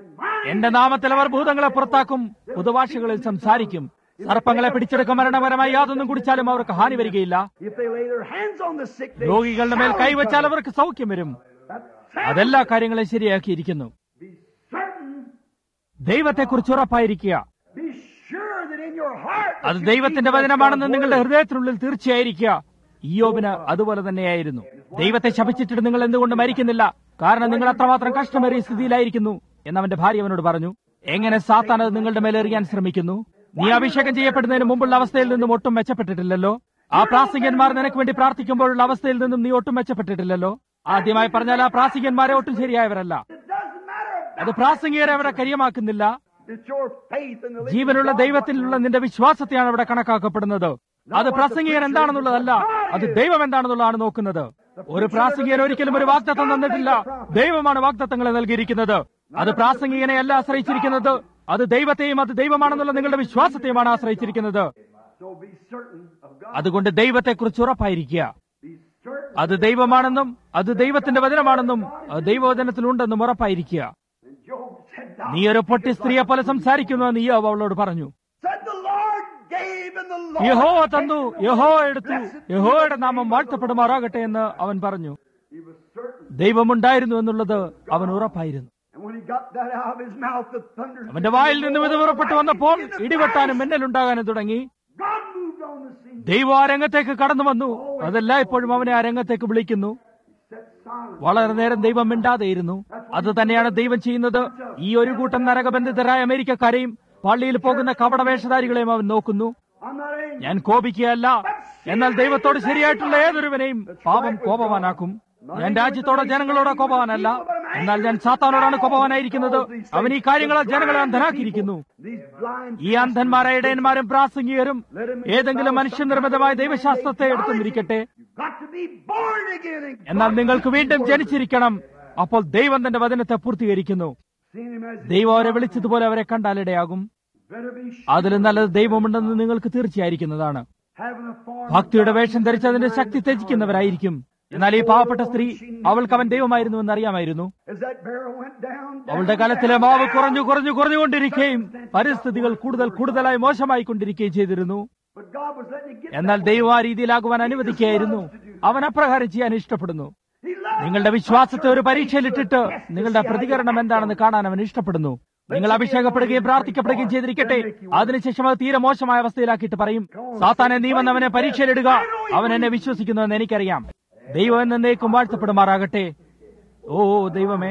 Speaker 2: എന്റെ നാമത്തിൽ അവർ ഭൂതങ്ങളെ പുറത്താക്കും പുതുഭാഷകളിൽ സംസാരിക്കും സർപ്പങ്ങളെ പിടിച്ചെടുക്കും മരണപരമായി യാതൊന്നും കുടിച്ചാലും അവർക്ക് ഹാനി വരികയില്ല
Speaker 1: If they lay their hands on the sick, they
Speaker 2: രോഗികളുടെ മേൽ
Speaker 1: shall
Speaker 2: കൈവച്ചാൽ
Speaker 1: recover.
Speaker 2: അവർക്ക് സൗഖ്യം വരും
Speaker 1: That's
Speaker 2: അതെല്ലാ കാര്യങ്ങളും ശരിയാക്കിയിരിക്കുന്നു
Speaker 1: Be certain,
Speaker 2: ദൈവത്തെക്കുറിച്ച് ഉറപ്പായിരിക്കുക
Speaker 1: be sure that in your heart that
Speaker 2: അത്
Speaker 1: you
Speaker 2: ദൈവത്തിന്റെ
Speaker 1: believe that's
Speaker 2: വചനമാണെന്ന്
Speaker 1: God's
Speaker 2: നിങ്ങളുടെ
Speaker 1: word.
Speaker 2: ഹൃദയത്തിനുള്ളിൽ തീർച്ചയായിരിക്കുക ഇയോബിന് അതുപോലെ തന്നെയായിരുന്നു ദൈവത്തെ ശപിച്ചിട്ട് നിങ്ങൾ എന്തുകൊണ്ട് മരിക്കുന്നില്ല കാരണം നിങ്ങൾ അത്രമാത്രം കഷ്ടമേറിയ സ്ഥിതിയിലായിരിക്കുന്നു എന്ന് അവന്റെ ഭാര്യ അവനോട് പറഞ്ഞു എങ്ങനെ സാത്താൻ അത് നിങ്ങളുടെ മേലെ എറിയാൻ ശ്രമിക്കുന്നു നീ അഭിഷേകം ചെയ്യപ്പെടുന്നതിന് മുമ്പുള്ള അവസ്ഥയിൽ നിന്നും ഒട്ടും മെച്ചപ്പെട്ടിട്ടില്ലല്ലോ ആ പ്രാസികന്മാർ നിനക്ക് വേണ്ടി പ്രാർത്ഥിക്കുമ്പോഴുള്ള അവസ്ഥയിൽ നിന്നും നീ ഒട്ടും മെച്ചപ്പെട്ടിട്ടില്ലല്ലോ ആദ്യമായി പറഞ്ഞാൽ ആ പ്രാസികന്മാരെ ഒട്ടും ശരിയായവരല്ല
Speaker 1: It doesn't matter
Speaker 2: അത് പ്രാസംഗികരെ അവരെ കരിയമാക്കുന്നില്ല
Speaker 1: It's your faith in the living
Speaker 2: ജീവനുള്ള
Speaker 1: God.
Speaker 2: ദൈവത്തിലുള്ള നിന്റെ വിശ്വാസത്തെയാണ് അവിടെ കണക്കാക്കപ്പെടുന്നത് അത് പ്രാസംഗികൻ എന്താണെന്നുള്ളതല്ല അത് ദൈവം എന്താണെന്നുള്ളതാണ് നോക്കുന്നത് ഒരു പ്രാസംഗികൻ ഒരിക്കലും ഒരു വാഗ്ദത്തം തന്നിട്ടില്ല ദൈവമാണ് വാഗ്ദത്തങ്ങളെ നൽകിയിരിക്കുന്നത് അത് പ്രാസംഗികനെ അല്ല ആശ്രയിച്ചിരിക്കുന്നത് അത് ദൈവത്തെയും അത് ദൈവമാണെന്നുള്ള നിങ്ങളുടെ വിശ്വാസത്തെയുമാണ് ആശ്രയിച്ചിരിക്കുന്നത്
Speaker 1: So be certain of God.
Speaker 2: അതുകൊണ്ട് ദൈവത്തെക്കുറിച്ച് ഉറപ്പായിരിക്കുക
Speaker 1: Be certain.
Speaker 2: അത് ദൈവമാണെന്നും അത് ദൈവത്തിന്റെ വചനമാണെന്നും അത് ദൈവവചനത്തിലുണ്ടെന്നും ഉറപ്പായിരിക്കുക
Speaker 1: And Job said, "Thou
Speaker 2: നീ ഒരു പൊട്ടി സ്ത്രീയെ പോലെ സംസാരിക്കുന്നുവെന്ന് ഈ അവളോട് പറഞ്ഞു
Speaker 1: said the Lord gave and the Lord
Speaker 2: യഹോവ തന്നു യഹോവ എടുത്തു യഹോവയുടെ നാമം വാഴ്ത്തപ്പെടുമാറാകട്ടെ എന്ന് അവൻ പറഞ്ഞു
Speaker 1: He was certain.
Speaker 2: ദൈവമുണ്ടായിരുന്നു എന്നുള്ളത് അവൻ ഉറപ്പായിരുന്നു
Speaker 1: And when he got that out of his mouth, the thunder.
Speaker 2: അവന്റെ വായിൽ നിന്നും ഇത് പുറപ്പെട്ടു വന്നപ്പോൾ ഇടിവെട്ടാനും മിന്നലുണ്ടാകാനും തുടങ്ങി
Speaker 1: God moved on the scene.
Speaker 2: ദൈവം ആ രംഗത്തേക്ക് കടന്നു വന്നു അതെല്ലാം ഇപ്പോഴും അവനെ ആ രംഗത്തേക്ക് വിളിക്കുന്നു
Speaker 1: Set silence.
Speaker 2: വളരെ നേരം ദൈവം മിണ്ടാതെയിരുന്നു അത് തന്നെയാണ് ദൈവം ചെയ്യുന്നത് ഈ ഒരു കൂട്ടം നരകബന്ധിതരായ അമേരിക്കക്കാരെയും പള്ളിയിൽ പോകുന്ന കപടവേഷധാരികളെയും അവൻ നോക്കുന്നു
Speaker 1: I'm not angry.
Speaker 2: ഞാൻ കോപിക്കുകയല്ല എന്നാൽ ദൈവത്തോട് ശരിയായിട്ടുള്ള ഏതൊരുവനെയും പാപം കോപവാനാക്കും ഞാൻ രാജ്യത്തോടോ ജനങ്ങളോടോ കോപവാനല്ല എന്നാൽ ഞാൻ സാത്താനോടാണ് കോപവാനായിരിക്കുന്നത് അവൻ ഈ കാര്യങ്ങളാൽ ജനങ്ങളെ അന്ധനാക്കിയിരിക്കുന്നു
Speaker 1: These blind
Speaker 2: ഈ അന്ധന്മാരായ ഇടയന്മാരും പ്രാസംഗികരും ഏതെങ്കിലും മനുഷ്യനിർമ്മിതമായ ദൈവശാസ്ത്രത്തെ എടുത്തുമിരിക്കട്ടെ
Speaker 1: You've got to be born again. and
Speaker 2: എന്നാൽ
Speaker 1: God
Speaker 2: നിങ്ങൾക്ക്
Speaker 1: is
Speaker 2: വീണ്ടും
Speaker 1: born.
Speaker 2: ജനിച്ചിരിക്കണം അപ്പോൾ ദൈവം തന്റെ വചനത്തെ പൂർത്തീകരിക്കുന്നു
Speaker 1: Seen him as
Speaker 2: ദൈവം അവരെ വിളിച്ചതുപോലെ അവരെ കണ്ടാലിടയാകും
Speaker 1: better be sure.
Speaker 2: അതിൽ നല്ലത് ദൈവമുണ്ടെന്ന് നിങ്ങൾക്ക് തീർച്ചയായിരിക്കുന്നതാണ്
Speaker 1: Having a form
Speaker 2: ഭക്തിയുടെ വേഷം ധരിച്ച് അതിന്റെ ശക്തി ത്യജിക്കുന്നവരായിരിക്കും എന്നാൽ ഈ പാവപ്പെട്ട സ്ത്രീ അവൾക്ക് അവൻ ദൈവമായിരുന്നു എന്ന് അറിയാമായിരുന്നു
Speaker 1: As that barrel went down,
Speaker 2: അവളുടെ കലത്തിലെ മാവ് കുറഞ്ഞു കുറഞ്ഞു കുറഞ്ഞുകൊണ്ടിരിക്കുകയും പരിസ്ഥിതികൾ കൂടുതൽ കൂടുതലായി മോശമായി കൊണ്ടിരിക്കുകയും ചെയ്തിരുന്നു
Speaker 1: but God was letting it get
Speaker 2: എന്നാൽ ദൈവം ആ രീതിയിലാകുവാൻ അനുവദിക്കുകയായിരുന്നു അവൻ അപ്രകാരം ചെയ്യാൻ ഇഷ്ടപ്പെടുന്നു
Speaker 1: He loved
Speaker 2: നിങ്ങളുടെ വിശ്വാസത്തെ ഒരു പരീക്ഷയിലിട്ടിട്ട് നിങ്ങളുടെ പ്രതികരണം എന്താണെന്ന് കാണാൻ അവൻ ഇഷ്ടപ്പെടുന്നു നിങ്ങൾ അഭിഷേകപ്പെടുകയും പ്രാർത്ഥിക്കപ്പെടുകയും ചെയ്തിരിക്കട്ടെ അതിനുശേഷം അത് തീരെ മോശമായ അവസ്ഥയിലാക്കിയിട്ട് പറയും സാത്താനെ നീ വന്ന് അവനെ പരീക്ഷയിലിടുക അവൻ എന്നെ വിശ്വസിക്കുന്നുവെന്ന് എനിക്കറിയാം ദൈവം എന്നേക്കും വാഴ്ത്തപ്പെടുമാറാകട്ടെ ഓ ദൈവമേ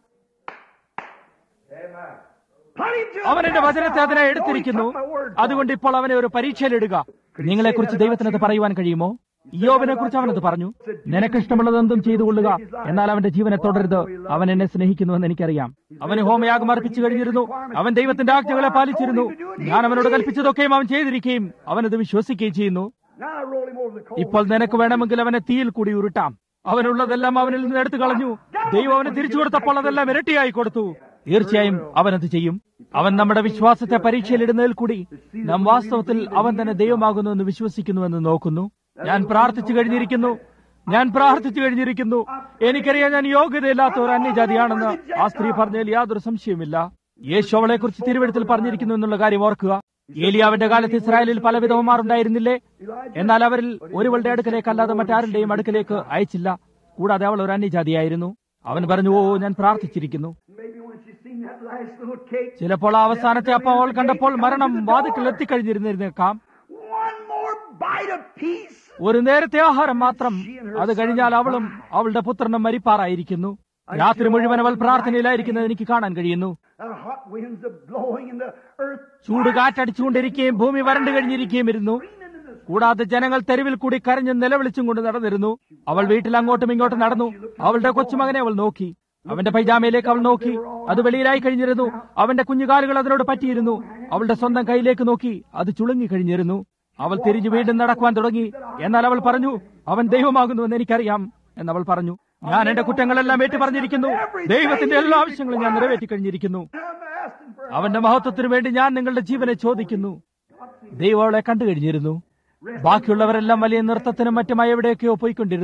Speaker 1: Put him to
Speaker 2: അവൻ എന്റെ വചനത്തെ അതിനെ എടുത്തിരിക്കുന്നു അതുകൊണ്ട് ഇപ്പോൾ അവനെ ഒരു പരീക്ഷയിലിടുക നിങ്ങളെക്കുറിച്ച് ദൈവത്തിനത് പറയുവാൻ കഴിയുമോ യോബിനെ കുറിച്ച് അവനത് പറഞ്ഞു നിനക്ക് ഇഷ്ടമുള്ളതെന്തും ചെയ്തുകൊള്ളുക എന്നാൽ അവന്റെ ജീവനെ തുടരുത് അവൻ എന്നെ സ്നേഹിക്കുന്നുവെന്ന് എനിക്കറിയാം അവന് ഹോമയാഗം അർപ്പിച്ചു കഴിഞ്ഞിരുന്നു അവൻ ദൈവത്തിന്റെ ആജ്ഞകളെ പാലിച്ചിരുന്നു ഞാൻ അവനോട് കൽപ്പിച്ചതൊക്കെയും അവൻ ചെയ്തിരിക്കുകയും അവനത് വിശ്വസിക്കുകയും ചെയ്യുന്നു
Speaker 1: Now I roll him over the coals.
Speaker 2: ഇപ്പോൾ നിനക്ക് വേണമെങ്കിൽ അവനെ തീയിൽ കൂടി ഉരുട്ടാം അവനുള്ളതെല്ലാം അവനിൽ നിന്ന് എടുത്തു കളഞ്ഞു ദൈവം അവന് തിരിച്ചു കൊടുത്തപ്പോൾ അതെല്ലാം ഇരട്ടിയായി കൊടുത്തു തീർച്ചയായും അവനത് ചെയ്യും അവൻ നമ്മുടെ വിശ്വാസത്തെ പരീക്ഷയിലിടുന്നതിൽ കൂടി നാം വാസ്തവത്തിൽ അവൻ തന്നെ ദൈവമാകുന്നു എന്ന് വിശ്വസിക്കുന്നുവെന്ന് നോക്കുന്നു ഞാൻ പ്രാർത്ഥിച്ചു കഴിഞ്ഞിരിക്കുന്നു ഞാൻ പ്രാർത്ഥിച്ചു കഴിഞ്ഞിരിക്കുന്നു എനിക്കറിയാം ഞാൻ യോഗ്യതയില്ലാത്ത ഒരു അന്യജാതിയാണെന്ന് ആ സ്ത്രീ പറഞ്ഞതിൽ യാതൊരു സംശയവുമില്ല യേശു അവളെ കുറിച്ച് തിരുവഴുത്തിൽ പറഞ്ഞിരിക്കുന്നു എന്നുള്ള കാര്യം ഓർക്കുക ഏലിയാവിന്റെ കാലത്ത് ഇസ്രായേലിൽ പല വിധവന്മാരുണ്ടായിരുന്നില്ലേ എന്നാൽ അവരിൽ ഒരുവളുടെ അടുക്കലേക്ക് അല്ലാതെ മറ്റാരുടെയും അടുക്കലേക്ക് അയച്ചില്ല കൂടാതെ അവൾ ഒരു അന്യജാതിയായിരുന്നു അവൻ പറഞ്ഞു ഓ ഞാൻ പ്രാർത്ഥിച്ചിരിക്കുന്നു
Speaker 1: Maybe when she seen that last little cake,
Speaker 2: ചിലപ്പോൾ ആ അവസാനത്തെ അപ്പം അവൾ കണ്ടപ്പോൾ മരണം വാതിക്കൽ എത്തിക്കഴിഞ്ഞിരുന്നിരുന്നേക്കാം
Speaker 1: one more bite of peace.
Speaker 2: ഒരു നേരത്തെ ആഹാരം മാത്രം അത് കഴിഞ്ഞാൽ അവളും അവളുടെ പുത്രനും മരിപ്പാറായിരിക്കുന്നു രാത്രി മുഴുവൻ അവൾ പ്രാർത്ഥനയിലായിരിക്കുന്നത് എനിക്ക് കാണാൻ കഴിയുന്നു
Speaker 1: The hot winds are blowing and the earth
Speaker 2: ചൂട് കാറ്റടിച്ചുകൊണ്ടിരിക്കുകയും ഭൂമി വരണ്ടു കഴിഞ്ഞിരിക്കുകയും ഇരുന്നു കൂടാതെ ജനങ്ങൾ തെരുവിൽ കൂടി കരഞ്ഞും നിലവിളിച്ചും കൊണ്ട് നടന്നിരുന്നു അവൾ വീട്ടിൽ അങ്ങോട്ടും ഇങ്ങോട്ടും നടന്നു അവളുടെ കൊച്ചുമകനെ അവൾ നോക്കി അവന്റെ പൈജാമയിലേക്ക് അവൾ നോക്കി അത് വെളിയിലായി കഴിഞ്ഞിരുന്നു അവന്റെ കുഞ്ഞുകാലുകൾ അതിനോട് പറ്റിയിരുന്നു അവളുടെ സ്വന്തം കയ്യിലേക്ക് നോക്കി അത് ചുളുങ്ങി കഴിഞ്ഞിരുന്നു അവൾ തിരിഞ്ഞു വീണ്ടും നടക്കുവാൻ തുടങ്ങി എന്നാൽ അവൾ പറഞ്ഞു അവൻ ദൈവമാകുന്നുവെന്ന് എനിക്കറിയാം എന്നവൾ പറഞ്ഞു ഞാൻ എന്റെ കുറ്റങ്ങളെല്ലാം ഏറ്റു പറഞ്ഞിരിക്കുന്നു ദൈവത്തിന്റെ എല്ലാ ആവശ്യങ്ങളും ഞാൻ നിറവേറ്റി കഴിഞ്ഞിരിക്കുന്നു
Speaker 1: I'm asking for
Speaker 2: അവന്റെ മഹത്വത്തിനു വേണ്ടി ഞാൻ നിങ്ങളുടെ ജീവനെ ചോദിക്കുന്നു ദൈവം അവളെ കണ്ടു കഴിഞ്ഞിരുന്നു ബാക്കിയുള്ളവരെല്ലാം വലിയ നൃത്തത്തിനും മറ്റുമായി എവിടെയൊക്കെയോ പോയിക്കൊണ്ടിരുന്നു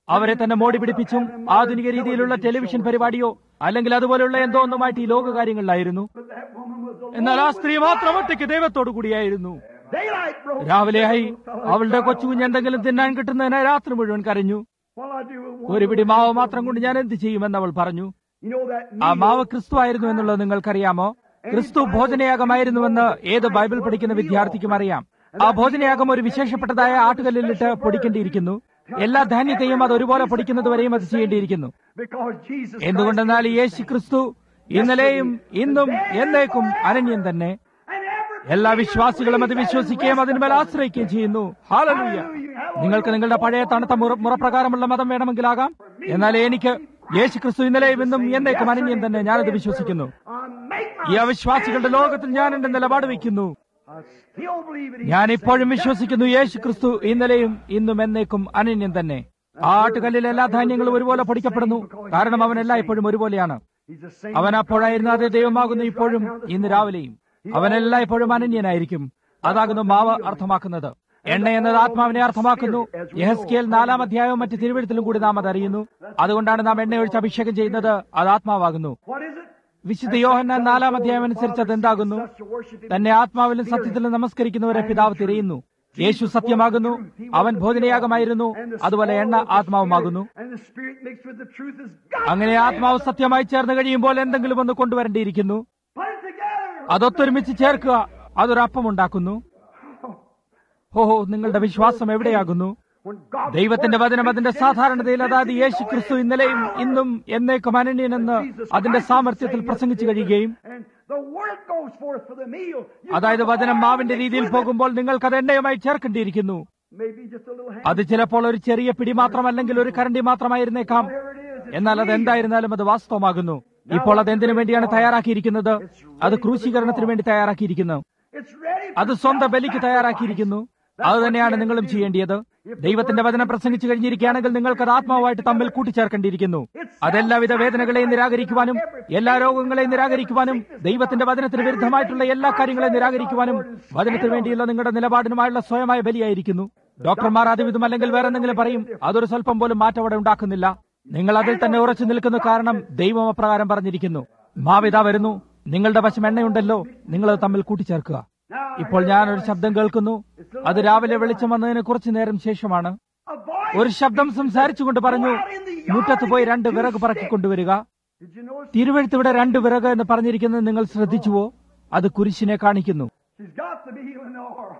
Speaker 2: അവരെ തന്നെ മോടി പിടിപ്പിച്ചും ആധുനിക രീതിയിലുള്ള ടെലിവിഷൻ പരിപാടിയോ അല്ലെങ്കിൽ അതുപോലെയുള്ള എന്തോ ഒന്നുമായിട്ട് ഈ ലോക കാര്യങ്ങളിലായിരുന്നു
Speaker 1: But that woman was alone.
Speaker 2: എന്നാൽ ആ സ്ത്രീ മാത്രം ഒറ്റയ്ക്ക് ദൈവത്തോടു കൂടിയായിരുന്നു
Speaker 1: Daylight broke.
Speaker 2: രാവിലെയായി അവളുടെ കൊച്ചുകുഞ്ഞ് എന്തെങ്കിലും തിന്നാൻ കിട്ടുന്നതിന് രാത്രി മുഴുവൻ കരഞ്ഞു
Speaker 1: What'll I do with one?
Speaker 2: ഒരു പിടി മാവ് മാത്രം കൊണ്ട് ഞാൻ എന്ത് ചെയ്യുമെന്ന് അവൾ പറഞ്ഞു
Speaker 1: You know that
Speaker 2: ആ
Speaker 1: meal
Speaker 2: മാവ് ക്രിസ്തു ആയിരുന്നു എന്നുള്ളത് നിങ്ങൾക്കറിയാമോ ക്രിസ്തു ഭോജനയാഗമായിരുന്നുവെന്ന് ഏത് ബൈബിൾ പഠിക്കുന്ന വിദ്യാർത്ഥിക്കും അറിയാം ആ ഭോജനയാഗം ഒരു വിശേഷപ്പെട്ടതായ ആട്ടുകല്ലിലിട്ട് പൊടിക്കേണ്ടിയിരിക്കുന്നു എല്ലാ ധാന്യത്തെയും അത് ഒരുപോലെ പൊടിക്കുന്നതുവരെയും അത് ചെയ്യേണ്ടിയിരിക്കുന്നു
Speaker 1: because Jesus
Speaker 2: എന്തുകൊണ്ടെന്നാൽ യേശു ക്രിസ്തു ഇന്നലെയും ഇന്നും എന്നേക്കും അനന്യൻ തന്നെ
Speaker 1: and every
Speaker 2: എല്ലാ വിശ്വാസികളും അത് വിശ്വസിക്കുകയും അതിന്മേൽ ആശ്രയിക്കുകയും ചെയ്യുന്നു ഹാലലൂയ നിങ്ങൾക്ക് നിങ്ങളുടെ പഴയ തണുത്ത മുറ മുറപ്രകാരമുള്ള മതം വേണമെങ്കിലാകാം എന്നാൽ എനിക്ക് യേശു ക്രിസ്തു ഇന്നലെയും ഇന്നും എന്നേക്കും അനന്യൻ തന്നെ ഞാനത് വിശ്വസിക്കുന്നു
Speaker 1: I make my
Speaker 2: ഈ അവിശ്വാസികളുടെ ലോകത്തിൽ ഞാൻ എന്റെ നിലപാട് വയ്ക്കുന്നു
Speaker 1: I still believe it.
Speaker 2: ഞാൻ ഇപ്പോഴും വിശ്വസിക്കുന്നു യേശു ക്രിസ്തു ഇന്നലെയും ഇന്നും എന്നേക്കും അനന്യൻ തന്നെ ആ ആട്ടുകല്ലിൽ എല്ലാ ധാന്യങ്ങളും ഒരുപോലെ പൊടിക്കപ്പെടുന്നു കാരണം അവൻ എല്ലായ്പ്പോഴും ഒരുപോലെയാണ്
Speaker 1: He's the same.
Speaker 2: അവൻ അപ്പോഴായിരുന്നു അതേ ദൈവമാകുന്നു ഇപ്പോഴും ഇന്ന് രാവിലെയും അവൻ എല്ലായ്പ്പോഴും അനന്യനായിരിക്കും അതാകുന്നു മാവ് അർത്ഥമാക്കുന്നത് എണ്ണ എന്നത് ആത്മാവിനെ അർത്ഥമാക്കുന്നു യഹസ്കേൽ നാലാം അധ്യായവും മറ്റ് തിരുവഴുത്തിലും കൂടി നാം അത് അറിയുന്നു അതുകൊണ്ടാണ് നാം എണ്ണ ഒഴിച്ച് അഭിഷേകം ചെയ്യുന്നത് അത് ആത്മാവാകുന്നു
Speaker 1: What is it?
Speaker 2: വിശുദ്ധ യോഹന്നാൻ നാലാം അധ്യായം അനുസരിച്ച് അത് എന്താകുന്നു
Speaker 1: Us to worship him.
Speaker 2: തന്നെ ആത്മാവിലും സത്യത്തിലും നമസ്കരിക്കുന്നവരെ പിതാവ് തിരയുന്നു യേശു സത്യമാകുന്നു അവൻ ഭോജനയാഗമായിരുന്നു അതുപോലെ എണ്ണ ആത്മാവുമാകുന്നു
Speaker 1: And the spirit mixed with the truth is God.
Speaker 2: അങ്ങനെ ആത്മാവ് സത്യമായി ചേർന്ന് കഴിയുമ്പോൾ എന്തെങ്കിലും ഒന്ന് കൊണ്ടുവരേണ്ടിയിരിക്കുന്നു
Speaker 1: Put it together.
Speaker 2: അതൊത്തൊരുമിച്ച് ചേർക്കുക അതൊരു അപ്പമുണ്ടാക്കുന്നു ഓഹോ നിങ്ങളുടെ വിശ്വാസം എവിടെയാകുന്നു
Speaker 1: When God
Speaker 2: ദൈവത്തിന്റെ വചനം അതിന്റെ സാധാരണതയിൽ അതായത് യേശു ക്രിസ്തു ഇന്നലെയും ഇന്നും എന്നേക്കും അനന്യനെന്ന് അതിന്റെ സാമർത്ഥ്യത്തിൽ പ്രസംഗിച്ചു കഴിയുകയും
Speaker 1: and the word goes forth for the meal. You
Speaker 2: അതായത്
Speaker 1: got to
Speaker 2: വചനം
Speaker 1: oil
Speaker 2: മാവിന്റെ
Speaker 1: mixed
Speaker 2: രീതിയിൽ
Speaker 1: with it.
Speaker 2: പോകുമ്പോൾ നിങ്ങൾക്കത് എണ്ണയുമായി ചേർക്കേണ്ടിയിരിക്കുന്നു
Speaker 1: Maybe just a little hand.
Speaker 2: അത് ചിലപ്പോൾ ഒരു ചെറിയ പിടി മാത്രമല്ലെങ്കിൽ ഒരു കരണ്ടി മാത്രമായിരുന്നേക്കാം
Speaker 1: Whatever it is. it's
Speaker 2: എന്നാൽ അത്
Speaker 1: real.
Speaker 2: എന്തായിരുന്നാലും അത് വാസ്തവമാകുന്നു ഇപ്പോൾ അത് എന്തിനു വേണ്ടിയാണ് തയ്യാറാക്കിയിരിക്കുന്നത് അത് ക്രൂശീകരണത്തിന് വേണ്ടി തയ്യാറാക്കിയിരിക്കുന്നു
Speaker 1: It's ready for
Speaker 2: അത് സ്വന്തം ബലിക്ക്
Speaker 1: self-sacrifice.
Speaker 2: തയ്യാറാക്കിയിരിക്കുന്നു അത് തന്നെയാണ് നിങ്ങളും ചെയ്യേണ്ടത് ദൈവത്തിന്റെ വചനം പ്രസംഗിച്ചു കഴിഞ്ഞിരിക്കുകയാണെങ്കിൽ നിങ്ങൾക്കത് ആത്മാവായിട്ട് തമ്മിൽ കൂട്ടിച്ചേർക്കേണ്ടിയിരിക്കുന്നു അതെല്ലാവിധ വേദനകളെയും നിരാകരിക്കുവാനും എല്ലാ രോഗങ്ങളെയും നിരാകരിക്കുവാനും ദൈവത്തിന്റെ വചനത്തിന് വിരുദ്ധമായിട്ടുള്ള എല്ലാ കാര്യങ്ങളെയും നിരാകരിക്കുവാനും വചനത്തിന് വേണ്ടിയുള്ള നിങ്ങളുടെ നിലപാടിനുമായുള്ള സ്വയമായ ബലിയായിരിക്കുന്നു ഡോക്ടർമാർ അതുവിധം അല്ലെങ്കിൽ വേറെ എന്തെങ്കിലും പറയും അതൊരു സ്വല്പം പോലും മാറ്റം അവിടെ ഉണ്ടാക്കുന്നില്ല നിങ്ങൾ അതിൽ തന്നെ ഉറച്ചു നിൽക്കുന്നു കാരണം ദൈവം അപ്രകാരം പറഞ്ഞിരിക്കുന്നു മാവിത വരുന്നു നിങ്ങളുടെ വശം എണ്ണയുണ്ടല്ലോ നിങ്ങളത് തമ്മിൽ കൂട്ടിച്ചേർക്കുക ഇപ്പോൾ ഞാൻ ഒരു ശബ്ദം കേൾക്കുന്നു അത് രാവിലെ വെളിച്ചം വന്നതിന് കുറച്ചു നേരം ശേഷമാണ്
Speaker 1: A voice.
Speaker 2: ഒരു ശബ്ദം സംസാരിച്ചുകൊണ്ട് പറഞ്ഞു മുറ്റത്ത് പോയി രണ്ട് വിറക് പറക്കിക്കൊണ്ടുവരിക
Speaker 1: Did you notice?
Speaker 2: തിരുവഴുത്തിവിടെ രണ്ട് വിറക് എന്ന് പറഞ്ഞിരിക്കുന്നത് നിങ്ങൾ ശ്രദ്ധിച്ചുവോ അത് കുരിശിനെ കാണിക്കുന്നു
Speaker 1: She's got to be in the oil.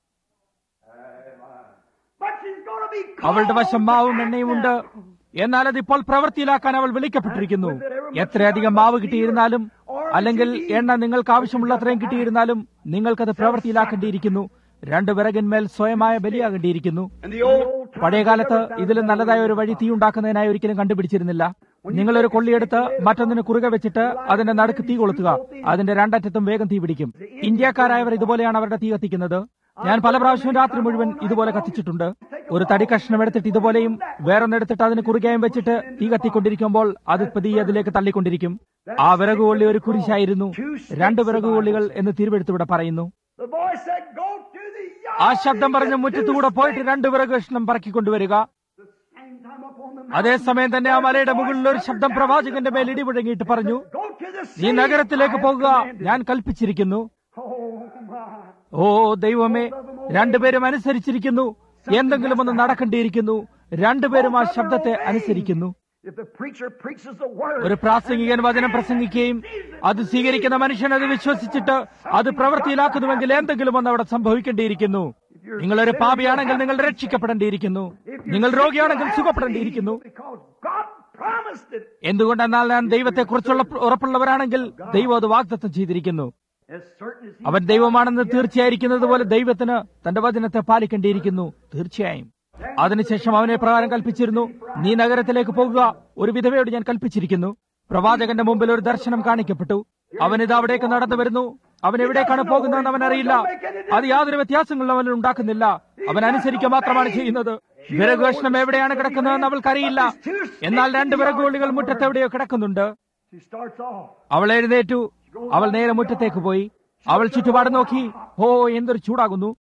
Speaker 1: But she's going to be
Speaker 2: അവളുടെ
Speaker 1: called
Speaker 2: വശം മാവും
Speaker 1: to
Speaker 2: എണ്ണയും
Speaker 1: act
Speaker 2: ഉണ്ട്
Speaker 1: now.
Speaker 2: എന്നാൽ അതിപ്പോൾ പ്രവൃത്തിയിലാക്കാൻ അവൾ വിളിക്കപ്പെട്ടിരിക്കുന്നു എത്രയധികം മാവ് കിട്ടിയിരുന്നാലും അല്ലെങ്കിൽ എണ്ണ നിങ്ങൾക്ക് ആവശ്യമുള്ളത്രയും കിട്ടിയിരുന്നാലും നിങ്ങൾക്കത് പ്രവൃത്തിയിലാക്കേണ്ടിയിരിക്കുന്നു രണ്ട് വിറകിന്മേൽ സ്വയമായ ബലിയാകേണ്ടിയിരിക്കുന്നു
Speaker 1: And the old time
Speaker 2: പഴയകാലത്ത്
Speaker 1: never found
Speaker 2: ഇതിലും നല്ലതായ ഒരു വഴി തീ ഉണ്ടാക്കുന്നതിനായി ഒരിക്കലും കണ്ടുപിടിച്ചിരുന്നില്ല നിങ്ങളൊരു കൊള്ളിയെടുത്ത് മറ്റൊന്നിന് കുറുകെ വെച്ചിട്ട് അതിന്റെ നടുക്ക് തീ കൊളുത്തുക അതിന്റെ രണ്ടറ്റത്തും വേഗം തീ പിടിക്കും ഇന്ത്യക്കാരായവർ ഇതുപോലെയാണ് അവരുടെ തീ കത്തിക്കുന്നത് ഞാൻ പല പ്രാവശ്യവും രാത്രി മുഴുവൻ ഇതുപോലെ കത്തിച്ചിട്ടുണ്ട് ഒരു തടി കഷ്ണം എടുത്തിട്ട് ഇതുപോലെയും വേറൊന്നെടുത്തിട്ട് അതിന് കുറുകെയും വെച്ചിട്ട് തീ കത്തിക്കൊണ്ടിരിക്കുമ്പോൾ അത് പതിയെ അതിലേക്ക് തള്ളിക്കൊണ്ടിരിക്കും ആ വിറകുകൊള്ളി ഒരു കുരിശായിരുന്നു രണ്ട് വിറകുകൊള്ളികൾ എന്ന് തിരുവെടുത്തിവിടെ പറയുന്നു
Speaker 1: The voice said, Go to the yard.
Speaker 2: ആ ശബ്ദം പറഞ്ഞ് മുറ്റത്തുകൂടെ പോയിട്ട് രണ്ട് വിറക് കഷ്ണം പറക്കിക്കൊണ്ടുവരിക
Speaker 1: The same time up on the mountain.
Speaker 2: അതേസമയം തന്നെ ആ മലയുടെ മുകളിൽ ഒരു ശബ്ദം പ്രവാചകന്റെ മേൽ ഇടിമുഴങ്ങിയിട്ട് പറഞ്ഞു
Speaker 1: Go to the
Speaker 2: നീ
Speaker 1: city.
Speaker 2: നഗരത്തിലേക്ക്
Speaker 1: I have
Speaker 2: പോകുക
Speaker 1: commanded.
Speaker 2: ഞാൻ കൽപ്പിച്ചിരിക്കുന്നു
Speaker 1: Oh my.
Speaker 2: ഓ ദൈവമേ രണ്ടുപേരും അനുസരിച്ചിരിക്കുന്നു എന്തെങ്കിലും ഒന്ന് നടക്കേണ്ടിയിരിക്കുന്നു രണ്ടുപേരും ആ ശബ്ദത്തെ അനുസരിക്കുന്നു
Speaker 1: If the preacher preaches the word,
Speaker 2: ഒരു പ്രാസംഗികൻ വചനം പ്രസംഗിക്കുകയും അത് സ്വീകരിക്കുന്ന മനുഷ്യൻ അത് വിശ്വസിച്ചിട്ട് അത് പ്രവൃത്തിയിലാക്കുന്നുവെങ്കിൽ എന്തെങ്കിലും ഒന്ന് അവിടെ സംഭവിക്കേണ്ടിയിരിക്കുന്നു നിങ്ങളൊരു പാപിയാണെങ്കിൽ നിങ്ങൾ രക്ഷിക്കപ്പെടേണ്ടിയിരിക്കുന്നു നിങ്ങൾ രോഗിയാണെങ്കിൽ സുഖപ്പെടേണ്ടിയിരിക്കുന്നു
Speaker 1: because God promised it.
Speaker 2: എന്തുകൊണ്ടെന്നാൽ ഞാൻ ദൈവത്തെക്കുറിച്ചുള്ള ഉറപ്പുള്ളവരാണെങ്കിൽ ദൈവം അത് വാഗ്ദത്തം ചെയ്തിരിക്കുന്നു
Speaker 1: As certain as he
Speaker 2: അവൻ ദൈവമാണെന്ന് തീർച്ചയായിരിക്കുന്നത് പോലെ ദൈവത്തിന് തന്റെ വചനത്തെ പാലിക്കേണ്ടിയിരിക്കുന്നു തീർച്ചയായും അതിനുശേഷം അവനെ പ്രകാരം കൽപ്പിച്ചിരുന്നു നീ നഗരത്തിലേക്ക് പോകുക ഒരു വിധവയോട് ഞാൻ കൽപ്പിച്ചിരിക്കുന്നു പ്രവാചകന്റെ മുമ്പിൽ ഒരു ദർശനം കാണിക്കപ്പെട്ടു അവൻ ഇത് അവിടേക്ക് നടന്നു വരുന്നു അവൻ എവിടേക്കാണ് പോകുന്നതെന്ന് അവൻ അറിയില്ല അത് യാതൊരു വ്യത്യാസങ്ങളും അവനിൽ ഉണ്ടാക്കുന്നില്ല അവൻ അനുസരിക്കുക മാത്രമാണ് ചെയ്യുന്നത് വിറക് കഷ്ണം എവിടെയാണ് കിടക്കുന്നതെന്ന് അവൾക്കറിയില്ല എന്നാൽ രണ്ട് വിറകുകൊള്ളികൾ മുറ്റത്ത് എവിടെയോ കിടക്കുന്നുണ്ട്
Speaker 1: She starts off.
Speaker 2: അവൾ എഴുന്നേറ്റു അവൾ നേരെ മുറ്റത്തേക്ക് പോയി അവൾ ചുറ്റുപാട് നോക്കി ഓ എന്തൊരു ചൂടാകുന്നു
Speaker 1: The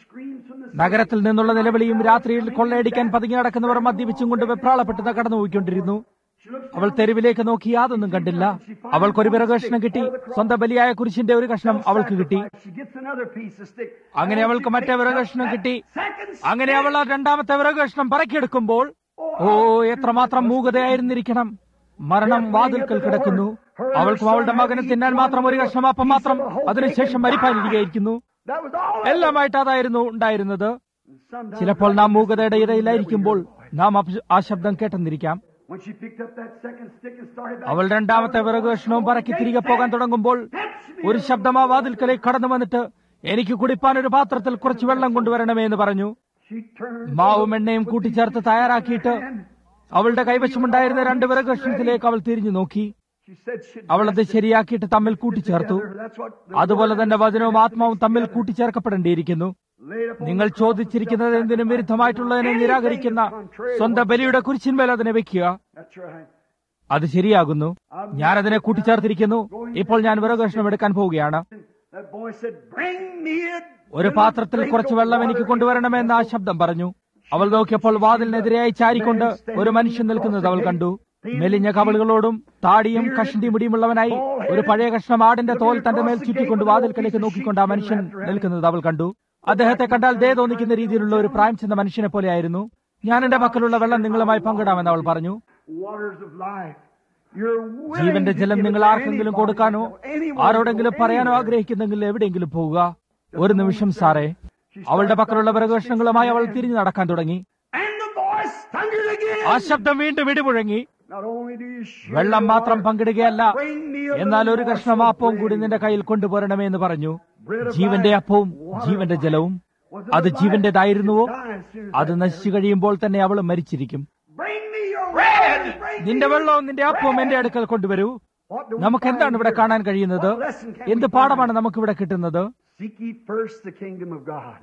Speaker 1: screams from the
Speaker 2: നഗരത്തിൽ നിന്നുള്ള നിലവിളിയും രാത്രിയിൽ കൊള്ളയടിക്കാൻ പതുങ്ങി നടക്കുന്നവർ മദ്യപിച്ചും കൊണ്ട് വെപ്രാളപ്പെട്ട് കടന്നുപോയിക്കൊണ്ടിരുന്നു
Speaker 1: She looks
Speaker 2: അവൾ തെരുവിലേക്ക് നോക്കി യാതൊന്നും കണ്ടില്ല അവൾക്കൊരു വിറകഷ്ണം കിട്ടി സ്വന്തം ബലിയായ കുരിശിന്റെ ഒരു കഷ്ണം അവൾക്ക് കിട്ടി
Speaker 1: She gets another piece of stick.
Speaker 2: അങ്ങനെ അവൾക്ക് മറ്റേ വിറകഷ്ണം കിട്ടി അങ്ങനെ അവൾ ആ രണ്ടാമത്തെ വിറകഷ്ണം പറക്കിയെടുക്കുമ്പോൾ ഓ എത്രമാത്രം മൂകതയായിരുന്നിരിക്കണം മരണം വാതിൽക്കൽ കിടക്കുന്നു അവൾക്കും അവളുടെ മകന് തിന്നാൻ മാത്രം ഒരു കഷ്ണം അപ്പം മാത്രം അതിനുശേഷം മരിപ്പാനിരിക്കുകയായിരിക്കുന്നു
Speaker 1: That was all.
Speaker 2: എല്ലാമായിട്ട് അതായിരുന്നു ഉണ്ടായിരുന്നത്
Speaker 1: Sometimes
Speaker 2: ചിലപ്പോൾ നാം മൂകതയുടെ ഇടയിലായിരിക്കുമ്പോൾ നാം അപ്- ആ ശബ്ദം കേട്ടെന്നിരിക്കാം
Speaker 1: when she picked up that second stick and started back,
Speaker 2: അവൾ രണ്ടാമത്തെ വിറക് കഷ്ണവും പറക്കി തിരികെ പോകാൻ തുടങ്ങുമ്പോൾ ഒരു ശബ്ദം ആ വാതിൽക്കലേക്ക് കടന്നു വന്നിട്ട് എനിക്ക് കുടിപ്പാൻ ഒരു പാത്രത്തിൽ കുറച്ച് വെള്ളം കൊണ്ടുവരണമേ എന്ന് പറഞ്ഞു
Speaker 1: she turned.
Speaker 2: മാവും എണ്ണയും കൂട്ടിച്ചേർത്ത് തയ്യാറാക്കിയിട്ട് അവളുടെ കൈവശമുണ്ടായിരുന്ന രണ്ട് വിറക് കഷ്ണത്തിലേക്ക് അവൾ തിരിഞ്ഞു നോക്കി
Speaker 1: She said she'd
Speaker 2: അവൾ അത് ശരിയാക്കിയിട്ട് തമ്മിൽ കൂട്ടിച്ചേർത്തു
Speaker 1: That's what
Speaker 2: അതുപോലെ തന്നെ വചനവും ആത്മാവും തമ്മിൽ കൂട്ടിച്ചേർക്കപ്പെടേണ്ടിയിരിക്കുന്നു
Speaker 1: laid upon
Speaker 2: നിങ്ങൾ ചോദിച്ചിരിക്കുന്നത് എന്തിനും വിരുദ്ധമായിട്ടുള്ളതിനെ നിരാകരിക്കുന്ന സ്വന്തം ബലിയുടെ കുരിശിന്മേൽ അതിനെ വെക്കുക
Speaker 1: That's right.
Speaker 2: അത് ശരിയാകുന്നു ഞാനതിനെ കൂട്ടിച്ചേർത്തിരിക്കുന്നു ഇപ്പോൾ ഞാൻ വിറക് കഷ്ണം എടുക്കാൻ പോവുകയാണ്
Speaker 1: That boy said, "Bring me a
Speaker 2: ഒരു പാത്രത്തിൽ കുറച്ച് വെള്ളം എനിക്ക് കൊണ്ടുവരണമെന്ന് ആ ശബ്ദം പറഞ്ഞു അവൾ നോക്കിയപ്പോൾ വാതിലിനെതിരെയായി ചാരിക്കൊണ്ട് ഒരു മനുഷ്യൻ നിൽക്കുന്നത് അവൾ കണ്ടു മെലിഞ്ഞ കവളുകളോടും താടിയും കഷണ്ടി മുടിയുമുള്ളവനായി ഒരു പഴയ കഷ്ണം ആടിന്റെ തോൽ തന്റെ മേൽ ചുറ്റിക്കൊണ്ട് വാതിൽക്കലേക്ക് നോക്കിക്കൊണ്ട് ആ മനുഷ്യൻ നിൽക്കുന്നത് അവൾ കണ്ടു അദ്ദേഹത്തെ കണ്ടാൽ ദേ തോന്നിക്കുന്ന രീതിയിലുള്ള ഒരു പ്രായം ചെന്ന മനുഷ്യനെ പോലെയായിരുന്നു ഞാൻ എന്റെ പക്കലുള്ള വെള്ളം നിങ്ങളുമായി പങ്കിടാമെന്ന് അവൾ പറഞ്ഞു
Speaker 1: waters of life." You're willing
Speaker 2: ജീവന്റെ
Speaker 1: to
Speaker 2: ജലം
Speaker 1: give it
Speaker 2: നിങ്ങൾ
Speaker 1: to
Speaker 2: ആർക്കെങ്കിലും
Speaker 1: anybody,
Speaker 2: കൊടുക്കാനോ
Speaker 1: anyone,
Speaker 2: ആരോടെങ്കിലും
Speaker 1: anyone.
Speaker 2: പറയാനോ ആഗ്രഹിക്കുന്നെങ്കിൽ എവിടെയെങ്കിലും പോവുക ഒരു നിമിഷം സാറേ അവളുടെ പക്കലുള്ള വിറകഷ്ണങ്ങളുമായി അവൾ തിരിഞ്ഞു നടക്കാൻ തുടങ്ങി
Speaker 1: And the voice thundered again.
Speaker 2: ആ ശബ്ദം വീണ്ടും ഇടിമുഴങ്ങി
Speaker 1: Not only do you share
Speaker 2: വെള്ളം
Speaker 1: the
Speaker 2: മാത്രം
Speaker 1: water,
Speaker 2: പങ്കിടുകയല്ല
Speaker 1: bring me a
Speaker 2: എന്നാൽ ഒരു
Speaker 1: little
Speaker 2: കഷ്ണം
Speaker 1: morsel of
Speaker 2: അപ്പവും കൂടി
Speaker 1: bread.
Speaker 2: നിന്റെ കയ്യിൽ കൊണ്ടുപോരണമേ എന്ന് പറഞ്ഞു
Speaker 1: Bread of
Speaker 2: ജീവന്റെ
Speaker 1: life,
Speaker 2: അപ്പവും
Speaker 1: water
Speaker 2: ജീവന്റെ
Speaker 1: of life.
Speaker 2: ജലവും
Speaker 1: Was it
Speaker 2: അത്
Speaker 1: the life?
Speaker 2: ജീവന്റേതായിരുന്നുവോ
Speaker 1: She'd die as soon as
Speaker 2: അത്
Speaker 1: that
Speaker 2: നശിച്ചു കഴിയുമ്പോൾ തന്നെ അവൾ മരിച്ചിരിക്കും
Speaker 1: Bring me your bread. Bring
Speaker 2: നിന്റെ
Speaker 1: me
Speaker 2: വെള്ളവും നിന്റെ അപ്പവും എന്റെ അടുക്കൽ കൊണ്ടുവരൂ
Speaker 1: What do we
Speaker 2: നമുക്ക്
Speaker 1: find
Speaker 2: എന്താണ് ഇവിടെ
Speaker 1: here?
Speaker 2: കാണാൻ കഴിയുന്നത്
Speaker 1: What lesson can we
Speaker 2: എന്ത്
Speaker 1: find?
Speaker 2: പാഠമാണ് നമുക്കിവിടെ കിട്ടുന്നത്
Speaker 1: Seek ye first the kingdom of God.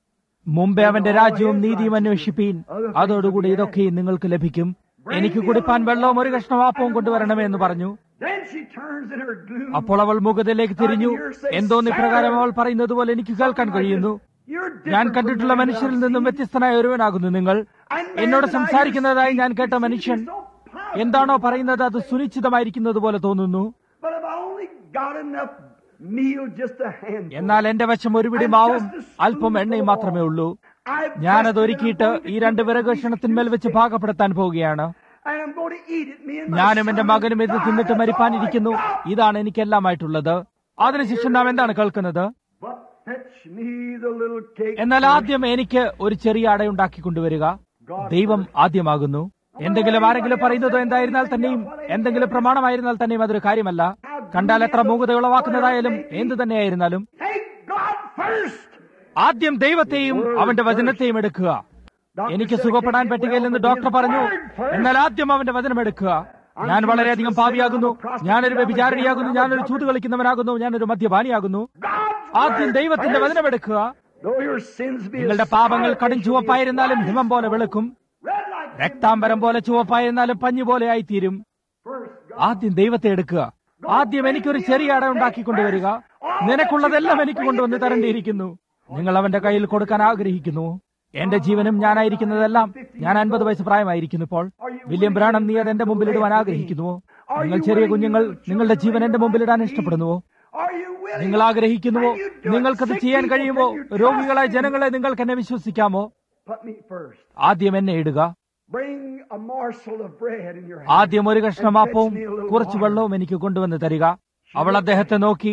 Speaker 2: മുമ്പേ അവന്റെ രാജ്യവും നീതിയും അന്വേഷിപ്പീൻ അതോടുകൂടി ഇതൊക്കെയും നിങ്ങൾക്ക് ലഭിക്കും എനിക്ക് കുടിപ്പാൻ വെള്ളവും ഒരു കഷ്ണം ആപ്പവും കൊണ്ടുവരണമേ എന്ന് പറഞ്ഞു
Speaker 1: Then she turns in her gloom.
Speaker 2: അപ്പോൾ അവൾ മുഖത്തിലേക്ക് തിരിഞ്ഞു എന്തോന്ന് ഇപ്രകാരം അവൾ പറയുന്നത് പോലെ എനിക്ക് കേൾക്കാൻ കഴിയുന്നു
Speaker 1: You're
Speaker 2: ഞാൻ
Speaker 1: different
Speaker 2: കണ്ടിട്ടുള്ള
Speaker 1: from the man
Speaker 2: മനുഷ്യരിൽ
Speaker 1: I've
Speaker 2: നിന്നും
Speaker 1: seen.
Speaker 2: വ്യത്യസ്തനായ ഒരുവനാകുന്നു നിങ്ങൾ എന്നോട് സംസാരിക്കുന്നതായി ഞാൻ കേട്ട മനുഷ്യൻ എന്താണോ പറയുന്നത് അത് സുനിശ്ചിതമായിരിക്കുന്നത് പോലെ തോന്നുന്നു
Speaker 1: But if I only got enough meal, just a handful.
Speaker 2: എന്നാൽ എന്റെ വശം ഒരു പിടി മാവും അല്പം എണ്ണയും മാത്രമേ ഉള്ളൂ
Speaker 1: I've
Speaker 2: ഞാനത്
Speaker 1: blessed it,
Speaker 2: ഒരുക്കിയിട്ട്
Speaker 1: and I'm
Speaker 2: ഈ
Speaker 1: going to
Speaker 2: രണ്ട്
Speaker 1: cook it
Speaker 2: വിറകക്ഷണത്തിന്മേൽ വെച്ച് പാകപ്പെടുത്താൻ പോവുകയാണ്
Speaker 1: And I'm going to eat it. Me and my
Speaker 2: ഞാനും എന്റെ
Speaker 1: son
Speaker 2: മകനും ഇത്
Speaker 1: die.
Speaker 2: തിന്നിട്ട്
Speaker 1: That's
Speaker 2: മരിപ്പാനിരിക്കുന്നു
Speaker 1: all I got.
Speaker 2: ഇതാണ് എനിക്കെല്ലാമായിട്ടുള്ളത് അതിനുശേഷം നാം എന്താണ് കേൾക്കുന്നത്
Speaker 1: But fetch me the little cake.
Speaker 2: എന്നാൽ ആദ്യം എനിക്ക് ഒരു ചെറിയ അടയുണ്ടാക്കി കൊണ്ടുവരിക ദൈവം ആദ്യമാകുന്നു എന്തെങ്കിലും ആരെങ്കിലും പറയുന്നതോ എന്തായിരുന്നാൽ തന്നെയും എന്തെങ്കിലും പ്രമാണമായിരുന്നാൽ തന്നെയും അതൊരു കാര്യമല്ല കണ്ടാൽ എത്ര മൂകത ഉളവാക്കുന്നതായാലും എന്തു തന്നെയായിരുന്നാലും
Speaker 1: Take God first.
Speaker 2: ആദ്യം ദൈവത്തെയും അവന്റെ വചനത്തെയും എടുക്കുക എനിക്ക് സുഖപ്പെടാൻ പറ്റുകയില്ലെന്ന് ഡോക്ടർ പറഞ്ഞു എന്നാൽ ആദ്യം അവന്റെ വചനം എടുക്കുക ഞാൻ വളരെയധികം പാപിയാകുന്നു ഞാനൊരു വ്യഭിചാരിണിയാകുന്നു ഞാനൊരു ചൂത് കളിക്കുന്നവനാകുന്നു ഞാനൊരു മദ്യപാനിയാകുന്നു ആദ്യം ദൈവത്തിന്റെ വചനം എടുക്കുക
Speaker 1: Though your sins be
Speaker 2: നിങ്ങളുടെ
Speaker 1: as
Speaker 2: പാപങ്ങൾ
Speaker 1: scarlet,
Speaker 2: കടും
Speaker 1: they shall be
Speaker 2: ചുവപ്പായിരുന്നാലും ഹിമം പോലെ വെളുക്കും
Speaker 1: red like
Speaker 2: രക്താംബരം പോലെ ചുവപ്പായിരുന്നാലും പഞ്ഞു പോലെ ആയിത്തീരും
Speaker 1: first.
Speaker 2: ആദ്യം ദൈവത്തെ എടുക്കുക ആദ്യം എനിക്കൊരു ചെറിയ അട ഉണ്ടാക്കി കൊണ്ടുവരിക നിനക്കുള്ളതെല്ലാം എനിക്ക് കൊണ്ടുവന്ന് തരേണ്ടിയിരിക്കുന്നു നിങ്ങൾ അവന്റെ കയ്യിൽ കൊടുക്കാൻ ആഗ്രഹിക്കുന്നു എന്റെ ജീവനും ഞാനായിരിക്കുന്നതെല്ലാം ഞാൻ അൻപത് വയസ്സ് പ്രായമായിരിക്കുന്നു ഇപ്പോൾ വില്യം ബ്രാണം നീ അത് എന്റെ മുമ്പിൽ ഇടുവാൻ ആഗ്രഹിക്കുന്നുവോ നിങ്ങൾ ചെറിയ കുഞ്ഞുങ്ങൾ നിങ്ങളുടെ ജീവൻ എന്റെ മുമ്പിൽ ഇടാൻ ഇഷ്ടപ്പെടുന്നുവോ
Speaker 1: Are you willing?
Speaker 2: നിങ്ങൾ ആഗ്രഹിക്കുന്നുവോ
Speaker 1: Can you do it?
Speaker 2: നിങ്ങൾക്കത്
Speaker 1: Sick
Speaker 2: ചെയ്യാൻ
Speaker 1: people,
Speaker 2: കഴിയുമോ
Speaker 1: can you trust
Speaker 2: രോഗികളായ
Speaker 1: me?
Speaker 2: ജനങ്ങളെ നിങ്ങൾക്ക് എന്നെ വിശ്വസിക്കാമോ
Speaker 1: Put me first.
Speaker 2: ആദ്യം എന്നെ ഇടുക
Speaker 1: Bring a morsel of bread in your hand.
Speaker 2: ആദ്യം ഒരു കഷ്ണം അപ്പവും കുറച്ച് വെള്ളവും എനിക്ക് കൊണ്ടുവന്ന് തരിക അവൾ അദ്ദേഹത്തെ നോക്കി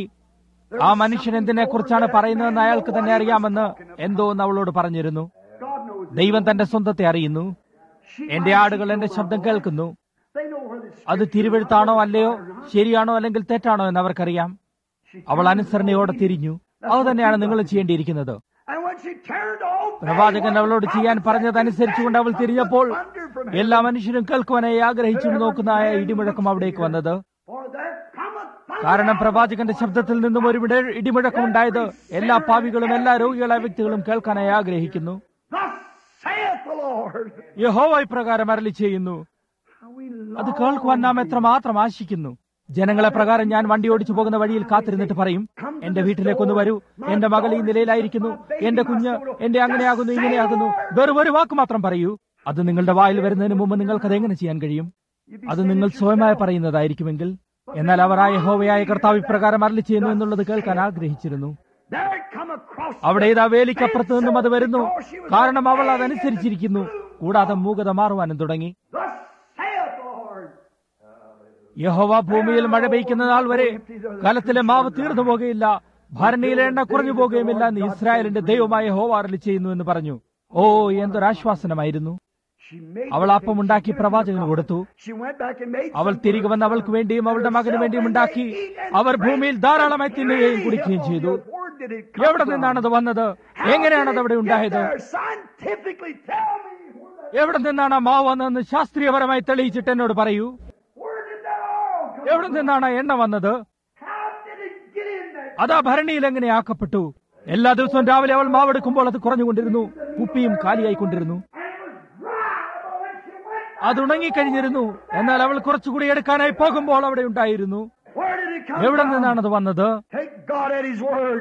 Speaker 2: ആ മനുഷ്യൻ എന്തിനെ കുറിച്ചാണ് പറയുന്നതെന്ന് അയാൾക്ക് തന്നെ അറിയാമെന്ന് എന്തോ എന്ന് അവളോട് പറഞ്ഞിരുന്നു
Speaker 1: God knows.
Speaker 2: ദൈവം തന്റെ സ്വന്തത്തെ അറിയുന്നു
Speaker 1: She
Speaker 2: എന്റെ
Speaker 1: might
Speaker 2: ആടുകൾ
Speaker 1: see
Speaker 2: എന്റെ
Speaker 1: your
Speaker 2: ശബ്ദം
Speaker 1: voice.
Speaker 2: കേൾക്കുന്നു
Speaker 1: They know where this
Speaker 2: അത് തിരുവെഴുത്താണോ അല്ലയോ ശരിയാണോ അല്ലെങ്കിൽ തെറ്റാണോ എന്ന് അവർക്കറിയാം അവൾ അനുസരണയോടെ തിരിഞ്ഞു അത് തന്നെയാണ് നിങ്ങൾ ചെയ്യേണ്ടിയിരിക്കുന്നത്
Speaker 1: And when she turned to obey
Speaker 2: പ്രവാചകൻ
Speaker 1: what
Speaker 2: അവളോട്
Speaker 1: the
Speaker 2: ചെയ്യാൻ
Speaker 1: prophet
Speaker 2: പറഞ്ഞതനുസരിച്ചുകൊണ്ട് അവൾ
Speaker 1: said,
Speaker 2: തിരിഞ്ഞപ്പോൾ
Speaker 1: thunder from
Speaker 2: എല്ലാ
Speaker 1: heaven.
Speaker 2: മനുഷ്യരും കേൾക്കുവാനായി ആഗ്രഹിച്ചു നോക്കുന്ന ആ ഇടിമുഴക്കം അവിടേക്ക് വന്നത്
Speaker 1: For there cometh thunder
Speaker 2: കാരണം
Speaker 1: out of
Speaker 2: പ്രവാചകന്റെ ശബ്ദത്തിൽ നിന്നും ഒരു വിട- ഇടിമുഴക്കം ഉണ്ടായത് എല്ലാ പാവികളും എല്ലാ രോഗികളായ വ്യക്തികളും കേൾക്കാനായി ആഗ്രഹിക്കുന്നു
Speaker 1: Thus saith the Lord.
Speaker 2: യഹോവ ഇപ്രകാരം അരളി ചെയ്യുന്നു
Speaker 1: How we
Speaker 2: അത്
Speaker 1: long
Speaker 2: കേൾക്കുവാൻ നാം
Speaker 1: to
Speaker 2: എത്രമാത്രം ആശിക്കുന്നു ജനങ്ങളെ പ്രകാരം ഞാൻ വണ്ടി ഓടിച്ചു പോകുന്ന വഴിയിൽ കാത്തിരുന്നിട്ട് പറയും എന്റെ വീട്ടിലേക്കൊന്ന് വരൂ എന്റെ മകൾ ഈ നിലയിലായിരിക്കുന്നു എന്റെ കുഞ്ഞ് എന്റെ അങ്ങനെയാകുന്നു ഇങ്ങനെയാകുന്നു വെറും ഒരു വാക്ക് മാത്രം പറയൂ അത് നിങ്ങളുടെ വായിൽ വരുന്നതിന് മുമ്പ് നിങ്ങൾക്കത് എങ്ങനെ ചെയ്യാൻ കഴിയും അത് നിങ്ങൾ സ്വയമായി പറയുന്നതായിരിക്കുമെങ്കിൽ എന്നാൽ അവർ ആ യഹോവയായ കർത്താവ് ഇപ്രകാരം അരളി ചെയ്യുന്നു എന്നുള്ളത് കേൾക്കാൻ ആഗ്രഹിച്ചിരുന്നു
Speaker 1: There it come across
Speaker 2: അവിടെ ഇതാ വേലിക്കപ്പുറത്ത് നിന്നും അത് വരുന്നു കാരണം അവൾ അതനുസരിച്ചിരിക്കുന്നു കൂടാതെ മൂകത മാറുവാനും തുടങ്ങി
Speaker 1: Thus saith the Lord.
Speaker 2: യഹോവ ഭൂമിയിൽ മഴ പെയ്ക്കുന്ന നാൾ വരെ കലത്തിലെ മാവ് തീർന്നു പോകുകയില്ല ഭരണിയിലെ എണ്ണ കുറഞ്ഞു പോകുകയുമില്ല എന്ന് ഇസ്രായേലിന്റെ ദൈവമായ യഹോവ അരളി ചെയ്യുന്നു എന്ന് പറഞ്ഞു ഓ എന്തൊരാശ്വാസനമായിരുന്നു
Speaker 1: She made
Speaker 2: അവൾ അപ്പം ഉണ്ടാക്കി പ്രവാചകന് കൊടുത്തു
Speaker 1: She went back and made
Speaker 2: അവൾ
Speaker 1: some
Speaker 2: തിരികെ വന്ന് അവൾക്ക് വേണ്ടിയും അവളുടെ മകന് വേണ്ടിയും ഉണ്ടാക്കി അവർ ഭൂമിയിൽ ധാരാളമായി തിന്നുകയും കുടിക്കുകയും ചെയ്തു
Speaker 1: Where did it come
Speaker 2: എവിടെ
Speaker 1: from?
Speaker 2: നിന്നാണത് വന്നത് എങ്ങനെയാണത് അവിടെ ഉണ്ടായത്
Speaker 1: Get there. Scientifically tell me where, that,
Speaker 2: എവിടെ നിന്നാണ് ആ മാവ് വന്നതെന്ന് ശാസ്ത്രീയപരമായി തെളിയിച്ചിട്ട് എന്നോട് പറയൂ
Speaker 1: where did that oil come
Speaker 2: എവിടെ നിന്നാണ് എണ്ണ വന്നത്
Speaker 1: How did it get in there?
Speaker 2: അതാ ഭരണിയിൽ എങ്ങനെ ആക്കപ്പെട്ടു എല്ലാ ദിവസവും രാവിലെ അവൾ മാവെടുക്കുമ്പോൾ അത് കുറഞ്ഞുകൊണ്ടിരുന്നു കുപ്പിയും കാലിയായിക്കൊണ്ടിരുന്നു
Speaker 1: And it was dry. But when she went,
Speaker 2: അത് ഉണങ്ങിക്കഴിഞ്ഞിരുന്നു എന്നാൽ അവൾ കുറച്ചുകൂടി എടുക്കാനായി പോകുമ്പോൾ അവിടെ ഉണ്ടായിരുന്നു
Speaker 1: where did it come
Speaker 2: എവിടെ
Speaker 1: from?
Speaker 2: നിന്നാണ് അത് വന്നത്
Speaker 1: Take God at His word.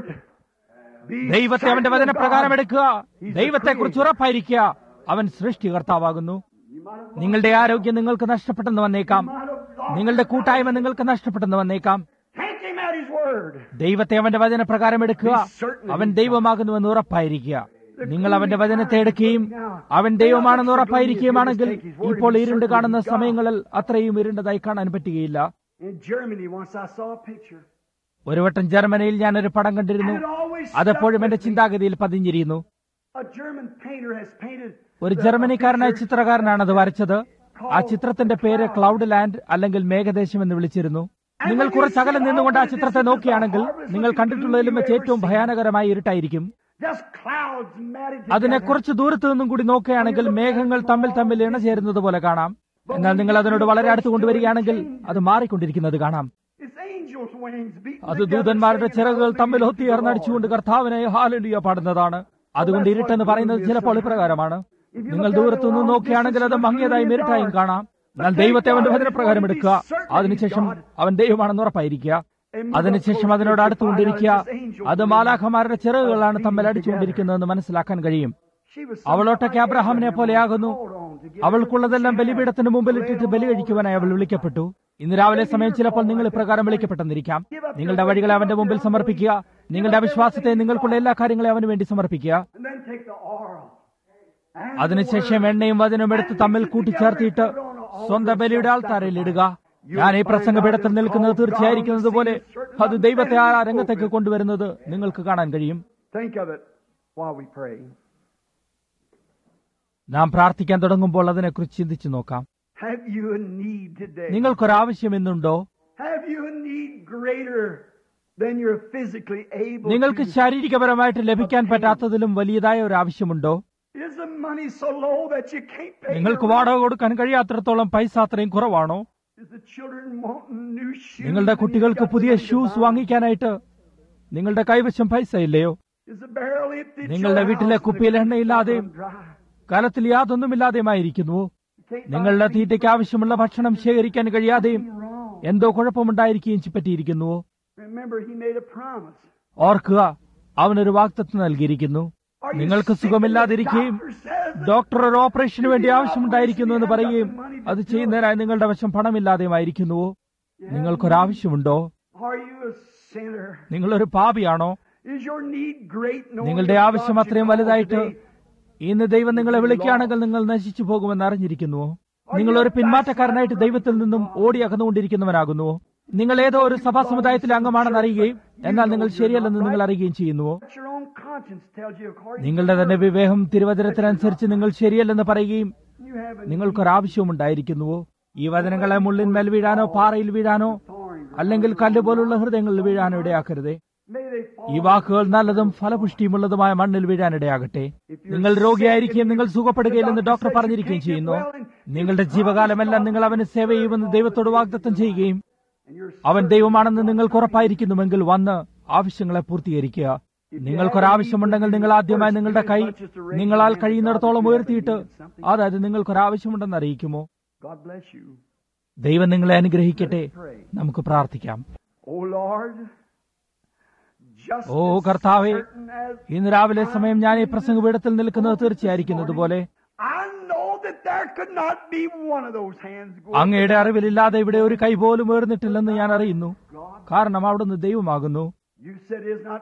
Speaker 1: Be
Speaker 2: ദൈവത്തെ അവന്റെ
Speaker 1: certain of
Speaker 2: വചനപ്രകാരം
Speaker 1: God.
Speaker 2: എടുക്കുക ദൈവത്തെ കുറിച്ച് ഉറപ്പായിരിക്കുക അവൻ സൃഷ്ടികർത്താവാകുന്നു നിങ്ങളുടെ ആരോഗ്യം നിങ്ങൾക്ക് നഷ്ടപ്പെട്ടെന്ന് വന്നേക്കാം നിങ്ങളുടെ കൂട്ടായ്മ നിങ്ങൾക്ക് നഷ്ടപ്പെട്ടെന്ന് വന്നേക്കാം
Speaker 1: Take Him at His word.
Speaker 2: ദൈവത്തെ അവന്റെ വചനപ്രകാരം എടുക്കുക അവൻ ദൈവമാകുന്നുവെന്ന് ഉറപ്പായിരിക്കുക നിങ്ങൾ അവന്റെ വചനത്തെ എടുക്കുകയും അവൻ ദൈവമാണെന്ന് ഉറപ്പായിരിക്കുകയുമാണെങ്കിൽ ഇപ്പോൾ ഇരുണ്ട് കാണുന്ന സമയങ്ങളിൽ അത്രയും ഇരുണ്ടതായി കാണാൻ പറ്റുകയില്ല
Speaker 1: In Germany, once I saw a picture.
Speaker 2: ഒരു വട്ടം ജർമ്മനിയിൽ ഞാൻ ഒരു പടം കണ്ടിരുന്നു
Speaker 1: And it always
Speaker 2: അതെപ്പോഴും
Speaker 1: stuck
Speaker 2: എന്റെ
Speaker 1: with me.
Speaker 2: ചിന്താഗതിയിൽ പതിഞ്ഞിരിക്കുന്നു
Speaker 1: A German painter has painted
Speaker 2: ഒരു
Speaker 1: the-
Speaker 2: ജർമ്മനിക്കാരനായ
Speaker 1: a picture
Speaker 2: ചിത്രകാരനാണ് അത് വരച്ചത് ആ ചിത്രത്തിന്റെ പേര് ക്ലൗഡ് ലാൻഡ് അല്ലെങ്കിൽ മേഘദേശം എന്ന് വിളിച്ചിരുന്നു നിങ്ങൾ കുറച്ച് അകലെ നിന്നുകൊണ്ട് ആ ചിത്രത്തെ നോക്കുകയാണെങ്കിൽ നിങ്ങൾ കണ്ടിട്ടുള്ളതിലും വെച്ച് ഏറ്റവും ഭയാനകരമായ ഇരുട്ടായിരിക്കും
Speaker 1: Just clouds matted
Speaker 2: അതിനെ
Speaker 1: together.
Speaker 2: കുറച്ച് ദൂരത്ത് നിന്നും കൂടി നോക്കുകയാണെങ്കിൽ മേഘങ്ങൾ തമ്മിൽ തമ്മിൽ ഇണചേരുന്നത് പോലെ കാണാം എന്നാൽ നിങ്ങൾ അതിനോട് വളരെ അടുത്ത് കൊണ്ടുവരികയാണെങ്കിൽ അത് മാറിക്കൊണ്ടിരിക്കുന്നത് കാണാം
Speaker 1: It's angels' wings beating
Speaker 2: അത്
Speaker 1: together,
Speaker 2: ദൂതന്മാരുടെ
Speaker 1: singing
Speaker 2: ചിറകുകൾ
Speaker 1: hallelujah
Speaker 2: തമ്മിൽ
Speaker 1: to the
Speaker 2: ഒത്തിയേർന്നടിച്ചുകൊണ്ട്
Speaker 1: Lord.
Speaker 2: കർത്താവിനെ ഹാലലിയ പാടുന്നതാണ് അതുകൊണ്ട് ഇരുട്ടെന്ന് പറയുന്നത് ചിലപ്പോൾ ഇപ്രകാരമാണ് നിങ്ങൾ ദൂരത്തു നിന്ന് നോക്കുകയാണെങ്കിൽ അത് മങ്ങിയതായും ഇരുട്ടായും കാണാം എന്നാൽ ദൈവത്തെ അവന്റെ വചനപ്രകാരം എടുക്കുക അതിനുശേഷം അവൻ ദൈവമാണെന്ന് ഉറപ്പായിരിക്കുക അതിനുശേഷം അതിനോട് അടുത്തുകൊണ്ടിരിക്കുക അത് മാലാഖമാരുടെ ചിറകുകളാണ് തമ്മിൽ അടിച്ചുകൊണ്ടിരിക്കുന്നതെന്ന് മനസ്സിലാക്കാൻ കഴിയും
Speaker 1: She was
Speaker 2: അവളൊട്ടൊക്കെ അബ്രഹാമിനെ പോലെയാകുന്നു
Speaker 1: called on to get
Speaker 2: അവൾക്കുള്ളതെല്ലാം ബലിപീഠത്തിന് മുമ്പിൽ ഇട്ടിട്ട് ബലി കഴിക്കുവാനായി അവൾ വിളിക്കപ്പെട്ടു ഇന്ന് രാവിലെ സമയം ചിലപ്പോൾ നിങ്ങൾ ഇപ്രകാരം വിളിക്കപ്പെട്ടെന്നിരിക്കാം നിങ്ങളുടെ വഴികളെ അവന്റെ മുമ്പിൽ സമർപ്പിക്കുക നിങ്ങളുടെ അവിശ്വാസത്തെ നിങ്ങൾക്കുള്ള എല്ലാ കാര്യങ്ങളെയും അവന് വേണ്ടി സമർപ്പിക്കുക
Speaker 1: and then take the oil. And
Speaker 2: അതിനുശേഷം എണ്ണയും വചനവും എടുത്ത് തമ്മിൽ കൂട്ടിച്ചേർത്തിയിട്ട് സ്വന്തം ബലിയുടെ ആൾത്താരയിൽ ഇടുക ഞാൻ ഈ പ്രസംഗപീഠത്തിൽ നിൽക്കുന്നത് തീർച്ചയായിരിക്കുന്നത് പോലെ അത് ദൈവത്തെ ആ രംഗത്തേക്ക് കൊണ്ടുവരുന്നത് നിങ്ങൾക്ക് കാണാൻ കഴിയും
Speaker 1: Think of it while we pray.
Speaker 2: നാം പ്രാർത്ഥിക്കാൻ തുടങ്ങുമ്പോൾ അതിനെക്കുറിച്ച് ചിന്തിച്ചു നോക്കാം
Speaker 1: Have you a need today?
Speaker 2: നിങ്ങൾക്കൊരാവശ്യം ഇന്നുണ്ടോ
Speaker 1: Have you a need greater than you're physically able
Speaker 2: നിങ്ങൾക്ക്
Speaker 1: to?
Speaker 2: ശാരീരികപരമായിട്ട് ലഭിക്കാൻ പറ്റാത്തതിലും വലിയതായ ഒരു ആവശ്യമുണ്ടോ
Speaker 1: Is the money so low that you can't pay?
Speaker 2: നിങ്ങൾക്ക്
Speaker 1: your rent?
Speaker 2: വാടക കൊടുക്കാൻ കഴിയാത്തിടത്തോളം പൈസ അത്രയും കുറവാണോ
Speaker 1: Is the children wanting new shoes?
Speaker 2: നിങ്ങളുടെ
Speaker 1: and you've
Speaker 2: കുട്ടികൾക്ക്
Speaker 1: got the
Speaker 2: പുതിയ
Speaker 1: money to
Speaker 2: ഷൂസ്
Speaker 1: buy?
Speaker 2: വാങ്ങിക്കാനായിട്ട് നിങ്ങളുടെ കൈവശം പൈസ ഇല്ലയോ
Speaker 1: Is the barrel empty? at
Speaker 2: നിങ്ങളുടെ
Speaker 1: your
Speaker 2: വീട്ടിലെ
Speaker 1: house and
Speaker 2: കുപ്പിയിൽ
Speaker 1: the
Speaker 2: എണ്ണയില്ലാതെയും
Speaker 1: creek's run dry?
Speaker 2: കലത്തിൽ യാതൊന്നുമില്ലാതെയുമായിരിക്കുന്നു
Speaker 1: You can't buy
Speaker 2: നിങ്ങളുടെ
Speaker 1: feed.
Speaker 2: തീറ്റയ്ക്ക് ആവശ്യമുള്ള ഭക്ഷണം ശേഖരിക്കാൻ കഴിയാതെയും
Speaker 1: Something wrong.
Speaker 2: എന്തോ കുഴപ്പമുണ്ടായിരിക്കുകയും പറ്റിയിരിക്കുന്നുവോ
Speaker 1: Remember, he made a promise.
Speaker 2: ഓർക്കുക അവനൊരു വാക്തത്വം നൽകിയിരിക്കുന്നു
Speaker 1: Are you
Speaker 2: നിങ്ങൾക്ക്
Speaker 1: sick and the
Speaker 2: സുഖമില്ലാതിരിക്കുകയും
Speaker 1: doctor says that
Speaker 2: ഡോക്ടർ ഒരു ഓപ്പറേഷന് വേണ്ടി ആവശ്യമുണ്ടായിരിക്കുന്നു എന്ന് പറയുകയും അത് ചെയ്യുന്നതിനായി നിങ്ങളുടെ വശം പണമില്ലാതെയുമായിരിക്കുന്നുവോ നിങ്ങൾക്കൊരാവശ്യമുണ്ടോ
Speaker 1: Are you a sinner?
Speaker 2: നിങ്ങളൊരു പാപിയാണോ
Speaker 1: Is your need great? knowing
Speaker 2: നിങ്ങളുടെ
Speaker 1: that
Speaker 2: ആവശ്യം
Speaker 1: God
Speaker 2: അത്രയും
Speaker 1: should call
Speaker 2: വലുതായിട്ട്
Speaker 1: today?
Speaker 2: ഇന്ന് ദൈവം നിങ്ങളെ വിളിക്കുകയാണെങ്കിൽ നിങ്ങൾ നശിച്ചു പോകുമെന്ന് അറിഞ്ഞിരിക്കുന്നുവോ നിങ്ങൾ ഒരു പിന്മാറ്റക്കാരനായിട്ട് ദൈവത്തിൽ നിന്നും ഓടി അകന്നുകൊണ്ടിരിക്കുന്നവനാകുന്നുവോ നിങ്ങൾ ഏതോ ഒരു സഭാ സമുദായത്തിലെ അംഗമാണെന്ന് അറിയുകയും എന്നാൽ നിങ്ങൾ ശരിയല്ലെന്ന് നിങ്ങൾ അറിയുകയും ചെയ്യുന്നുവോ
Speaker 1: What your own conscience tells you according
Speaker 2: നിങ്ങളുടെ തന്നെ വിവേകം തിരുവചനത്തിനനുസരിച്ച് നിങ്ങൾ ശരിയല്ലെന്ന് പറയുകയും
Speaker 1: to you have a
Speaker 2: നിങ്ങൾക്കൊരാവശ്യവും ഉണ്ടായിരിക്കുന്നുവോ ഈ വചനങ്ങളെ മുള്ളിന്മേൽ വീഴാനോ പാറയിൽ വീഴാനോ
Speaker 1: thorn.
Speaker 2: അല്ലെങ്കിൽ കല്ല് പോലുള്ള ഹൃദയങ്ങളിൽ വീഴാനോ ഇടയാക്കരുതേ
Speaker 1: May they fall.
Speaker 2: ഈ വാക്കുകൾ നല്ലതും ഫലപുഷ്ടിയുമുള്ളതുമായ മണ്ണിൽ വീഴാനിടയാകട്ടെ നിങ്ങൾ രോഗിയായിരിക്കുകയും നിങ്ങൾ സുഖപ്പെടുകയില്ലെന്ന് ഡോക്ടർ പറഞ്ഞിരിക്കുകയും ചെയ്യുന്നു നിങ്ങളുടെ ജീവകാലമെല്ലാം നിങ്ങൾ അവന് സേവ ചെയ്യുമെന്ന് ദൈവത്തോട് വാഗ്ദത്തം ചെയ്യുകയും
Speaker 1: And you're
Speaker 2: അവൻ ദൈവമാണെന്ന് നിങ്ങൾക്ക് ഉറപ്പായിരിക്കുന്നുവെങ്കിൽ വന്ന് ആവശ്യങ്ങളെ പൂർത്തീകരിക്കുക നിങ്ങൾക്കൊരാവശ്യമുണ്ടെങ്കിൽ നിങ്ങൾ ആദ്യമായി നിങ്ങളുടെ കൈ നിങ്ങളാൽ കഴിയുന്നിടത്തോളം ഉയർത്തിയിട്ട് അതായത് നിങ്ങൾക്കൊരാവശ്യമുണ്ടെന്ന് അറിയിക്കുമോ
Speaker 1: God bless you.
Speaker 2: ദൈവം നിങ്ങളെ അനുഗ്രഹിക്കട്ടെ നമുക്ക് പ്രാർത്ഥിക്കാം
Speaker 1: Oh Lord, just
Speaker 2: ഓ
Speaker 1: as
Speaker 2: കർത്താവേ
Speaker 1: certain as
Speaker 2: ഇന്ന് രാവിലെ സമയം ഞാൻ ഈ പ്രസംഗപീഠത്തിൽ നിൽക്കുന്നത് തീർച്ചയായിരിക്കുന്നത് പോലെ
Speaker 1: I know that there could not be one of those hands going
Speaker 2: അങ്ങയുടെ അറിവിലില്ലാതെ ഇവിടെ ഒരു കൈ പോലും ഉയർന്നിട്ടില്ലെന്ന് ഞാൻ അറിയുന്നു കാരണം അവിടുന്ന് ദൈവമാകുന്നു
Speaker 1: You said is not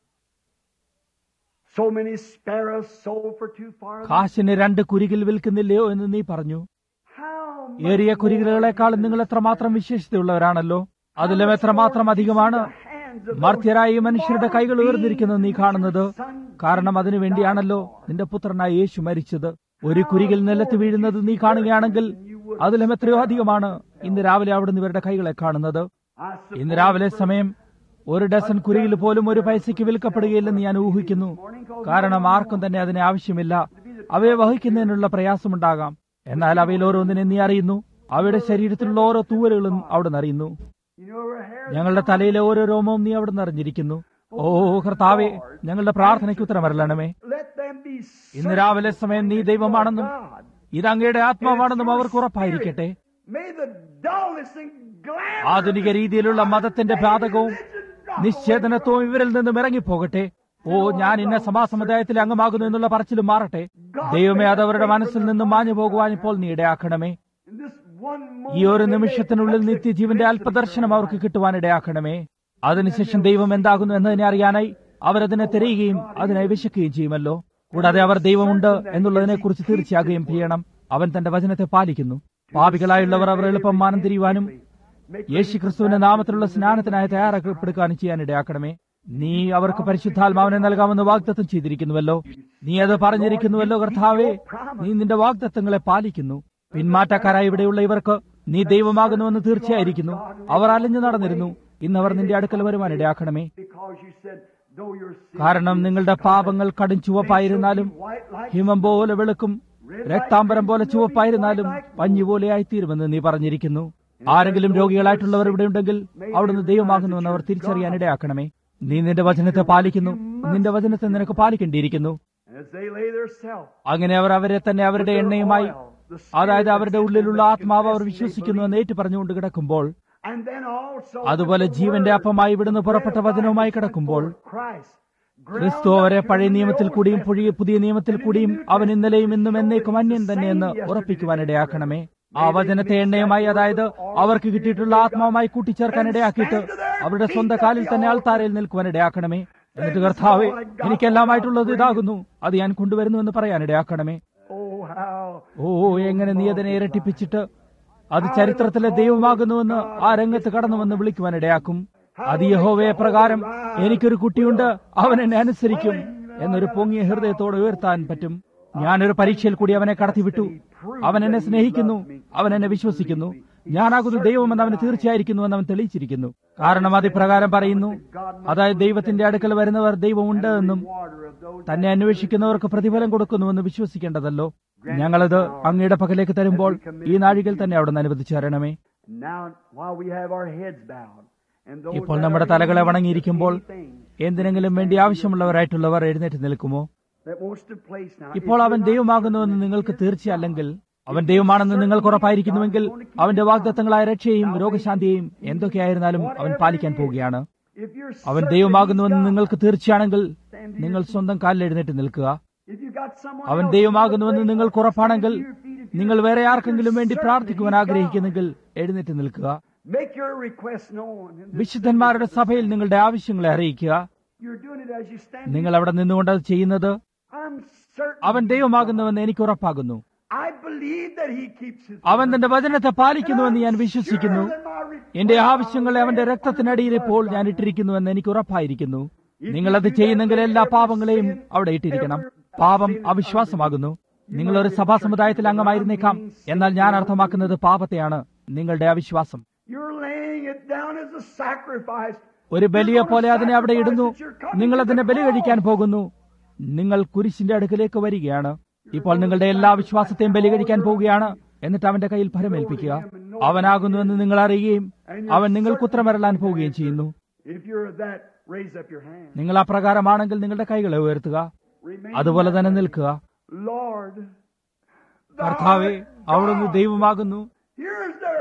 Speaker 1: so many sparrows sold for two farthings.
Speaker 2: കാശിന് രണ്ട് കുരികിൽ വിൽക്കുന്നില്ലയോ എന്ന് നീ പറഞ്ഞു
Speaker 1: How
Speaker 2: ഏറിയ കുരികിലുകളെക്കാളും നിങ്ങൾ എത്രമാത്രം വിശേഷതയുള്ളവരാണല്ലോ അതിലും എത്രമാത്രം അധികമാണ് മർത്യരായ ഈ മനുഷ്യരുടെ കൈകൾ ഉയർന്നിരിക്കുന്നത് നീ കാണുന്നത് കാരണം അതിനു വേണ്ടിയാണല്ലോ നിന്റെ പുത്രനായ യേശു മരിച്ചത് ഒരു കുരികിൽ നിലത്ത് വീഴുന്നത് നീ കാണുകയാണെങ്കിൽ അതിലും എത്രയോ അധികമാണ് ഇന്ന് രാവിലെ അവിടുന്ന് ഇവരുടെ കൈകളെ കാണുന്നത്
Speaker 1: I suppose
Speaker 2: ഇന്ന് രാവിലെ സമയം ഒരു ഡസൻ കുരികിൽ പോലും ഒരു പൈസയ്ക്ക് വിൽക്കപ്പെടുകയില്ലെന്ന് ഞാൻ ഊഹിക്കുന്നു കാരണം ആർക്കും തന്നെ അതിന് ആവശ്യമില്ല അവയെ വഹിക്കുന്നതിനുള്ള പ്രയാസമുണ്ടാകാം എന്നാൽ അവയിൽ ഓരോന്നിനെ നീ അറിയുന്നു അവയുടെ ശരീരത്തിലുള്ള ഓരോ തൂവലുകളും അവിടെ അറിയുന്നു
Speaker 1: you know her hair.
Speaker 2: ഞങ്ങളുടെ തലയിലെ ഓരോ രോമവും നീ അവിടെ അറിഞ്ഞിരിക്കുന്നു ഓ കർത്താവെ ഞങ്ങളുടെ പ്രാർത്ഥനയ്ക്ക് ഉത്തരമരളണമേ
Speaker 1: Let them be
Speaker 2: ഇന്ന് രാവിലെ സമയം നീ ദൈവമാണെന്നും
Speaker 1: God.
Speaker 2: ഇത് അങ്ങയുടെ ആത്മാവാണെന്നും അവർക്ക് ഉറപ്പായിരിക്കട്ടെ
Speaker 1: May the dullness and glamour
Speaker 2: ആധുനിക രീതിയിലുള്ള മതത്തിന്റെ പാതകവും നിശ്ചേതനത്വവും ഇവരിൽ നിന്നും ഇറങ്ങിപ്പോകട്ടെ ഓ ഞാൻ ഇന്ന സഭാ സമുദായത്തിലെ അംഗമാകുന്നു എന്നുള്ള പറച്ചിലും മാറട്ടെ ദൈവമേ അത് അവരുടെ മനസ്സിൽ നിന്നും മാഞ്ഞു പോകുവാൻ ഇപ്പോൾ നീ ഇടയാക്കണമേ
Speaker 1: in this one
Speaker 2: ഈ ഒരു നിമിഷത്തിനുള്ളിൽ നിത്യജീവന്റെ അല്പദർശനം അവർക്ക് കിട്ടുവാൻ ഇടയാക്കണമേ അതിനുശേഷം ദൈവം എന്താകുന്നു എന്നതിനെ അറിയാനായി അവരതിനെ തിരയുകയും അതിനെ വിശക്കുകയും ചെയ്യുമല്ലോ കൂടാതെ അവർ ദൈവമുണ്ട് എന്നുള്ളതിനെ കുറിച്ച് തീർച്ചയാകുകയും ചെയ്യണം അവൻ തന്റെ വചനത്തെ പാലിക്കുന്നു പാപികളായുള്ളവർ അവർ എളുപ്പം മാനം തിരിയുവാനും യേശു ക്രിസ്തുവിന്റെ നാമത്തിലുള്ള സ്നാനത്തിനായി തയ്യാറാക്കപ്പെടുക്കാനും ചെയ്യാൻ ഇടയാക്കണമേ നീ അവർക്ക് പരിശുദ്ധാത്മാവിനെ നൽകാമെന്ന് വാഗ്ദത്തം ചെയ്തിരിക്കുന്നുവല്ലോ നീ അത് പറഞ്ഞിരിക്കുന്നുവല്ലോ കർത്താവേ നീ നിന്റെ വാഗ്ദത്തങ്ങളെ പാലിക്കുന്നു പിന്മാറ്റക്കാരായി ഇവിടെയുള്ള ഇവർക്ക് നീ ദൈവമാകുന്നുവെന്ന് തീർച്ചയായിരിക്കുന്നു അവർ അലഞ്ഞു നടന്നിരുന്നു ഇന്ന് അവർ നിന്റെ അടുക്കൽ വരുവാൻ ഇടയാക്കണമേ
Speaker 1: because you said, though your sin
Speaker 2: കാരണം നിങ്ങളുടെ പാപങ്ങൾ കടും ചുവപ്പായിരുന്നാലും
Speaker 1: white like
Speaker 2: ഹിമം പോലെ വെളുക്കും രക്താംബരം പോലെ ചുവപ്പായിരുന്നാലും പഞ്ഞു പോലെയായിത്തീരുമെന്ന് നീ പറഞ്ഞിരിക്കുന്നു ആരെങ്കിലും രോഗികളായിട്ടുള്ളവർ ഇവിടെ ഉണ്ടെങ്കിൽ അവിടുന്ന് ദൈവമാകുന്നുവെന്ന് അവർ തിരിച്ചറിയാൻ ഇടയാക്കണമേ നീ നിന്റെ വചനത്തെ പാലിക്കുന്നു നിന്റെ വചനത്തെ നിനക്ക് പാലിക്കേണ്ടിയിരിക്കുന്നു
Speaker 1: as they lay their self
Speaker 2: അങ്ങനെ അവർ അവരെ തന്നെ അവരുടെ എണ്ണയുമായി അതായത് അവരുടെ ഉള്ളിലുള്ള ആത്മാവ് അവർ വിശ്വസിക്കുന്നുവെന്ന് ഏറ്റു പറഞ്ഞുകൊണ്ട് കിടക്കുമ്പോൾ
Speaker 1: and then also
Speaker 2: അതുപോലെ ജീവന്റെ അപ്പമായി ഇവിടുന്ന് പുറപ്പെട്ട വചനവുമായി കിടക്കുമ്പോൾ
Speaker 1: Christ
Speaker 2: ക്രിസ്തു അവരെ പഴയ നിയമത്തിൽ കൂടിയും പുതിയ പുതിയ നിയമത്തിൽ കൂടിയും അവൻ ഇന്നലെയും ഇന്നും എന്നേക്കും അന്യൻ തന്നെയെന്ന് ഉറപ്പിക്കുവാൻ ഇടയാക്കണമേ ആ വചനത്തെ എണ്ണയുമായി അതായത് അവർക്ക് കിട്ടിയിട്ടുള്ള ആത്മാവുമായി കൂട്ടിച്ചേർക്കാൻ ഇടയാക്കിയിട്ട് അവരുടെ സ്വന്തം കാലിൽ തന്നെ ആൾത്താരയിൽ നിൽക്കുവാൻ ഇടയാക്കണമേ എന്നിട്ട് കർത്താവെ എനിക്കെല്ലാമായിട്ടുള്ളത് ഇതാകുന്നു അത് ഞാൻ കൊണ്ടുവരുന്നുവെന്ന് പറയാൻ ഇടയാക്കണമേ
Speaker 1: oh how
Speaker 2: ഓ എങ്ങനെ നീ അതിനെ ഇരട്ടിപ്പിച്ചിട്ട് അത് ചരിത്രത്തിലെ ദൈവമാകുന്നുവെന്ന് ആ രംഗത്ത് കടന്നുവെന്ന് വിളിക്കുവാൻ ഇടയാക്കും അത് യഹോവയെ പ്രകാരം എനിക്കൊരു കുട്ടിയുണ്ട് അവൻ എന്നെ അനുസരിക്കും എന്നൊരു പൊങ്ങിയ ഹൃദയത്തോടെ ഉയർത്താൻ പറ്റും ഞാനൊരു പരീക്ഷയിൽ കൂടി അവനെ കടത്തിവിട്ടു അവൻ എന്നെ സ്നേഹിക്കുന്നു അവൻ എന്നെ വിശ്വസിക്കുന്നു ഞാനാകുന്നു ദൈവമെന്ന് അവന് തീർച്ചയായിരിക്കുന്നുവെന്ന് അവൻ തെളിയിച്ചിരിക്കുന്നു കാരണം അത് ഇപ്രകാരം പറയുന്നു അതായത് ദൈവത്തിന്റെ അടുക്കൽ വരുന്നവർ ദൈവമുണ്ട് എന്നും
Speaker 1: water of those
Speaker 2: തന്നെ അന്വേഷിക്കുന്നവർക്ക് പ്രതിഫലം കൊടുക്കുന്നുവെന്ന് വിശ്വസിക്കേണ്ടതല്ലോ ഞങ്ങളത് അങ്ങയുടെ പക്കലേക്ക് തരുമ്പോൾ ഈ നാഴികയിൽ തന്നെ അവിടെ നിന്ന് അനുവദിച്ചു തരണമേ
Speaker 1: now while we have our heads bowed and those
Speaker 2: ഇപ്പോൾ
Speaker 1: that
Speaker 2: നമ്മുടെ
Speaker 1: are
Speaker 2: തലകളെ
Speaker 1: in need of
Speaker 2: വണങ്ങിയിരിക്കുമ്പോൾ
Speaker 1: anything
Speaker 2: എന്തിനെങ്കിലും വേണ്ടി ആവശ്യമുള്ളവരായിട്ടുള്ളവർ എഴുന്നേറ്റ് നിൽക്കുമോ
Speaker 1: that wants to place now
Speaker 2: ഇപ്പോൾ
Speaker 1: if
Speaker 2: അവൻ
Speaker 1: you're not
Speaker 2: ദൈവമാകുന്നുവെന്ന് നിങ്ങൾക്ക് തീർച്ചയല്ലെങ്കിൽ അവൻ ദൈവമാണെന്ന് നിങ്ങൾക്ക് ഉറപ്പായിരിക്കുന്നുവെങ്കിൽ അവന്റെ വാഗ്ദത്തങ്ങളായ രക്ഷയും രോഗശാന്തിയെയും എന്തൊക്കെയായിരുന്നാലും അവൻ പാലിക്കാൻ പോവുകയാണ്
Speaker 1: if you're
Speaker 2: അവൻ
Speaker 1: certain
Speaker 2: ദൈവമാകുന്നുവെന്ന്
Speaker 1: he's God,
Speaker 2: നിങ്ങൾക്ക് തീർച്ചയാണെങ്കിൽ നിങ്ങൾ സ്വന്തം കാലിൽ എഴുന്നേറ്റ് നിൽക്കുക
Speaker 1: if you got someone
Speaker 2: അവൻ
Speaker 1: else
Speaker 2: ദൈവമാകുന്നുവെന്ന്
Speaker 1: to pray,
Speaker 2: നിങ്ങൾക്ക് ഉറപ്പാണെങ്കിൽ
Speaker 1: stand to your feet if
Speaker 2: നിങ്ങൾ
Speaker 1: you're-
Speaker 2: വേറെ
Speaker 1: if you're
Speaker 2: ആർക്കെങ്കിലും വേണ്ടി
Speaker 1: certain
Speaker 2: പ്രാർത്ഥിക്കുവാൻ
Speaker 1: he's God.
Speaker 2: ആഗ്രഹിക്കുന്നെങ്കിൽ എഴുന്നേറ്റ് നിൽക്കുക
Speaker 1: Make your request known. in this
Speaker 2: വിശുദ്ധന്മാരുടെ സഭയിൽ നിങ്ങളുടെ ആവശ്യങ്ങളെ അറിയിക്കുക
Speaker 1: You're doing it as you stand.
Speaker 2: നിങ്ങൾ അവിടെ നിന്നുകൊണ്ട് അത് ചെയ്യുന്നത്
Speaker 1: I'm certain.
Speaker 2: അവൻ ദൈവമാകുന്നുവെന്ന് എനിക്ക് ഉറപ്പാകുന്നു
Speaker 1: I believe that he keeps his
Speaker 2: അവൻ തന്റെ വചനത്തെ പാലിക്കുന്നുവെന്ന് ഞാൻ വിശ്വസിക്കുന്നു എന്റെ ആവശ്യങ്ങളെ അവന്റെ രക്തത്തിനടിയിൽ ഇപ്പോൾ ഞാൻ ഇട്ടിരിക്കുന്നുവെന്ന് എനിക്ക് ഉറപ്പായിരിക്കുന്നു നിങ്ങളത് ചെയ്യുന്നെങ്കിൽ എല്ലാ പാപങ്ങളെയും അവിടെ ഇട്ടിരിക്കണം പാപം അവിശ്വാസമാകുന്നു നിങ്ങൾ ഒരു സഭാ സമുദായത്തിൽ അംഗമായിരുന്നേക്കാം എന്നാൽ ഞാൻ അർത്ഥമാക്കുന്നത് പാപത്തെയാണ് നിങ്ങളുടെ അവിശ്വാസം
Speaker 1: You're laying it down as a sacrifice.
Speaker 2: ഒരു ബലിയെ പോലെ അതിനെ അവിടെ ഇടുന്നു നിങ്ങൾ അതിനെ ബലി കഴിക്കാൻ പോകുന്നു നിങ്ങൾ കുരിശിന്റെ അടുക്കലേക്ക് വരികയാണ് ഇപ്പോൾ നിങ്ങളുടെ എല്ലാ വിശ്വാസത്തെയും ബലി കഴിക്കാൻ പോവുകയാണ് എന്നിട്ട് അവന്റെ കയ്യിൽ ഫലമേൽപ്പിക്കുക അവനാകുന്നുവെന്ന് നിങ്ങൾ അറിയുകയും അവൻ നിങ്ങൾക്ക് ഉത്തരമരളാൻ പോവുകയും ചെയ്യുന്നു
Speaker 1: If you're that, raise up your hand.
Speaker 2: നിങ്ങൾ അപ്രകാരമാണെങ്കിൽ നിങ്ങളുടെ കൈകളെ ഉയർത്തുക
Speaker 1: Remain
Speaker 2: അതുപോലെ തന്നെ നിൽക്കുക
Speaker 1: Lord, thou
Speaker 2: കർത്താവെ
Speaker 1: art
Speaker 2: അവിടുന്ന്
Speaker 1: God.
Speaker 2: ദൈവമാകുന്നു
Speaker 1: Here's their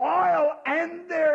Speaker 1: oil and their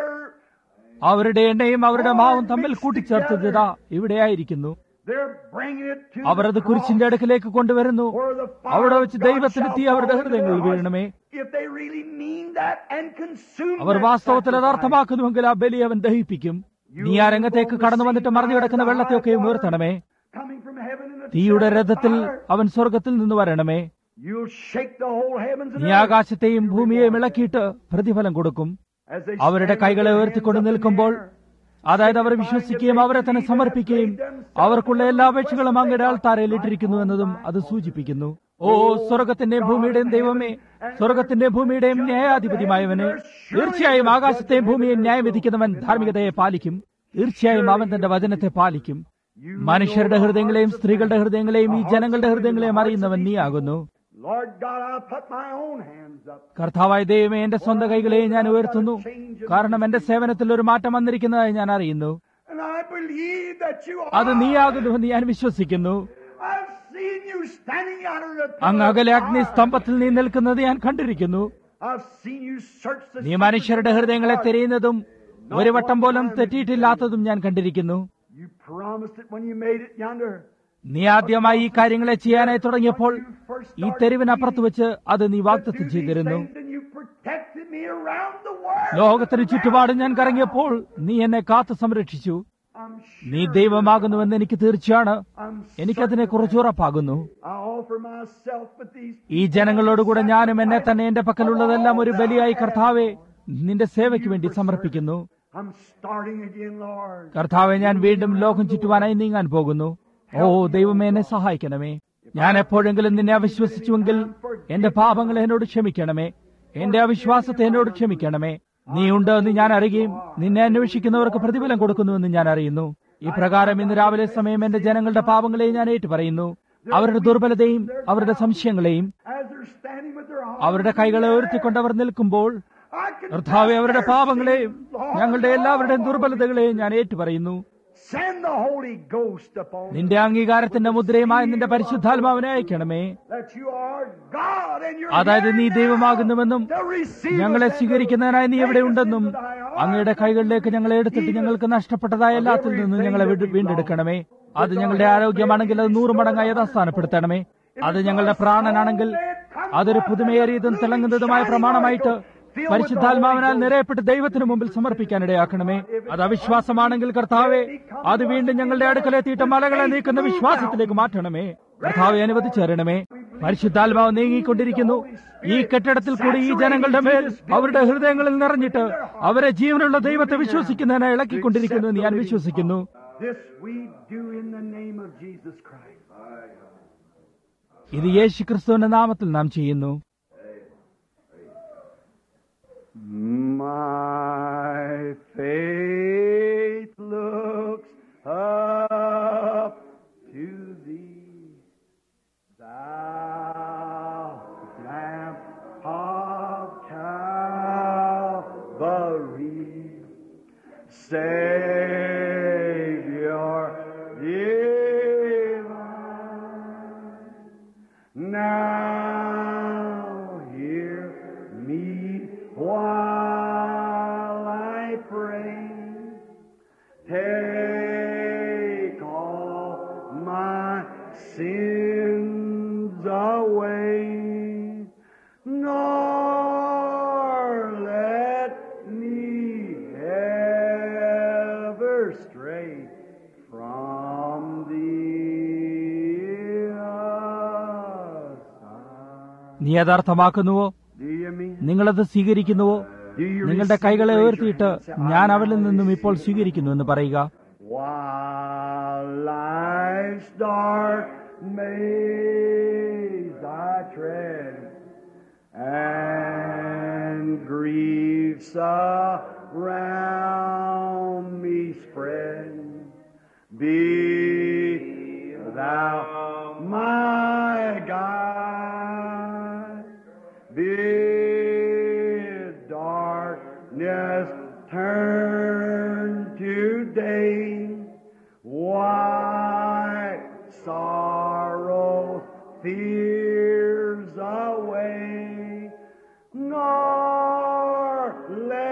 Speaker 2: അവരുടെ എണ്ണയും അവരുടെ മാവും തമ്മിൽ കൂട്ടിച്ചേർത്തത് ഇതാ ഇവിടെയായിരിക്കുന്നു
Speaker 1: they're bringing it to
Speaker 2: അവർ അത്
Speaker 1: the
Speaker 2: കുരിശിന്റെ
Speaker 1: cross
Speaker 2: അടുക്കിലേക്ക് കൊണ്ടുവരുന്നു
Speaker 1: where the fire
Speaker 2: അവിടെ
Speaker 1: of
Speaker 2: വെച്ച്
Speaker 1: God
Speaker 2: ദൈവത്തിന് തീ
Speaker 1: shall
Speaker 2: അവരുടെ
Speaker 1: fall into their
Speaker 2: ഹൃദയങ്ങളിൽ
Speaker 1: hearts.
Speaker 2: വീഴണമേ
Speaker 1: If they really mean that and consume
Speaker 2: our
Speaker 1: that
Speaker 2: വാസ്തവത്തിൽ അത്
Speaker 1: sacrifice,
Speaker 2: അർത്ഥമാക്കുന്നുവെങ്കിൽ ആ ബലി അവൻ ദഹിപ്പിക്കും നീ ആ രംഗത്തേക്ക് കടന്നു വന്നിട്ട് മറിഞ്ഞു കിടക്കുന്ന വെള്ളത്തെയൊക്കെയും ഉയർത്തണമേ
Speaker 1: coming from heaven in a
Speaker 2: തീയുടെ
Speaker 1: chariot of
Speaker 2: രഥത്തിൽ
Speaker 1: fire,
Speaker 2: അവൻ സ്വർഗത്തിൽ നിന്ന് വരണമേ
Speaker 1: you'll shake the whole heavens and
Speaker 2: നീ
Speaker 1: earth.
Speaker 2: ആകാശത്തെയും ഭൂമിയെയും ഇളക്കിയിട്ട് പ്രതിഫലം കൊടുക്കും
Speaker 1: As they
Speaker 2: അവരുടെ
Speaker 1: stand
Speaker 2: കൈകളെ
Speaker 1: with their
Speaker 2: ഉയർത്തിക്കൊണ്ട്
Speaker 1: hands up in
Speaker 2: നിൽക്കുമ്പോൾ
Speaker 1: the air,
Speaker 2: അതായത് അവർ വിശ്വസിക്കുകയും അവരെ തന്നെ സമർപ്പിക്കുകയും അവർക്കുള്ള എല്ലാ അപേക്ഷകളും അങ്ങയുടെ ആൾത്താരയിൽ ഇട്ടിരിക്കുന്നു എന്നതും അത് സൂചിപ്പിക്കുന്നു ഓ സ്വർഗത്തിന്റെയും ഭൂമിയുടെയും ദൈവമേ സ്വർഗത്തിന്റെയും ഭൂമിയുടെയും ന്യായാധിപതിമായവനെ തീർച്ചയായും ആകാശത്തെയും ഭൂമിയെയും ന്യായം വിധിക്കുന്നവൻ ധാർമ്മികതയെ പാലിക്കും തീർച്ചയായും അവൻ തന്റെ വചനത്തെ പാലിക്കും മനുഷ്യരുടെ ഹൃദയങ്ങളെയും സ്ത്രീകളുടെ ഹൃദയങ്ങളെയും ഈ ജനങ്ങളുടെ ഹൃദയങ്ങളെയും അറിയുന്നവൻ നീയാകുന്നു
Speaker 1: Lord God, I put my own hands up.
Speaker 2: കർത്താവായ ദൈവമേ എന്റെ സ്വന്തം കൈകളെ ഞാൻ ഉയർത്തുന്നു കാരണം എന്റെ സേവനത്തിൽ ഒരു മാറ്റം വന്നിരിക്കുന്നതായി ഞാൻ അറിയുന്നു
Speaker 1: And I believe that you
Speaker 2: അത്
Speaker 1: are.
Speaker 2: നീയാകുന്നുവെന്ന് ഞാൻ വിശ്വസിക്കുന്നു
Speaker 1: I've seen you standing out of the
Speaker 2: അങ്ങ് അകലെ അഗ്നി
Speaker 1: fire.
Speaker 2: സ്തംഭത്തിൽ നീ നിൽക്കുന്നത് ഞാൻ കണ്ടിരിക്കുന്നു
Speaker 1: I've seen you search the
Speaker 2: നീ മനുഷ്യരുടെ ഹൃദയങ്ങളെ
Speaker 1: secrets of the heart.
Speaker 2: തിരയുന്നതും ഒരു വട്ടം പോലും തെറ്റിയിട്ടില്ലാത്തതും ഞാൻ കണ്ടിരിക്കുന്നു
Speaker 1: You promised it when you made it yonder.
Speaker 2: നീ ആദ്യമായി ഈ കാര്യങ്ങളെ ചെയ്യാനായി തുടങ്ങിയപ്പോൾ ഈ തെരുവിനപ്പുറത്ത് വെച്ച് അത് നീ വാഗ്ദത്തം ചെയ്തിരുന്നു
Speaker 1: And you protected me around the world.
Speaker 2: ലോകത്തിന് ചുറ്റുപാടും ഞാൻ കറങ്ങിയപ്പോൾ നീ എന്നെ കാത്തു സംരക്ഷിച്ചു
Speaker 1: I'm
Speaker 2: നീ
Speaker 1: sure
Speaker 2: ദൈവമാകുന്നുവെന്ന് എനിക്ക് തീർച്ചയാണ്
Speaker 1: I'm
Speaker 2: എനിക്കതിനെ
Speaker 1: certain
Speaker 2: കുറിച്ച് ഉറപ്പാകുന്നു
Speaker 1: I offer myself with these
Speaker 2: ഈ ജനങ്ങളോടുകൂടെ ഞാനും എന്നെ തന്നെ എന്റെ പക്കലുള്ളതെല്ലാം ഒരു ബലിയായി കർത്താവെ നിന്റെ സേവയ്ക്ക് വേണ്ടി സമർപ്പിക്കുന്നു
Speaker 1: I'm starting again, Lord.
Speaker 2: കർത്താവെ ഞാൻ വീണ്ടും ലോകം ചുറ്റുവാനായി നീങ്ങാൻ പോകുന്നു ഓ ദൈവമേ എന്നെ സഹായിക്കണമേ ഞാൻ എപ്പോഴെങ്കിലും നിന്നെ അവിശ്വസിച്ചുവെങ്കിൽ എന്റെ പാപങ്ങളെ എന്നോട് ക്ഷമിക്കണമേ എന്റെ അവിശ്വാസത്തെ എന്നോട് ക്ഷമിക്കണമേ നീ ഉണ്ട് എന്ന് ഞാൻ അറിയുകയും നിന്നെ അന്വേഷിക്കുന്നവർക്ക് പ്രതിഫലം കൊടുക്കുന്നുവെന്ന് ഞാൻ അറിയുന്നു ഈ പ്രകാരം ഇന്ന് രാവിലെ സമയം എന്റെ ജനങ്ങളുടെ പാപങ്ങളെയും ഞാൻ ഏറ്റുപറയുന്നു അവരുടെ ദുർബലതയും അവരുടെ സംശയങ്ങളെയും
Speaker 1: As they're standing with their arms
Speaker 2: അവരുടെ കൈകളെ ഉയർത്തിക്കൊണ്ട് അവർ നിൽക്കുമ്പോൾ
Speaker 1: I can
Speaker 2: കർത്താവെ അവരുടെ പാപങ്ങളെയും
Speaker 1: Lord,
Speaker 2: ഞങ്ങളുടെ എല്ലാവരുടെയും
Speaker 1: Lord,
Speaker 2: ദുർബലതകളെയും ഞാൻ ഏറ്റുപറയുന്നു
Speaker 1: Send the Holy Ghost upon them.
Speaker 2: നിന്റെ അംഗീകാരത്തിന്റെ മുദ്രയുമായി നിന്റെ പരിശുദ്ധാത്മാവിനെ അയക്കണമേ
Speaker 1: That you are God and you're
Speaker 2: അതായത് നീ
Speaker 1: here
Speaker 2: ദൈവമാകുന്നുവെന്നും
Speaker 1: now to receive
Speaker 2: ഞങ്ങളെ
Speaker 1: us as
Speaker 2: സ്വീകരിക്കുന്നതിനായി നീ എവിടെ
Speaker 1: take us
Speaker 2: ഉണ്ടെന്നും
Speaker 1: into thy arms.
Speaker 2: അങ്ങയുടെ കൈകളിലേക്ക് ഞങ്ങളെ എടുത്തിട്ട് ഞങ്ങൾക്ക് നഷ്ടപ്പെട്ടതായ എല്ലാത്തിൽ നിന്നും ഞങ്ങളെ വീണ്ടും വീണ്ടെടുക്കണമേ അത് ഞങ്ങളുടെ ആരോഗ്യമാണെങ്കിൽ അത് നൂറ് മടങ്ങായി യഥാസ്ഥാനപ്പെടുത്തണമേ അത് ഞങ്ങളുടെ പ്രാണനാണെങ്കിൽ അതൊരു പുതുമയേറിയതും തിളങ്ങുന്നതുമായ പ്രമാണമായിട്ട് പരിശുദ്ധാത്മാവിനാൽ നിറയപ്പെട്ട് ദൈവത്തിന് മുമ്പിൽ സമർപ്പിക്കാനിടയാക്കണമേ അത് അവിശ്വാസമാണെങ്കിൽ കർത്താവെ അത് വീണ്ടും ഞങ്ങളുടെ അടുക്കലെത്തിയിട്ട് മലകളെ നീക്കുന്ന വിശ്വാസത്തിലേക്ക് മാറ്റണമേ കർത്താവെ അനുവദിച്ചേരണമേ പരിശുദ്ധാത്മാവ് നീങ്ങിക്കൊണ്ടിരിക്കുന്നു ഈ കെട്ടിടത്തിൽ കൂടി ഈ ജനങ്ങളുടെ മേൽ അവരുടെ ഹൃദയങ്ങളിൽ നിറഞ്ഞിട്ട് അവരെ ജീവനുള്ള ദൈവത്തെ വിശ്വസിക്കുന്നതിനെ ഇളക്കിക്കൊണ്ടിരിക്കുന്നു എന്ന് ഞാൻ വിശ്വസിക്കുന്നു
Speaker 1: This we do in the name of Jesus Christ.
Speaker 2: ഇത് യേശു ക്രിസ്തുവിന്റെ നാമത്തിൽ നാം ചെയ്യുന്നു
Speaker 1: My faith looks up to thee, thou lamp of Calvary, Savior divine. Now hear me while I pray. Take all my sins away, nor let me ever stray from thee. aside.
Speaker 2: നീ യഥാർത്ഥമാക്കുന്നുവോ
Speaker 1: Do you mean?
Speaker 2: നിങ്ങളത് സ്വീകരിക്കുന്നുവോ
Speaker 1: Do you
Speaker 2: നിങ്ങളുടെ
Speaker 1: receive
Speaker 2: കൈകളെ
Speaker 1: raise your
Speaker 2: ഉയർത്തിയിട്ട്
Speaker 1: hand and say,
Speaker 2: ഞാൻ
Speaker 1: "I
Speaker 2: അവരിൽ നിന്നും ഇപ്പോൾ
Speaker 1: receive"?
Speaker 2: സ്വീകരിക്കുന്നു എന്ന് പറയുക
Speaker 1: While life's dark maze I tread, and griefs around me spread, be thou my guide. Bid darkness turn to day, white sorrow fears away, nor let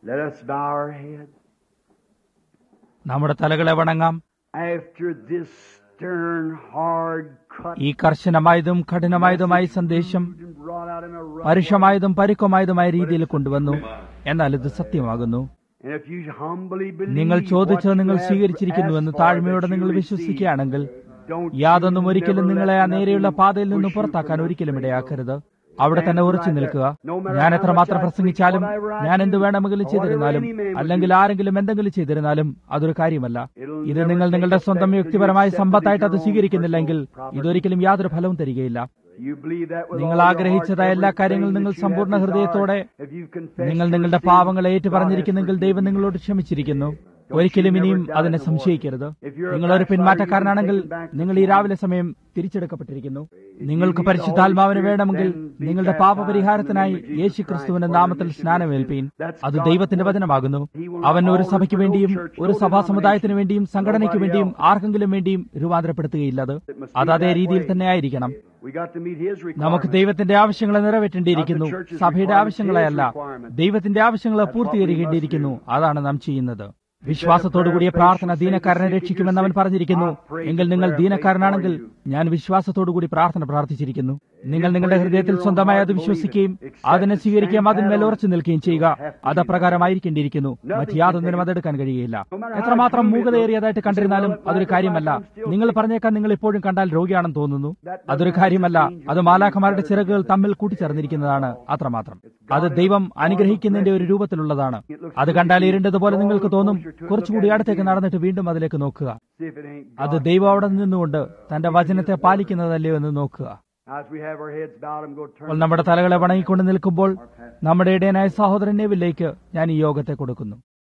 Speaker 1: Let us bow our heads.
Speaker 2: നമ്മുടെ തലകളെ വണങ്ങാം
Speaker 1: After this stern, hard cut
Speaker 2: ഈ കർശനമായതും കഠിനമായതുമായ സന്ദേശം
Speaker 1: and brought out in a rough
Speaker 2: പരുഷമായതും പരുക്കമായതുമായ രീതിയിൽ കൊണ്ടുവന്നു എന്നാൽ ഇത് സത്യമാകുന്നു
Speaker 1: And if you humbly believe
Speaker 2: നിങ്ങൾ
Speaker 1: what
Speaker 2: ചോദിച്ചത്
Speaker 1: you
Speaker 2: നിങ്ങൾ
Speaker 1: have
Speaker 2: സ്വീകരിച്ചിരിക്കുന്നുവെന്ന്
Speaker 1: asked for,
Speaker 2: താഴ്മയോടെ
Speaker 1: that
Speaker 2: നിങ്ങൾ
Speaker 1: you receive,
Speaker 2: വിശ്വസിക്കുകയാണെങ്കിൽ
Speaker 1: don't
Speaker 2: യാതൊന്നും
Speaker 1: you
Speaker 2: ഒരിക്കലും
Speaker 1: never
Speaker 2: നിങ്ങളെ
Speaker 1: let
Speaker 2: ആ നേരെയുള്ള
Speaker 1: nothing
Speaker 2: പാതയിൽ നിന്ന്
Speaker 1: push you
Speaker 2: പുറത്താക്കാൻ
Speaker 1: from the
Speaker 2: ഒരിക്കലും
Speaker 1: straight
Speaker 2: ഇടയാക്കരുത് അവിടെ തന്നെ ഉറച്ചു നിൽക്കുക ഞാൻ എത്രമാത്രം പ്രസംഗിച്ചാലും ഞാൻ എന്ത് വേണമെങ്കിലും ചെയ്തിരുന്നാലും അല്ലെങ്കിൽ ആരെങ്കിലും എന്തെങ്കിലും ചെയ്തിരുന്നാലും അതൊരു കാര്യമല്ല ഇത് നിങ്ങൾ നിങ്ങളുടെ സ്വന്തം വ്യക്തിപരമായ സമ്പത്തായിട്ട് അത് സ്വീകരിക്കുന്നില്ലെങ്കിൽ ഇതൊരിക്കലും യാതൊരു ഫലവും തരികയില്ല
Speaker 1: You believe that with
Speaker 2: നിങ്ങൾ
Speaker 1: all your
Speaker 2: ആഗ്രഹിച്ചതായ
Speaker 1: heart,
Speaker 2: എല്ലാ
Speaker 1: everything
Speaker 2: കാര്യങ്ങളും
Speaker 1: that
Speaker 2: നിങ്ങൾ
Speaker 1: you have
Speaker 2: സമ്പൂർണ്ണ
Speaker 1: desired.
Speaker 2: ഹൃദയത്തോടെ
Speaker 1: If you've confessed
Speaker 2: നിങ്ങൾ
Speaker 1: your
Speaker 2: നിങ്ങളുടെ
Speaker 1: sins,
Speaker 2: പാവങ്ങളെ ഏറ്റു
Speaker 1: God has
Speaker 2: പറഞ്ഞിരിക്കുന്നെങ്കിൽ
Speaker 1: forgiven
Speaker 2: ദൈവം
Speaker 1: you.
Speaker 2: നിങ്ങളോട് ക്ഷമിച്ചിരിക്കുന്നു ഒരിക്കലും ഇനിയും അതിനെ സംശയിക്കരുത് നിങ്ങൾ ഒരു പിന്മാറ്റക്കാരനാണെങ്കിൽ നിങ്ങൾ ഈ രാവിലെ സമയം തിരിച്ചെടുക്കപ്പെട്ടിരിക്കുന്നു നിങ്ങൾക്ക് പരിശുദ്ധാത്മാവിന് വേണമെങ്കിൽ നിങ്ങളുടെ പാപപരിഹാരത്തിനായി യേശു ക്രിസ്തുവിന്റെ നാമത്തിൽ സ്നാനമേൽപ്പീൻ അത് ദൈവത്തിന്റെ വചനമാകുന്നു അവൻ ഒരു സഭയ്ക്ക് വേണ്ടിയും ഒരു സഭാ സമുദായത്തിന് വേണ്ടിയും സംഘടനയ്ക്ക് വേണ്ടിയും ആർക്കെങ്കിലും വേണ്ടിയും രൂപാന്തരപ്പെടുത്തുകയില്ല അത് അത് അതേ രീതിയിൽ തന്നെ ആയിരിക്കണം
Speaker 1: We got to meet His
Speaker 2: നമുക്ക്
Speaker 1: requirements.
Speaker 2: ദൈവത്തിന്റെ ആവശ്യങ്ങളെ നിറവേറ്റേണ്ടിയിരിക്കുന്നു സഭയുടെ ആവശ്യങ്ങളെയല്ല ദൈവത്തിന്റെ ആവശ്യങ്ങളെ പൂർത്തീകരിക്കേണ്ടിയിരിക്കുന്നു അതാണ് നാം ചെയ്യുന്നത് വിശ്വാസത്തോടുകൂടിയ പ്രാർത്ഥന ദീനക്കാരനെ രക്ഷിക്കുമെന്ന് അവൻ പറഞ്ഞിരിക്കുന്നു എങ്കിൽ നിങ്ങൾ ദീനക്കാരനാണെങ്കിൽ ഞാൻ വിശ്വാസത്തോടുകൂടി പ്രാർത്ഥന പ്രാർത്ഥിച്ചിരിക്കുന്നു നിങ്ങൾ നിങ്ങളുടെ ഹൃദയത്തിൽ സ്വന്തമായി അത് വിശ്വസിക്കുകയും അതിനെ സ്വീകരിക്കുകയും അതിന്മേൽ ഉറച്ചു നിൽക്കുകയും ചെയ്യുക അത് അപ്രകാരമായിരിക്കേണ്ടിയിരിക്കുന്നു മറ്റ് യാതൊന്നിനും അതെടുക്കാൻ കഴിയുകയില്ല എത്രമാത്രം മൂകതയേറിയതായിട്ട് കണ്ടിരുന്നാലും അതൊരു കാര്യമല്ല നിങ്ങൾ പറഞ്ഞേക്കാൻ നിങ്ങൾ ഇപ്പോഴും കണ്ടാൽ രോഗിയാണെന്ന് തോന്നുന്നു അതൊരു കാര്യമല്ല അത് മാലാഖമാരുടെ ചിറകുകൾ തമ്മിൽ കൂട്ടിച്ചേർന്നിരിക്കുന്നതാണ് അത്രമാത്രം അത് ദൈവം അനുഗ്രഹിക്കുന്നതിന്റെ ഒരു രൂപത്തിലുള്ളതാണ് അത് കണ്ടാൽ ഇരുണ്ടതുപോലെ നിങ്ങൾക്ക് തോന്നും കുറച്ചുകൂടി അടുത്തേക്ക് നടന്നിട്ട് വീണ്ടും അതിലേക്ക് നോക്കുക
Speaker 1: See if it ain't
Speaker 2: അത്
Speaker 1: God.
Speaker 2: ദൈവം അവിടെ നിന്നുകൊണ്ട് തന്റെ വചനത്തെ പാലിക്കുന്നതല്ലയോ എന്ന് നോക്കുക
Speaker 1: As we have our heads bowed, I'm going to
Speaker 2: അപ്പോൾ
Speaker 1: turn.
Speaker 2: നമ്മുടെ തലകളെ വണങ്ങിക്കൊണ്ട് നിൽക്കുമ്പോൾ നമ്മുടെ ഇടയനായ സഹോദരൻ നെവിലേക്ക് ഞാൻ ഈ യോഗത്തെ കൊടുക്കുന്നു